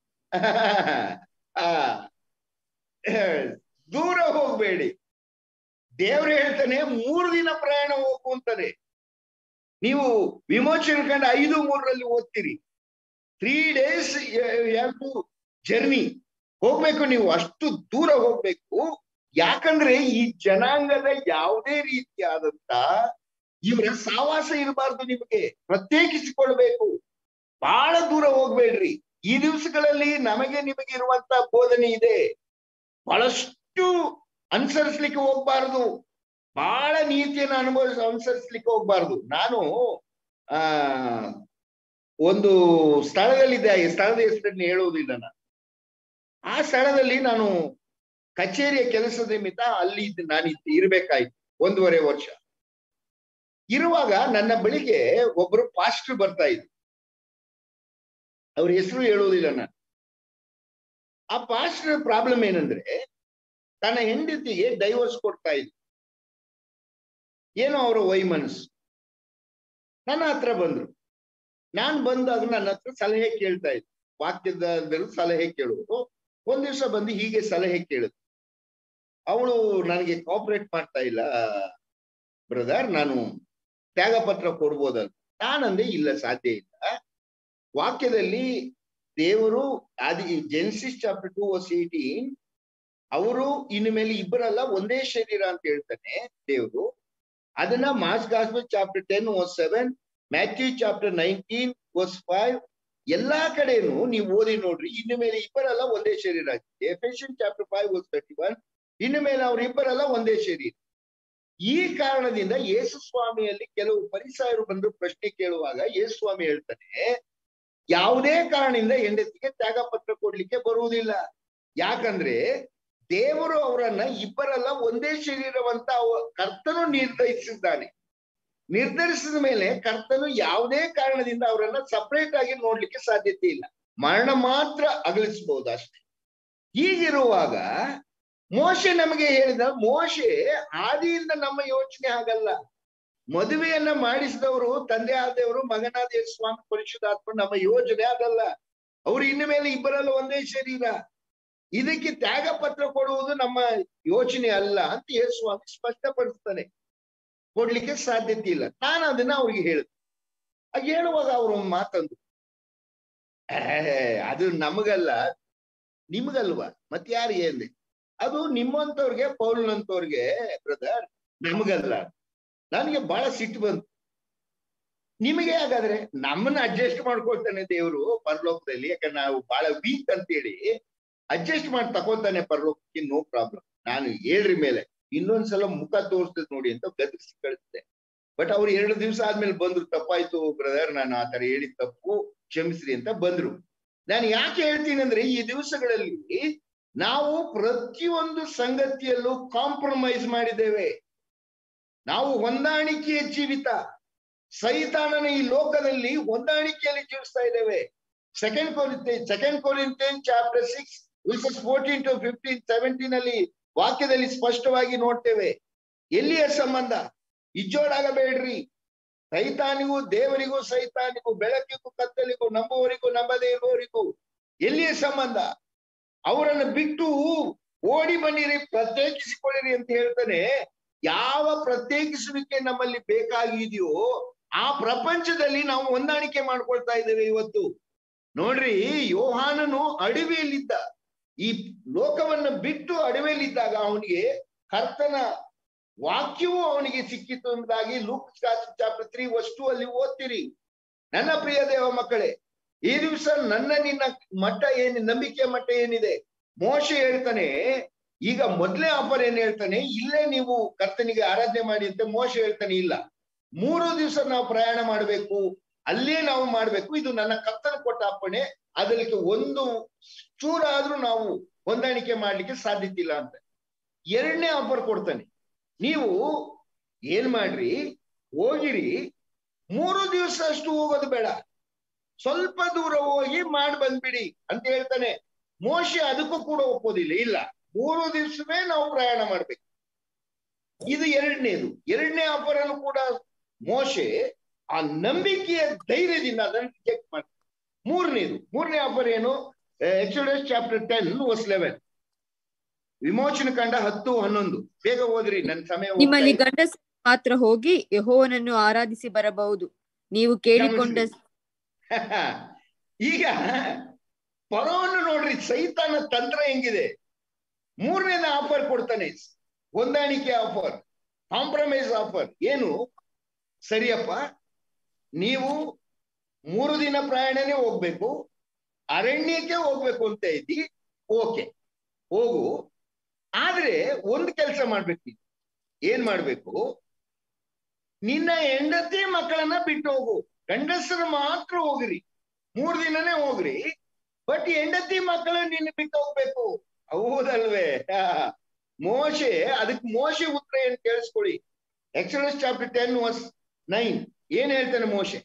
ಆ, ದೂರ ಹೋಗ್ಬೇಡಿ ದೇವ್ರು ಹೇಳ್ತಾನೆ ಮೂರು ದಿನ ಪ್ರಯಾಣ ಹೋಗು ಅಂತಾನೆ ನೀವು ವಿಮೋಚನೆ ಕಂಡ ಐದು ಮೂರರಲ್ಲಿ ಓದ್ತೀರಿ three days have to journey ಹೋಗ್ಬೇಕು ನೀವು ಅಷ್ಟು ದೂರ ಹೋಗ್ಬೇಕು ಯಾಕಂದ್ರೆ ಈ ಜನಾಂಗದ ಯಾವುದೇ ರೀತಿಯಾದಂತ ಇವರ ಸಾವಾಸ ಇರಬಾರ್ದು ನಿಮಗೆ ಪ್ರತ್ಯೇಕಿಸಿಕೊಳ್ಬೇಕು ಬಹಳ ದೂರ ಹೋಗ್ಬೇಡ್ರಿ ಈ ದಿವಸಗಳಲ್ಲಿ ನಮಗೆ ನಿಮಗೆ ಇರುವಂತ ಬೋಧನೆ ಇದೆ ಬಹಳಷ್ಟು ಅನುಸರಿಸ್ಲಿಕ್ಕೆ ಹೋಗ್ಬಾರ್ದು ಬಹಳ ನೀತಿಯನ್ನು ಅನುಭವಿಸ ಅನುಸರಿಸ್ಲಿಕ್ಕೆ ಹೋಗ್ಬಾರ್ದು ನಾನು ಆ ಒಂದು ಸ್ಥಳದಲ್ಲಿದ್ದೆ ಆ ಸ್ಥಳದ ಹೆಸರನ್ನು ಹೇಳುವುದಿಲ್ಲ ನಾನು ಆ ಸ್ಥಳದಲ್ಲಿ ನಾನು ಕಚೇರಿಯ ಕೆಲಸದ ನಿಮಿತ್ತ ಅಲ್ಲಿ ಇದ್ದೆ- ನಾನು ಇದ್ದೆ- ಇರ್ಬೇಕಾಯ್ತು ಒಂದೂವರೆ ವರ್ಷ ಇರುವಾಗ ನನ್ನ ಬಳಿಗೆ ಒಬ್ರು ಪಾಸ್ಟರ್ ಬರ್ತಾ ಇದ್ರು ಅವ್ರ ಹೆಸರು ಹೇಳುವುದಿಲ್ಲ ನಾನು ಆ ಪಾಸ್ಟರ್ ಪ್ರಾಬ್ಲಮ್ ಏನಂದ್ರೆ ತನ್ನ ಹೆಂಡತಿಗೆ ಡೈವರ್ಸ್ ಕೊಡ್ತಾ ಇದ್ರು ಏನೋ ಅವರ ವೈಮನಸ್ಸು ನನ್ನ ಹತ್ರ ಬಂದ್ರು ನಾನ್ ಬಂದಾಗ ನನ್ನ ಹತ್ರ ಸಲಹೆ ಕೇಳ್ತಾ ಇದ್ರು ವಾಕ್ಯದ ಸಲಹೆ ಕೇಳುವುದು ಒಂದ್ ದಿವಸ ಬಂದು ಹೀಗೆ ಸಲಹೆ ಕೇಳಿದ್ರು ಅವಳು ನನಗೆ ಕೋಪರೇಟ್ ಮಾಡ್ತಾ ಇಲ್ಲ ಬ್ರದರ್ ನಾನು ತ್ಯಾಗ ಪತ್ರ ಕೊಡ್ಬೋದಂತ ನಾನಂದೆ ಇಲ್ಲ ಸಾಧ್ಯ ಇಲ್ಲ ವಾಕ್ಯದಲ್ಲಿ ದೇವರು ಆದಿ Genesis chapter two verse eighteen ಅವರು ಇನ್ನು ಮೇಲೆ ಇಬ್ಬರಲ್ಲ ಒಂದೇ ಶರೀರ ಅಂತ ಹೇಳ್ತಾನೆ ದೇವರು ಅದನ್ನ Mark's gospel chapter ten verse seven Matthew chapter nineteen verse five ಎಲ್ಲಾ ಕಡೆನೂ ನೀವು ಓದಿ ನೋಡ್ರಿ ಇನ್ನು ಮೇಲೆ ಇಬ್ಬರಲ್ಲ ಒಂದೇ ಶರೀರ Ephesian chapter five verse thirty one ಇನ್ನು ಮೇಲೆ ಅವರಿಬ್ಬರಲ್ಲ ಒಂದೇ ಶರೀರ ಈ ಕಾರಣದಿಂದ ಯೇಸು ಸ್ವಾಮಿಯಲ್ಲಿ ಕೆಲವು ಪರಿಸಾಯರು ಬಂದು ಪ್ರಶ್ನೆ ಕೇಳುವಾಗ ಯೇಸು ಸ್ವಾಮಿ ಹೇಳ್ತಾನೆ ಯಾವುದೇ ಕಾರಣದಿಂದ ಹೆಂಡತಿಗೆ ತ್ಯಾಗ ಪತ್ರ ಕೊಡ್ಲಿಕ್ಕೆ ಬರುವುದಿಲ್ಲ ಯಾಕಂದ್ರೆ ದೇವರು ಅವರನ್ನ ಇಬ್ಬರಲ್ಲ ಒಂದೇ ಶರೀರವಂತ ಅವ- ಕರ್ತನು ನಿರ್ಧರಿಸಿದ್ದಾನೆ ನಿರ್ಧರಿಸಿದ ಮೇಲೆ ಕರ್ತನು ಯಾವುದೇ ಕಾರಣದಿಂದ ಅವರನ್ನ ಸಪರೇಟ್ ಆಗಿ ನೋಡ್ಲಿಕ್ಕೆ ಸಾಧ್ಯತೆ ಇಲ್ಲ ಮರಣ ಮಾತ್ರ ಅಗಲಿಸಬಹುದು ಅಷ್ಟೇ ಹೀಗಿರುವಾಗ ಮೋಶೆ ನಮಗೆ ಹೇಳಿದ ಮೋಶೆ ಆದಿಯಿಂದ ನಮ್ಮ ಯೋಚನೆ ಆಗಲ್ಲ ಮದುವೆಯನ್ನ ಮಾಡಿಸಿದವರು ತಂದೆ ಆದವರು ಮಗನಾದ ಯೇಸು ಸ್ವಾಮಿ ಪರಿಶುದ್ಧಾತ್ಮ ನಮ್ಮ ಯೋಜನೆ ಅದಲ್ಲ ಅವ್ರು ಇನ್ನು ಮೇಲೆ ಇಬ್ಬರಲ್ಲ ಒಂದೇ ಶರೀರ ಇದಕ್ಕೆ ತ್ಯಾಗ ಪತ್ರ ಕೊಡುವುದು ನಮ್ಮ ಯೋಚನೆ ಅಲ್ಲ ಅಂತ ಯೇಸು ಸ್ವಾಮಿ ಸ್ಪಷ್ಟಪಡಿಸ್ತಾನೆ ಕೊಡ್ಲಿಕ್ಕೆ ಸಾಧ್ಯತೆ ಇಲ್ಲ ನಾನು ಅದನ್ನ ಅವ್ರಿಗೆ ಹೇಳಿದೆ ಆಗ ಹೇಳುವಾಗ ಅವ್ರು ಒಂದು ಮಾತಂದು "ಏ, ಅದು ನಮಗಲ್ಲ ನಿಮಗಲ್ವಾ ಮತ್ ಯಾರಿಗೆ ಅಂದೆ ಅದು ನಿಮ್ಮಂತವ್ರಿಗೆ ಪೌಲನಂತವ್ರಿಗೆ ಬ್ರದರ್ ನಮಗಲ್ಲ ನನಗೆ ಬಹಳ ಸಿಟ್ಟು ಬಂತು ನಿಮಗೆ ಹಾಗಾದ್ರೆ ನಮ್ಮನ್ನ ಅಡ್ಜಸ್ಟ್ ಮಾಡ್ಕೊಳ್ತಾನೆ ದೇವರು ಪರಲೋಕದಲ್ಲಿ ಯಾಕಂದ್ರೆ ನಾವು ಬಹಳ ವೀಕ್ ಅಂತೇಳಿ ಅಡ್ಜಸ್ಟ್ ಮಾಡಿ ತಕೊಂತಾನೆ ಪರಲೋಕಕ್ಕೆ ನೋ ಪ್ರಾಬ್ಲಮ್ ನಾನು ಹೇಳ್ರಿ ಮೇಲೆ ಇನ್ನೊಂದ್ಸಲ ಮುಖ ತೋರಿಸ್ತದೆ ನೋಡಿ ಅಂತ ಗದರಿಸಿ ಕಳಿಸಿದೆ ಬಟ್ ಅವ್ರು ಎರಡು ದಿವಸ ಆದ್ಮೇಲೆ ಬಂದ್ರು ತಪ್ಪಾಯ್ತು ಬ್ರದರ್ ನಾನು ಆ ತರ ಹೇಳಿದ ತಪ್ಪು ಕ್ಷಮಿಸ್ರಿ ಅಂತ ಬಂದ್ರು ನಾನು ಯಾಕೆ ಹೇಳ್ತೀನಿ ಅಂದ್ರೆ ಈ ದಿವಸಗಳಲ್ಲಿ ನಾವು ಪ್ರತಿಯೊಂದು ಸಂಗತಿಯಲ್ಲೂ ಕಾಂಪ್ರಮೈಸ್ ಮಾಡಿದ್ದೇವೆ ನಾವು ಹೊಂದಾಣಿಕೆಯ ಜೀವಿತ ಸೈತಾನನ ಈ ಲೋಕದಲ್ಲಿ ಹೊಂದಾಣಿಕೆಯಲ್ಲಿ ಜೀವಿಸ್ತಾ ಇದ್ದೇವೆ second Corinthians second Corinthian chapter six verses fourteen to fifteen seventeen ಅಲ್ಲಿ ವಾಕ್ಯದಲ್ಲಿ ಸ್ಪಷ್ಟವಾಗಿ ನೋಡ್ತೇವೆ ಎಲ್ಲಿಯ ಸಂಬಂಧ ಇಜ್ಜೋಡಾಗಬೇಡ್ರಿ ಸೈತಾನಿಗೂ ದೇವರಿಗೂ ಸೈತಾನಿಗೂ ಬೆಳಕಿಗೂ ಕತ್ತಲಿಗೂ ನಂಬುವವರಿಗೂ ನಂಬದೇ ಇರುವವರಿಗೂ ಎಲ್ಲಿಯ ಸಂಬಂಧ ಅವರನ್ನು ಬಿಟ್ಟು ಓಡಿ ಬನ್ನಿರಿ ಪ್ರತ್ಯೇಕಿಸಿಕೊಳ್ಳಿರಿ ಅಂತ ಹೇಳ್ತಾನೆ ಯಾವ ಪ್ರತ್ಯೇಕಿಸುವಿಕೆ ನಮ್ಮಲ್ಲಿ ಬೇಕಾಗಿದೆಯೋ ಆ ಪ್ರಪಂಚದಲ್ಲಿ ನಾವು ಹೊಂದಾಣಿಕೆ ಮಾಡ್ಕೊಳ್ತಾ ಇದ್ದೇವೆ ಇವತ್ತು ನೋಡ್ರಿ ಯೋಹಾನನು ಅಡವಿಯಲ್ಲಿದ್ದ ಈ ಲೋಕವನ್ನ ಬಿಟ್ಟು ಅಡವಿಯಲ್ಲಿದ್ದಾಗ ಅವನಿಗೆ ಕರ್ತನ ವಾಕ್ಯವೂ ಅವನಿಗೆ ಸಿಕ್ಕಿತು ಎಂಬುದಾಗಿ ಲೂಕ್ ಚಾಪ್ಟರ್ ತ್ರೀ ವಸ್ತು ಅಲ್ಲಿ ಓದ್ತೀರಿ ನನ್ನ ಪ್ರಿಯ ದೇವ ಮಕ್ಕಳೇ ಈ ದಿವಸ ನನ್ನ ನಿನ್ನ ಮಟ್ಟ ಏನ್ ನಂಬಿಕೆಯ ಮಟ್ಟ ಏನಿದೆ ಮೋಶ ಹೇಳ್ತಾನೆ ಈಗ ಮೊದ್ಲೇ ಆಫರ್ ಏನ್ ಹೇಳ್ತಾನೆ ಇಲ್ಲೇ ನೀವು ಕರ್ತನಿಗೆ ಆರಾಧನೆ ಮಾಡಿ ಅಂತ ಮೋಶ ಹೇಳ್ತಾನೆ ಇಲ್ಲ ಮೂರು ದಿವಸ ನಾವು ಪ್ರಯಾಣ ಮಾಡಬೇಕು ಅಲ್ಲೇ ನಾವು ಮಾಡ್ಬೇಕು ಇದು ನನ್ನ ಕರ್ತನ ಕೊಟ್ಟ ಅಪ್ಪಣೆ ಅದಕ್ಕೆ ಒಂದು ಚೂರಾದ್ರೂ ನಾವು ಹೊಂದಾಣಿಕೆ ಮಾಡ್ಲಿಕ್ಕೆ ಸಾಧ್ಯತೆ ಇಲ್ಲ ಅಂತ ಎರಡನೇ ಆಫರ್ ಕೊಡ್ತಾನೆ ನೀವು ಏನ್ ಮಾಡ್ರಿ ಹೋಗಿರಿ ಮೂರು ದಿವಸ ಅಷ್ಟು ಹೋಗೋದು ಬೇಡ ಸ್ವಲ್ಪ ದೂರ ಹೋಗಿ ಮಾಡಿ ಬಂದ್ಬಿಡಿ ಅಂತ ಹೇಳ್ತಾನೆ ಮೋಶೆ ಅದಕ್ಕೂ ಕೂಡ ಒಪ್ಪೋದಿಲ್ಲ ಇಲ್ಲ ಮೂರು ದಿವಸವೇ ನಾವು ಪ್ರಯಾಣ ಮಾಡ್ಬೇಕು ಇದು ಎರಡನೇದು ಎರಡನೇ ಅಪರನು ಕೂಡ ಮೋಶೆ ಆ ನಂಬಿಕೆಯ ಧೈರ್ಯದಿಂದ ಅದನ್ನು ರಿಜೆಕ್ಟ್ ಮಾಡ್ತಾರೆ ಮೂರನೇದು ಮೂರನೇ ಆಫರ್ ಏನು Exodus chapter ten verse eleven ವಿಮೋಚನ ಕಂಡ ಹತ್ತು ಹನ್ನೊಂದು ಬೇಗ ಓದ್ರಿ ನನ್ನ ಸಮಯ ಹೋಗ್ತಾ ನಿಮ್ಮಲ್ಲಿ ಇದೆ. ಗಂಡಸ ಮಾತ್ರ ಹೋಗಿ ಯಹೋವನನ್ನು ಆರಾಧಿಸಿ ಬರಬಹುದು ನೀವು ಕೇಳಿಕೊಂಡ ಈಗ ಪರವನ್ನು ನೋಡ್ರಿ ಸೈತಾನ ತಂತ್ರ ಹೆಂಗಿದೆ ಮೂರನೇದ ಆಫರ್ ಕೊಡ್ತಾನೆ ಹೊಂದಾಣಿಕೆ ಆಫರ್ ಕಾಂಪ್ರಮೈಸ್ ಆಫರ್ ಏನು ಸರಿಯಪ್ಪ ನೀವು ಮೂರು ದಿನ ಪ್ರಯಾಣನೇ ಹೋಗ್ಬೇಕು ಅರಣ್ಯಕ್ಕೆ ಹೋಗ್ಬೇಕು ಅಂತ ಇದ್ದಿ ಓಕೆ ಹೋಗು ಆದ್ರೆ ಒಂದು ಕೆಲಸ ಮಾಡ್ಬೇಕು ನೀನು. ಏನ್ ಮಾಡ್ಬೇಕು ನಿನ್ನ ಹೆಂಡತಿ ಮಕ್ಕಳನ್ನ ಬಿಟ್ಟು ಹೋಗು ಗಂಡಸರು ಮಾತ್ರ ಹೋಗ್ರಿ ಮೂರ್ ದಿನನೇ ಹೋಗ್ರಿ ಬಟ್ ಹೆಂಡತಿ ಮಕ್ಕಳು ನಿನ್ನ ಬಿಟ್ಟು ಹೋಗ್ಬೇಕು ಹೌದಲ್ವೇ ಹಾ. ಮೋಶೆ ಅದಕ್ಕೆ ಮೋಶೆ ಉತ್ತರ ಏನ್ ಕೇಳಿಸ್ಕೊಳ್ಳಿ Exodus chapter ten verse nine ಏನ್ ಹೇಳ್ತಾನೆ ಮೋಶೆ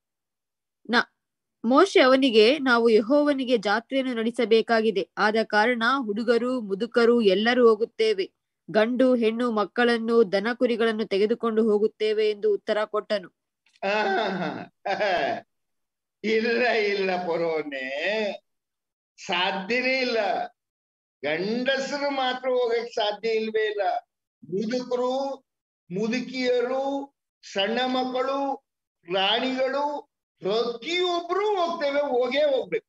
ಮೋಶೆ ಅವನಿಗೆ ನಾವು ಯಹೋವನಿಗೆ ಜಾತ್ರೆಯನ್ನು ನಡೆಸಬೇಕಾಗಿದೆ ಆದ ಕಾರಣ ಹುಡುಗರು ಮುದುಕರು ಎಲ್ಲರೂ ಹೋಗುತ್ತೇವೆ ಗಂಡು ಹೆಣ್ಣು ಮಕ್ಕಳನ್ನು ದನ ಕುರಿಗಳನ್ನು ತೆಗೆದುಕೊಂಡು ಹೋಗುತ್ತೇವೆ ಎಂದು ಉತ್ತರ ಕೊಟ್ಟನು ಆಹ್, ಇಲ್ಲ ಇಲ್ಲ ಪರೋನೆ ಸಾಧ್ಯನೇ ಇಲ್ಲ ಗಂಡಸರು ಮಾತ್ರ ಹೋಗಕ್ ಸಾಧ್ಯ ಇಲ್ವೇ ಇಲ್ಲ ಮುದುಕರು ಮುದುಕಿಯರು ಸಣ್ಣ ಮಕ್ಕಳು ಪ್ರಾಣಿಗಳು ಪ್ರತಿಯೊಬ್ರು ಹೋಗ್ತೇವೆ ಹೋಗೇ ಹೋಗ್ಬೇಕು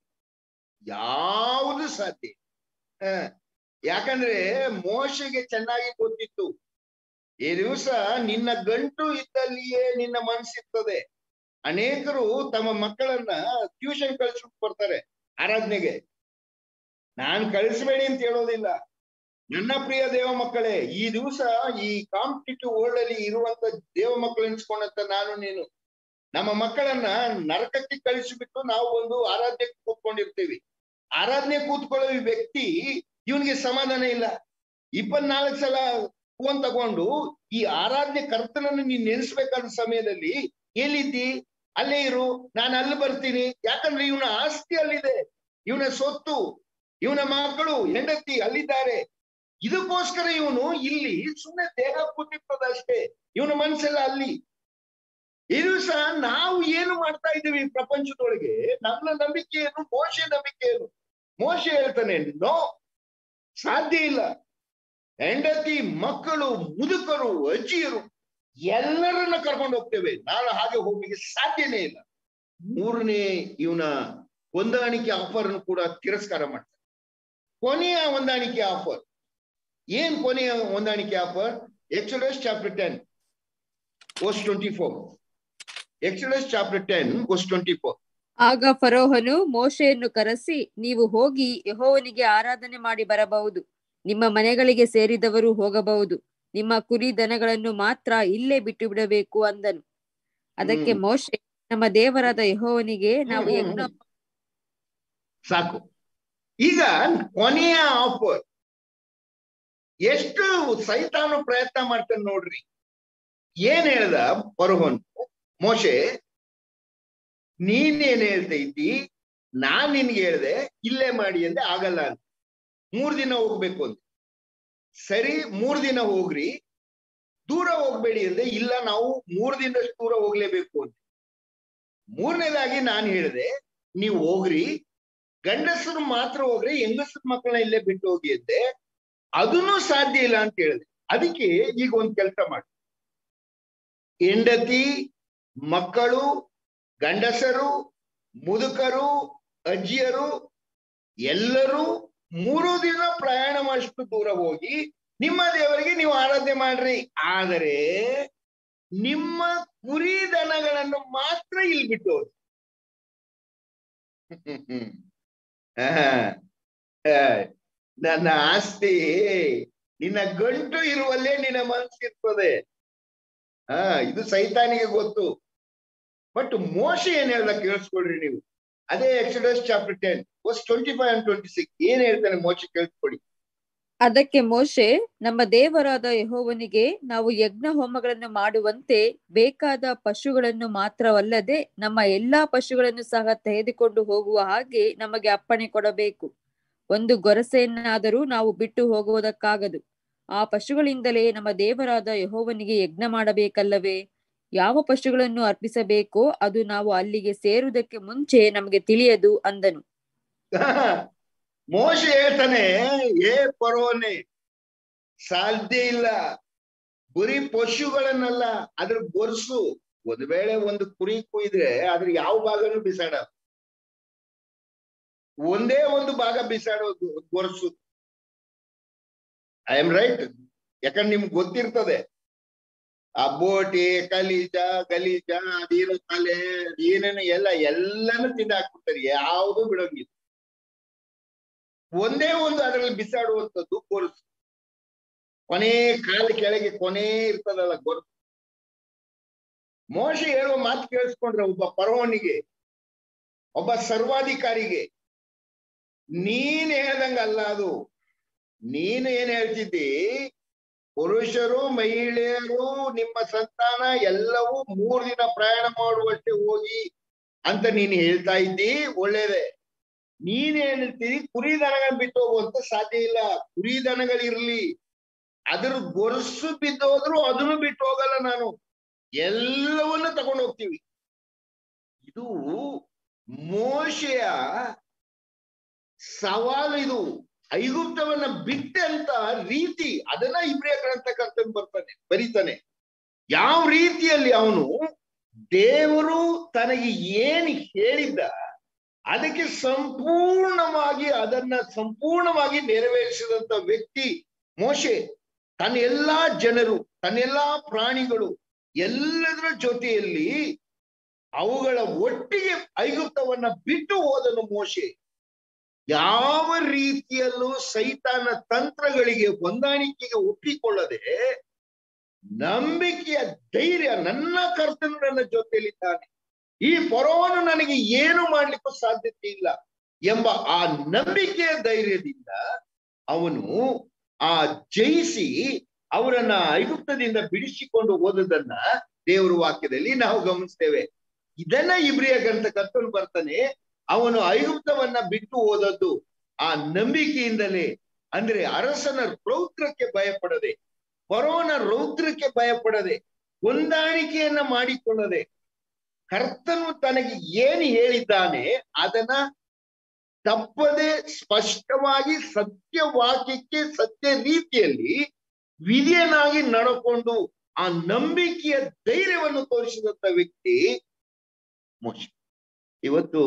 ಯಾವುದು ಸಾಧ್ಯ ಹ. ಯಾಕಂದ್ರೆ ಮೋಶೆಗೆ ಚೆನ್ನಾಗಿ ಗೊತ್ತಿತ್ತು ಈ ದಿವಸ ನಿನ್ನ ಗಂಟು ಇದ್ದಲ್ಲಿಯೇ ನಿನ್ನ ಮನಸ್ಸಿರ್ತದೆ ಅನೇಕರು ತಮ್ಮ ಮಕ್ಕಳನ್ನ ಟ್ಯೂಷನ್ ಕಳ್ಸ್ಬಿಟ್ಟು ಬರ್ತಾರೆ ಆರಾಧನೆಗೆ ನಾನ್ ಕಳಿಸ್ಬೇಡಿ ಅಂತ ಹೇಳೋದಿಲ್ಲ ನನ್ನ ಪ್ರಿಯ ದೇವ ಮಕ್ಕಳೇ ಈ ದಿವಸ ಈ ಕಾಂಪಿಟೇಟಿವ್ ವರ್ಲ್ಡ್ ಅಲ್ಲಿ ಇರುವಂತ ದೇವ ಮಕ್ಕಳು ಎನ್ಸ್ಕೊಂಡಂತ ನಾನು ನೀನು ನಮ್ಮ ಮಕ್ಕಳನ್ನ ನರಕಕ್ಕೆ ಕಳಿಸಿಬಿಟ್ಟು ನಾವು ಒಂದು ಆರಾಧನೆಗೆ ಕೂತ್ಕೊಂಡಿರ್ತೀವಿ ಆರಾಧನೆ ಕೂತ್ಕೊಳ್ಳೋ ಈ ವ್ಯಕ್ತಿ ಇವನಿಗೆ ಸಮಾಧಾನ ಇಲ್ಲ ಇಪ್ಪತ್ನಾಲ್ಕು ಸಲ ಫೋನ್ ತಗೊಂಡು ಈ ಆರಾಧನೆ ಕರ್ತನನ್ನು ನೀನ್ ನೆನೆಸ್ಬೇಕಾದ ಸಮಯದಲ್ಲಿ ಎಲ್ಲಿದ್ದಿ ಅಲ್ಲೇ ಇರು ನಾನು ಅಲ್ಲಿ ಬರ್ತೀನಿ ಯಾಕಂದ್ರೆ ಇವನ ಆಸ್ತಿ ಅಲ್ಲಿದೆ ಇವನ ಸೊತ್ತು ಇವನ ಮಕ್ಕಳು ಹೆಂಡತಿ ಅಲ್ಲಿದ್ದಾರೆ ಇದಕ್ಕೋಸ್ಕರ ಇವನು ಇಲ್ಲಿ ಸುಮ್ಮನೆ ದೇಹ ಕೂತಿರ್ತದಷ್ಟೇ ಇವನ ಮನಸ್ಸೆಲ್ಲ ಅಲ್ಲಿ ಈ ದಿವಸ ನಾವು ಏನು ಮಾಡ್ತಾ ಇದ್ದೀವಿ ಈ ಪ್ರಪಂಚದೊಳಗೆ ನಮ್ಮ ನಂಬಿಕೆ ಏನು ಮೋಶೆ ನಂಬಿಕೆ ಏನು ಮೋಶೆ ಹೇಳ್ತಾನೆ ನೋ ಸಾಧ್ಯ ಇಲ್ಲ ಹೆಂಡತಿ ಮಕ್ಕಳು ಮುದುಕರು ಅಜ್ಜಿಯರು ಎಲ್ಲರನ್ನ ಕರ್ಕೊಂಡು ಹೋಗ್ತೇವೆ ನಾನು ಹಾಗೆ ಹೋಗ್ಲಿಕ್ಕೆ ಸಾಧ್ಯನೇ ಇಲ್ಲ ಮೂರನೇ ಇವನ ಹೊಂದಾಣಿಕೆ ಆಫರ್ ಕೂಡ ತಿರಸ್ಕಾರ ಮಾಡ್ತಾರೆ ಕೊನೆಯ ಹೊಂದಾಣಿಕೆ ಆಫರ್ ಏನ್ ಕೊನೆಯ ಹೊಂದಾಣಿಕೆ offer Exodus chapter ten verse twenty four Exodus chapter ten verse twenty four ಆಗ ಫರೋಹನು ಮೋಶೆಯನ್ನು ಕರೆಸಿ ನೀವು ಹೋಗಿ ಯಹೋವನಿಗೆ ಆರಾಧನೆ ಮಾಡಿ ಬರಬಹುದು ನಿಮ್ಮ ಮನೆಗಳಿಗೆ ಸೇರಿದವರು ಹೋಗಬಹುದು ನಿಮ್ಮ ಕುರಿ ದನಗಳನ್ನು ಮಾತ್ರ ಇಲ್ಲೇ ಬಿಟ್ಟು ಬಿಡಬೇಕು ಅಂದನು ಅದಕ್ಕೆ ಹ್ಮ್. ಮೋಶೆ ನಮ್ಮ ದೇವರಾದ ಯಹೋವನಿಗೆ ನಾವು ಹ್ಮ್, ಯಜ್ಞ ಹ್ಮ್. ಸಾಕು ಈಗ ಕೊನೆಯ ಆಫರ್ ಎಷ್ಟು ಸೈತಾನು ಪ್ರಯತ್ನ ಮಾಡ್ತಾನೆ ನೋಡ್ರಿ ಏನ್ ಹೇಳ್ದ ಪರಹನ್ ಮೋಶೆ ನೀನೇನ್ ಹೇಳ್ತಾ ಇದ್ದಿ ನಾನ್ ನಿನ್ಗೆ ಹೇಳ್ದೆ ಇಲ್ಲೇ ಮಾಡಿ ಅಂದೆ ಆಗಲ್ಲ ಅಂತ ಮೂರ್ ದಿನ ಹೋಗ್ಬೇಕು ಅಂತ ಸರಿ ಮೂರ್ ದಿನ ಹೋಗ್ರಿ ದೂರ ಹೋಗ್ಬೇಡಿ ಅಂದೆ ಇಲ್ಲ ನಾವು ಮೂರ್ ದಿನದಷ್ಟು ದೂರ ಹೋಗ್ಲೇಬೇಕು ಅಂತ ಮೂರನೇದಾಗಿ ನಾನು ಹೇಳಿದೆ ನೀವು ಹೋಗ್ರಿ ಗಂಡಸರು ಮಾತ್ರ ಹೋಗ್ರೆ ಹೆಂಗಸರ ಮಕ್ಕಳನ್ನ ಇಲ್ಲೇ ಬಿಟ್ಟು ಹೋಗಿ ಅಂತೆ ಅದನ್ನು ಸಾಧ್ಯ ಇಲ್ಲ ಅಂತ ಹೇಳಿದೆ ಅದಕ್ಕೆ ಈಗ ಒಂದ್ ಕೆಲಸ ಮಾಡಿ ಹೆಂಡತಿ ಮಕ್ಕಳು ಗಂಡಸರು ಮುದುಕರು ಅಜ್ಜಿಯರು ಎಲ್ಲರೂ ಮೂರು ದಿನ ಪ್ರಯಾಣ ಮಾಡಷ್ಟು ದೂರ ಹೋಗಿ ನಿಮ್ಮ ದೇವರಿಗೆ ನೀವು ಆರಾಧನೆ ಮಾಡ್ರಿ ಆದರೆ ನಿಮ್ಮ ಕುರಿ ದನಗಳನ್ನು ಮಾತ್ರ ಇಲ್ಲಿ ಬಿಟ್ಟು ಹೋಗಿ ನನ್ನ ಆಸ್ತಿ ನಿನ್ನ ಗಂಟು ಇರುವಲ್ಲೇ ನಿನ್ನ ಮನಸ್ಸಿರ್ತದೆ ಹಾ ಇದು ಸೈತಾನಿಗೆ ಗೊತ್ತು ಬಟ್ ಮೋಶ ಏನ್ ಹೇಳ್ದ ಕೇಳಿಸ್ಕೊಳ್ರಿ ನೀವು ಅದೇ Exodus chapter ten verse twenty five and twenty six ಏನ್ ಹೇಳ್ತಾನೆ ಮೋಶ ಕೇಳಿಸ್ಕೊಡಿ ಅದಕ್ಕೆ ಮೋಶೆ ನಮ್ಮ ದೇವರಾದ ಯೆಹೋವನಿಗೆ ನಾವು ಯಜ್ಞ ಹೋಮಗಳನ್ನು ಮಾಡುವಂತೆ ಬೇಕಾದ ಪಶುಗಳನ್ನು ಮಾತ್ರವಲ್ಲದೆ ನಮ್ಮ ಎಲ್ಲಾ ಪಶುಗಳನ್ನು ಸಹ ತೆಗೆದುಕೊಂಡು ಹೋಗುವ ಹಾಗೆ ನಮಗೆ ಅಪ್ಪಣೆ ಕೊಡಬೇಕು ಒಂದು ಗೊರಸೆಯನ್ನಾದರೂ ನಾವು ಬಿಟ್ಟು ಹೋಗುವುದಕ್ಕಾಗದು ಆ ಪಶುಗಳಿಂದಲೇ ನಮ್ಮ ದೇವರಾದ ಯೆಹೋವನಿಗೆ ಯಜ್ಞ ಮಾಡಬೇಕಲ್ಲವೇ ಯಾವ ಪಶುಗಳನ್ನು ಅರ್ಪಿಸಬೇಕೋ ಅದು ನಾವು ಅಲ್ಲಿಗೆ ಸೇರುವುದಕ್ಕೆ ಮುಂಚೆ ನಮಗೆ ತಿಳಿಯದು ಅಂದನು ಮೋಶ ಹೇಳ್ತಾನೆ ಏ ಪರೋನೆ ಸಾಧ್ಯ ಇಲ್ಲ ಬರೀ ಪಶುಗಳನ್ನಲ್ಲ ಅದ್ರ ಗೊರ್ಸು ಒಂದ್ ವೇಳೆ ಒಂದು ಕುರಿ ಕುಯ್ದ್ರೆ ಅದ್ರ ಯಾವ ಭಾಗನೂ ಬಿಸಾಡ ಒಂದೇ ಒಂದು ಭಾಗ ಬಿಸಾಡೋದು ಗೊರ್ಸು ಐ ಆಮ್ ರೈಟ್ ಯಾಕಂದ್ರೆ ನಿಮ್ಗೆ ಗೊತ್ತಿರ್ತದೆ ಆ ಬೋಟಿ ಕಲೀಜ ಗಲೀಜ ಅದೇನು ತಲೆ ಏನೇನು ಎಲ್ಲ ಎಲ್ಲಾನು ತಿಂದು ಹಾಕ್ಬಿಡ್ತಾರೆ ಯಾವುದು ಬಿಡೋಂಗಿಲ್ಲ ಒಂದೇ ಒಂದು ಅದರಲ್ಲಿ ಬಿಸಾಡುವಂಥದ್ದು ಗೊರಸು ಕೊನೆ ಕಾಲ ಕೆಳಗೆ ಕೊನೆ ಇರ್ತದಲ್ಲ ಗೊರಸು ಮೋಶ ಹೇಳುವ ಮಾತು ಕೇಳಿಸ್ಕೊಂಡ್ರೆ ಒಬ್ಬ ಪರವನಿಗೆ ಒಬ್ಬ ಸರ್ವಾಧಿಕಾರಿಗೆ ನೀನ್ ಹೇಳ್ದಂಗ ಅಲ್ಲ ಅದು ನೀನು ಏನ್ ಹೇಳ್ತಿದ್ದಿ ಪುರುಷರು ಮಹಿಳೆಯರು ನಿಮ್ಮ ಸಂತಾನ ಎಲ್ಲವೂ ಮೂರ್ ದಿನ ಪ್ರಯಾಣ ಮಾಡುವಷ್ಟೇ ಹೋಗಿ ಅಂತ ನೀನು ಹೇಳ್ತಾ ಇದ್ದಿ ಒಳ್ಳೇದೆ ನೀನ್ ಹೇಳ್ತೀರಿ ಕುರಿ ದನಗಳ ಬಿಟ್ಟು ಹೋಗುವಂತ ಸಾಧ್ಯ ಇಲ್ಲ ಕುರಿ ದನಗಳಿರ್ಲಿ ಅದ್ರ ಗೊರಸು ಬಿದ್ದೋದ್ರು ಅದನ್ನು ಬಿಟ್ಟು ಹೋಗಲ್ಲ ನಾನು ಎಲ್ಲವನ್ನ ತಗೊಂಡು ಹೋಗ್ತೀವಿ ಇದು ಮೋಶೆಯ ಸವಾಲು ಇದು ಐಗುಪ್ತವನ್ನ ಬಿಟ್ಟಂತ ರೀತಿ ಅದನ್ನ ಇಬ್ರಿಯ ಗ್ರಂಥಕರ್ತ ಬರ್ತಾನೆ ಬರೀತಾನೆ ಯಾವ ರೀತಿಯಲ್ಲಿ ಅವನು ದೇವರು ತನಗೆ ಏನು ಹೇಳಿದ್ದ ಅದಕ್ಕೆ ಸಂಪೂರ್ಣವಾಗಿ ಅದನ್ನ ಸಂಪೂರ್ಣವಾಗಿ ನೆರವೇರಿಸಿದಂತ ವ್ಯಕ್ತಿ ಮೋಶೆ ತನ್ನ ಎಲ್ಲಾ ಜನರು ತನ್ನೆಲ್ಲಾ ಪ್ರಾಣಿಗಳು ಎಲ್ಲದರ ಜೊತೆಯಲ್ಲಿ ಅವುಗಳ ಒಟ್ಟಿಗೆ ಐಗುಪ್ತವನ್ನ ಬಿಟ್ಟು ಹೋದನು ಮೋಶೆ ಯಾವ ರೀತಿಯಲ್ಲೂ ಸೈತಾನ ತಂತ್ರಗಳಿಗೆ ಹೊಂದಾಣಿಕೆಗೆ ಒಪ್ಪಿಕೊಳ್ಳದೆ ನಂಬಿಕೆಯ ಧೈರ್ಯ ನನ್ನ ಕರ್ತನು ನನ್ನ ಜೊತೆಯಲ್ಲಿದ್ದಾನೆ ಈ ಪರವನ್ನು ನನಗೆ ಏನು ಮಾಡ್ಲಿಕ್ಕೂ ಸಾಧ್ಯತೆ ಇಲ್ಲ ಎಂಬ ಆ ನಂಬಿಕೆಯ ಧೈರ್ಯದಿಂದ ಅವನು ಆ ಜಯಿಸಿ ಅವರನ್ನ ಐಗುಪ್ತದಿಂದ ಬಿಡಿಸಿಕೊಂಡು ಹೋದದನ್ನ ದೇವರ ವಾಕ್ಯದಲ್ಲಿ ನಾವು ಗಮನಿಸ್ತೇವೆ ಇದನ್ನ ಇಬ್ರಿಯ ಗ್ರಂಥ ಕರ್ತನು ಬರ್ತಾನೆ ಅವನು ಐಗುಪ್ತವನ್ನ ಬಿಟ್ಟು ಹೋದದ್ದು ಆ ನಂಬಿಕೆಯಿಂದಲೇ ಅಂದ್ರೆ ಅರಸನ ರೌದ್ರಕ್ಕೆ ಭಯಪಡದೆ ಪರೋನ ರೌದ್ರಕ್ಕೆ ಭಯಪಡದೆ ಹೊಂದಾಣಿಕೆಯನ್ನ ಮಾಡಿಕೊಳ್ಳದೆ ಕರ್ತನು ತನಗೆ ಏನು ಹೇಳಿದ್ದಾನೆ ಅದನ್ನ ತಪ್ಪದೆ ಸ್ಪಷ್ಟವಾಗಿ ಸತ್ಯ ವಾಕ್ಯಕ್ಕೆ ಸತ್ಯ ರೀತಿಯಲ್ಲಿ ವಿಧಿಯನಾಗಿ ನಡ್ಕೊಂಡು ಆ ನಂಬಿಕೆಯ ಧೈರ್ಯವನ್ನು ತೋರಿಸಿದಂತ ವ್ಯಕ್ತಿ ಮೋಶ ಇವತ್ತು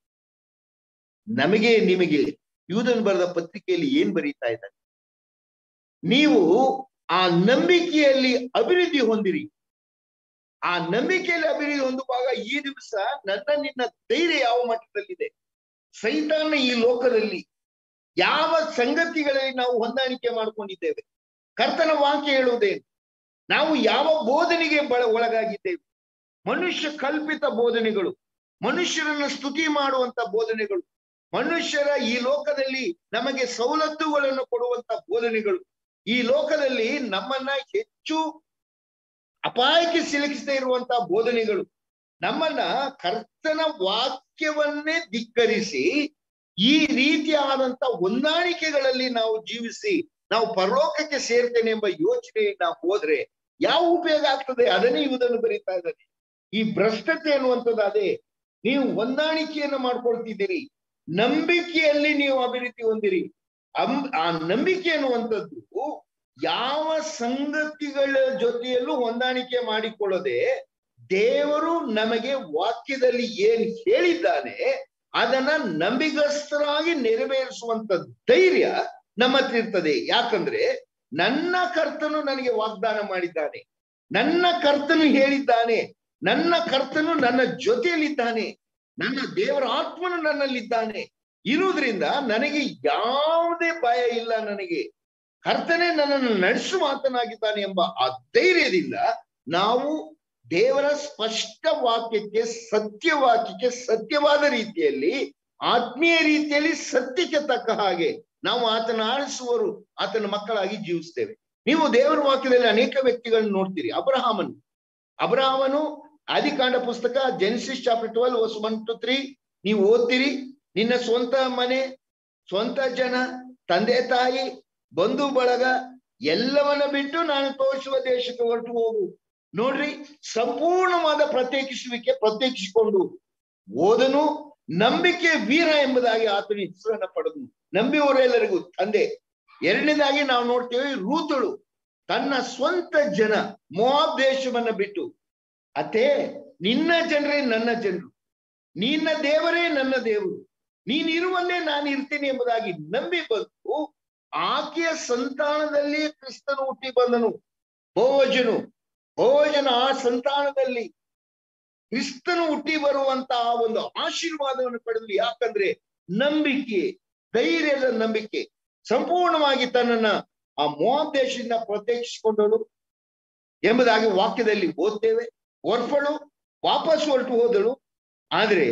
ನಮಗೆ ನಿಮಗೆ ಯೂದನ್ ಬರೆದ ಪತ್ರಿಕೆಯಲ್ಲಿ ಏನ್ ಬರೀತಾ ಇದ್ದಾರೆ ನೀವು ಆ ನಂಬಿಕೆಯಲ್ಲಿ ಅಭಿವೃದ್ಧಿ ಹೊಂದಿರಿ ಆ ನಂಬಿಕೆಯಲ್ಲಿ ಅಭಿವೃದ್ಧಿ ಹೊಂದುವಾಗ ಈ ದಿವಸ ನನ್ನ ನಿನ್ನ ಧೈರ್ಯ ಯಾವ ಮಟ್ಟದಲ್ಲಿದೆ ಸೈತಾನ ಈ ಲೋಕದಲ್ಲಿ ಯಾವ ಸಂಗತಿಗಳಲ್ಲಿ ನಾವು ಹೊಂದಾಣಿಕೆ ಮಾಡ್ಕೊಂಡಿದ್ದೇವೆ ಕರ್ತನ ವಾಕ್ಯ ಹೇಳುವುದೇನು ನಾವು ಯಾವ ಬೋಧನೆಗೆ ಬಳ ಒಳಗಾಗಿದ್ದೇವೆ ಮನುಷ್ಯ ಕಲ್ಪಿತ ಬೋಧನೆಗಳು ಮನುಷ್ಯರನ್ನ ಸ್ತುತಿ ಮಾಡುವಂತ ಬೋಧನೆಗಳು ಮನುಷ್ಯರ ಈ ಲೋಕದಲ್ಲಿ ನಮಗೆ ಸವಲತ್ತುಗಳನ್ನು ಕೊಡುವಂತ ಬೋಧನೆಗಳು ಈ ಲೋಕದಲ್ಲಿ ನಮ್ಮನ್ನ ಹೆಚ್ಚು ಅಪಾಯಕ್ಕೆ ಸಿಲುಕಿಸದೇ ಇರುವಂತ ಬೋಧನೆಗಳು ನಮ್ಮನ್ನ ಕರ್ತನ ವಾಕ್ಯವನ್ನೇ ಧಿಕ್ಕರಿಸಿ ಈ ರೀತಿಯಾದಂತ ಹೊಂದಾಣಿಕೆಗಳಲ್ಲಿ ನಾವು ಜೀವಿಸಿ ನಾವು ಪರಲೋಕಕ್ಕೆ ಸೇರ್ತೇನೆ ಎಂಬ ಯೋಚನೆಯಿಂದ ಹೋದ್ರೆ ಯಾವ ಉಪಯೋಗ ಆಗ್ತದೆ ಅದನ್ನೇ ಇವುದನ್ನು ಬರೀತಾ ಇದ್ದಾನೆ ಈ ಭ್ರಷ್ಟತೆ ಅನ್ನುವಂಥದ್ದು ಅದೇ ನೀವು ಹೊಂದಾಣಿಕೆಯನ್ನು ಮಾಡ್ಕೊಳ್ತಿದ್ದೀರಿ ನಂಬಿಕೆಯಲ್ಲಿ ನೀವು ಅಭಿವೃದ್ಧಿ ಹೊಂದಿರಿ ಅಂ- ಆ ನಂಬಿಕೆ ಅನ್ನುವಂಥದ್ದು ಯಾವ ಸಂಗತಿಗಳ ಜೊತೆಯಲ್ಲೂ ಹೊಂದಾಣಿಕೆ ಮಾಡಿಕೊಳ್ಳದೆ ದೇವರು ನಮಗೆ ವಾಕ್ಯದಲ್ಲಿ ಏನ್ ಹೇಳಿದ್ದಾನೆ ಅದನ್ನ ನಂಬಿಗಸ್ತರಾಗಿ ನೆರವೇರಿಸುವಂತ ಧೈರ್ಯ ನಮ್ಮ ಹತ್ರ ಇರ್ತದೆ ಯಾಕಂದ್ರೆ ನನ್ನ ಕರ್ತನು ನನಗೆ ವಾಗ್ದಾನ ಮಾಡಿದ್ದಾನೆ ನನ್ನ ಕರ್ತನು ಹೇಳಿದ್ದಾನೆ ನನ್ನ ಕರ್ತನು ನನ್ನ ಜೊತೆಯಲ್ಲಿದ್ದಾನೆ ನನ್ನ ದೇವರ ಆತ್ಮನು ನನ್ನಲ್ಲಿದ್ದಾನೆ ಇರುವುದರಿಂದ ನನಗೆ ಯಾವುದೇ ಭಯ ಇಲ್ಲ ನನಗೆ ಕರ್ತನೆ ನನ್ನನ್ನು ನಡೆಸು ಮಾತನಾಗಿದ್ದಾನೆ ಎಂಬ ಆ ಧೈರ್ಯದಿಂದ ನಾವು ದೇವರ ಸ್ಪಷ್ಟ ವಾಕ್ಯಕ್ಕೆ ಸತ್ಯವಾಕ್ಯಕ್ಕೆ ಸತ್ಯವಾದ ರೀತಿಯಲ್ಲಿ ಆತ್ಮೀಯ ರೀತಿಯಲ್ಲಿ ಸತ್ಯಕ್ಕೆ ತಕ್ಕ ಹಾಗೆ ನಾವು ಆತನ ಆಳಿಸುವರು ಆತನ ಮಕ್ಕಳಾಗಿ ಜೀವಿಸ್ತೇವೆ ನೀವು ದೇವರ ವಾಕ್ಯದಲ್ಲಿ ಅನೇಕ ವ್ಯಕ್ತಿಗಳನ್ನ ನೋಡ್ತೀರಿ ಅಬ್ರಹಾಮನು ಅಬ್ರಹಾಮನು ಆದಿಕಾಂಡ ಪುಸ್ತಕ Genesis chapter twelve verse one two three ನೀವು ಓದ್ತೀರಿ ನಿನ್ನ ಸ್ವಂತ ಮನೆ ಸ್ವಂತ ಜನ ತಂದೆ ತಾಯಿ ಬಂಧು ಬಳಗ ಎಲ್ಲವನ್ನ ಬಿಟ್ಟು ನಾನು ತೋರಿಸುವ ದೇಶಕ್ಕೆ ಹೊರಟು ಹೋಗು ನೋಡ್ರಿ ಸಂಪೂರ್ಣವಾದ ಪ್ರತ್ಯೇಕಿಸುವಿಕೆ ಪ್ರತ್ಯೇಕಿಸಿಕೊಂಡು ಓದನು ನಂಬಿಕೆ ವೀರ ಎಂಬುದಾಗಿ ಆತನು ಹೆಸರನ್ನ ಪಡೆದನು ನಂಬಿಯವರೆಲ್ಲರಿಗೂ ತಂದೆ ಎರಡನೇದಾಗಿ ನಾವು ನೋಡ್ತೇವೆ ರೂತಳು ತನ್ನ ಸ್ವಂತ ಜನ ಮೋವಾಬ್ ದೇಶವನ್ನ ಬಿಟ್ಟು ಅತ್ತೆ ನಿನ್ನ ಜನರೇ ನನ್ನ ಜನರು ನಿನ್ನ ದೇವರೇ ನನ್ನ ದೇವರು ನೀನಿರುವಲ್ಲೇ ನಾನು ಇರ್ತೀನಿ ಎಂಬುದಾಗಿ ನಂಬಿ ಬಂದು ಆಕೆಯ ಸಂತಾನದಲ್ಲಿ ಕ್ರಿಸ್ತನು ಹುಟ್ಟಿ ಬಂದನು ಭೋಜನು ಭೋಜನ ಆ ಸಂತಾನದಲ್ಲಿ ಕ್ರಿಸ್ತನು ಹುಟ್ಟಿ ಬರುವಂತಹ ಒಂದು ಆಶೀರ್ವಾದವನ್ನು ಪಡೆದಲು ಯಾಕಂದ್ರೆ ನಂಬಿಕೆ ಧೈರ್ಯದ ನಂಬಿಕೆ ಸಂಪೂರ್ಣವಾಗಿ ತನ್ನನ್ನ ಆ ಮೋಹನ್ ದೇಶದಿಂದ ಪ್ರತ್ಯೇಕಿಸಿಕೊಂಡಳು ಎಂಬುದಾಗಿ ವಾಕ್ಯದಲ್ಲಿ ಓದ್ತೇವೆ ಹೊರ್ಫಳು ವಾಪಸ್ ಹೊರಟು ಹೋದಳು ಆದ್ರೆ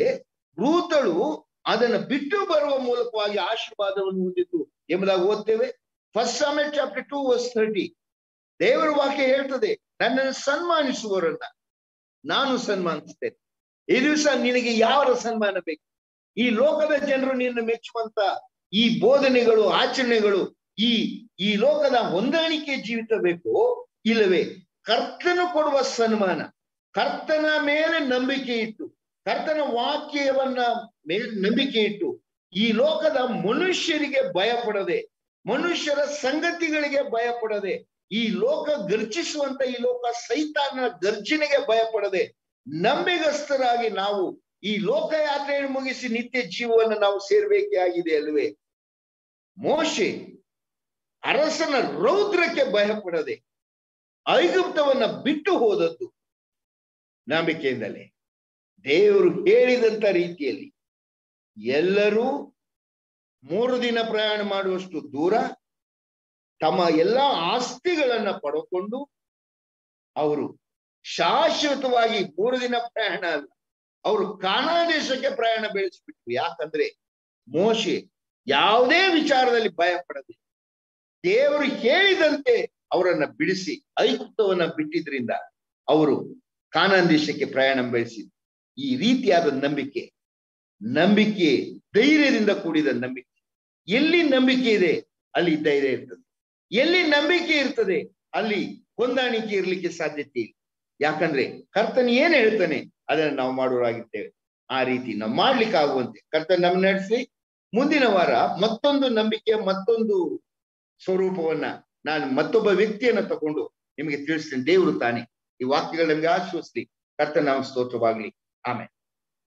ರೂತಳು ಅದನ್ನ ಬಿಟ್ಟು ಬರುವ ಮೂಲಕವಾಗಿ ಆಶೀರ್ವಾದವನ್ನು ಹೊಂದಿತ್ತು ಎಂಬುದಾಗಿ ಓದ್ತೇವೆ first Samuel chapter two verse thirty ದೇವರ ವಾಕ್ಯ ಹೇಳ್ತದೆ ನನ್ನನ್ನು ಸನ್ಮಾನಿಸುವವರನ್ನ ನಾನು ಸನ್ಮಾನಿಸ್ತೇನೆ ಈ ದಿವಸ ನಿನಗೆ ಯಾವ ಸನ್ಮಾನ ಬೇಕು ಈ ಲೋಕದ ಜನರು ನಿನ್ನ ಮೆಚ್ಚುವಂತ ಈ ಬೋಧನೆಗಳು ಆಚರಣೆಗಳು ಈ ಈ ಲೋಕದ ಹೊಂದಾಣಿಕೆ ಜೀವಿತ ಬೇಕು ಇಲ್ಲವೇ ಕರ್ತನು ಕೊಡುವ ಸನ್ಮಾನ ಕರ್ತನ ಮೇಲೆ ನಂಬಿಕೆ ಇಟ್ಟು ಕರ್ತನ ವಾಕ್ಯವನ್ನ ಮೇಲೆ ನಂಬಿಕೆ ಇಟ್ಟು ಈ ಲೋಕದ ಮನುಷ್ಯರಿಗೆ ಭಯ ಪಡದೆ ಮನುಷ್ಯರ ಸಂಗತಿಗಳಿಗೆ ಭಯ ಪಡದೆ ಈ ಲೋಕ ಗರ್ಜಿಸುವಂತ ಈ ಲೋಕ ಸೈತಾನ ಗರ್ಜನೆಗೆ ಭಯ ಪಡದೆ ನಂಬಿಗಸ್ತರಾಗಿ ನಾವು ಈ ಲೋಕಯಾತ್ರೆಯನ್ನು ಮುಗಿಸಿ ನಿತ್ಯ ಜೀವವನ್ನು ನಾವು ಸೇರ್ಬೇಕೇ ಆಗಿದೆ ಅಲ್ವೇ ಮೋಶೆ ಅರಸನ ರೌದ್ರಕ್ಕೆ ಭಯ ಪಡದೆ ಐಗುಪ್ತವನ್ನ ಬಿಟ್ಟು ಹೋದದ್ದು ನಂಬಿಕೆಯಿಂದಲೇ ದೇವರು ಹೇಳಿದಂತ ರೀತಿಯಲ್ಲಿ ಎಲ್ಲರೂ ಮೂರು ದಿನ ಪ್ರಯಾಣ ಮಾಡುವಷ್ಟು ದೂರ ತಮ್ಮ ಎಲ್ಲಾ ಆಸ್ತಿಗಳನ್ನ ಪಡ್ಕೊಂಡು ಅವರು ಶಾಶ್ವತವಾಗಿ ಮೂರು ದಿನ ಪ್ರಯಾಣ ಅಲ್ಲ ಅವರು ಕಾನಾ ದೇಶಕ್ಕೆ ಪ್ರಯಾಣ ಬೆಳೆಸ್ಬಿಟ್ರು ಯಾಕಂದ್ರೆ ಮೋಶೆ ಯಾವುದೇ ವಿಚಾರದಲ್ಲಿ ಭಯ ಪಡದೆ ದೇವರು ಹೇಳಿದಂತೆ ಅವರನ್ನ ಬಿಡಿಸಿ ಐಗುಪ್ತವನ್ನ ಬಿಟ್ಟಿದ್ರಿಂದ ಅವರು ಕಾನಾನ್ ದೇಶಕ್ಕೆ ಪ್ರಯಾಣ ಬೆಳೆಸಿ ಈ ರೀತಿಯಾದ ನಂಬಿಕೆ ನಂಬಿಕೆ ಧೈರ್ಯದಿಂದ ಕೂಡಿದ ನಂಬಿಕೆ ಎಲ್ಲಿ ನಂಬಿಕೆ ಇದೆ ಅಲ್ಲಿ ಧೈರ್ಯ ಇರ್ತದೆ ಎಲ್ಲಿ ನಂಬಿಕೆ ಇರ್ತದೆ ಅಲ್ಲಿ ಹೊಂದಾಣಿಕೆ ಇರ್ಲಿಕ್ಕೆ ಸಾಧ್ಯತೆ ಇಲ್ಲ ಯಾಕಂದ್ರೆ ಕರ್ತನ ಏನ್ ಹೇಳ್ತಾನೆ ಅದನ್ನ ನಾವು ಮಾಡೋರಾಗಿರ್ತೇವೆ ಆ ರೀತಿ ನಾವು ಮಾಡ್ಲಿಕ್ಕೆ ಆಗುವಂತೆ ಕರ್ತನ ನಮ್ಮ ನಡೆಸಿ ಮುಂದಿನ ವಾರ ಮತ್ತೊಂದು ನಂಬಿಕೆ ಮತ್ತೊಂದು ಸ್ವರೂಪವನ್ನ ನಾನು ಮತ್ತೊಬ್ಬ ವ್ಯಕ್ತಿಯನ್ನ ತಕೊಂಡು ನಿಮಗೆ ತಿಳಿಸ್ತೇನೆ ದೇವರು ತಾನೆ ಈ ವಾಕ್ಯಗಳು ನಮಗೆ ಆಶ್ವಸ್ತಿ ಕರ್ತನ ನಾಮ ಸ್ತೋತ್ರವಾಗ್ಲಿ ಆಮೇಲೆ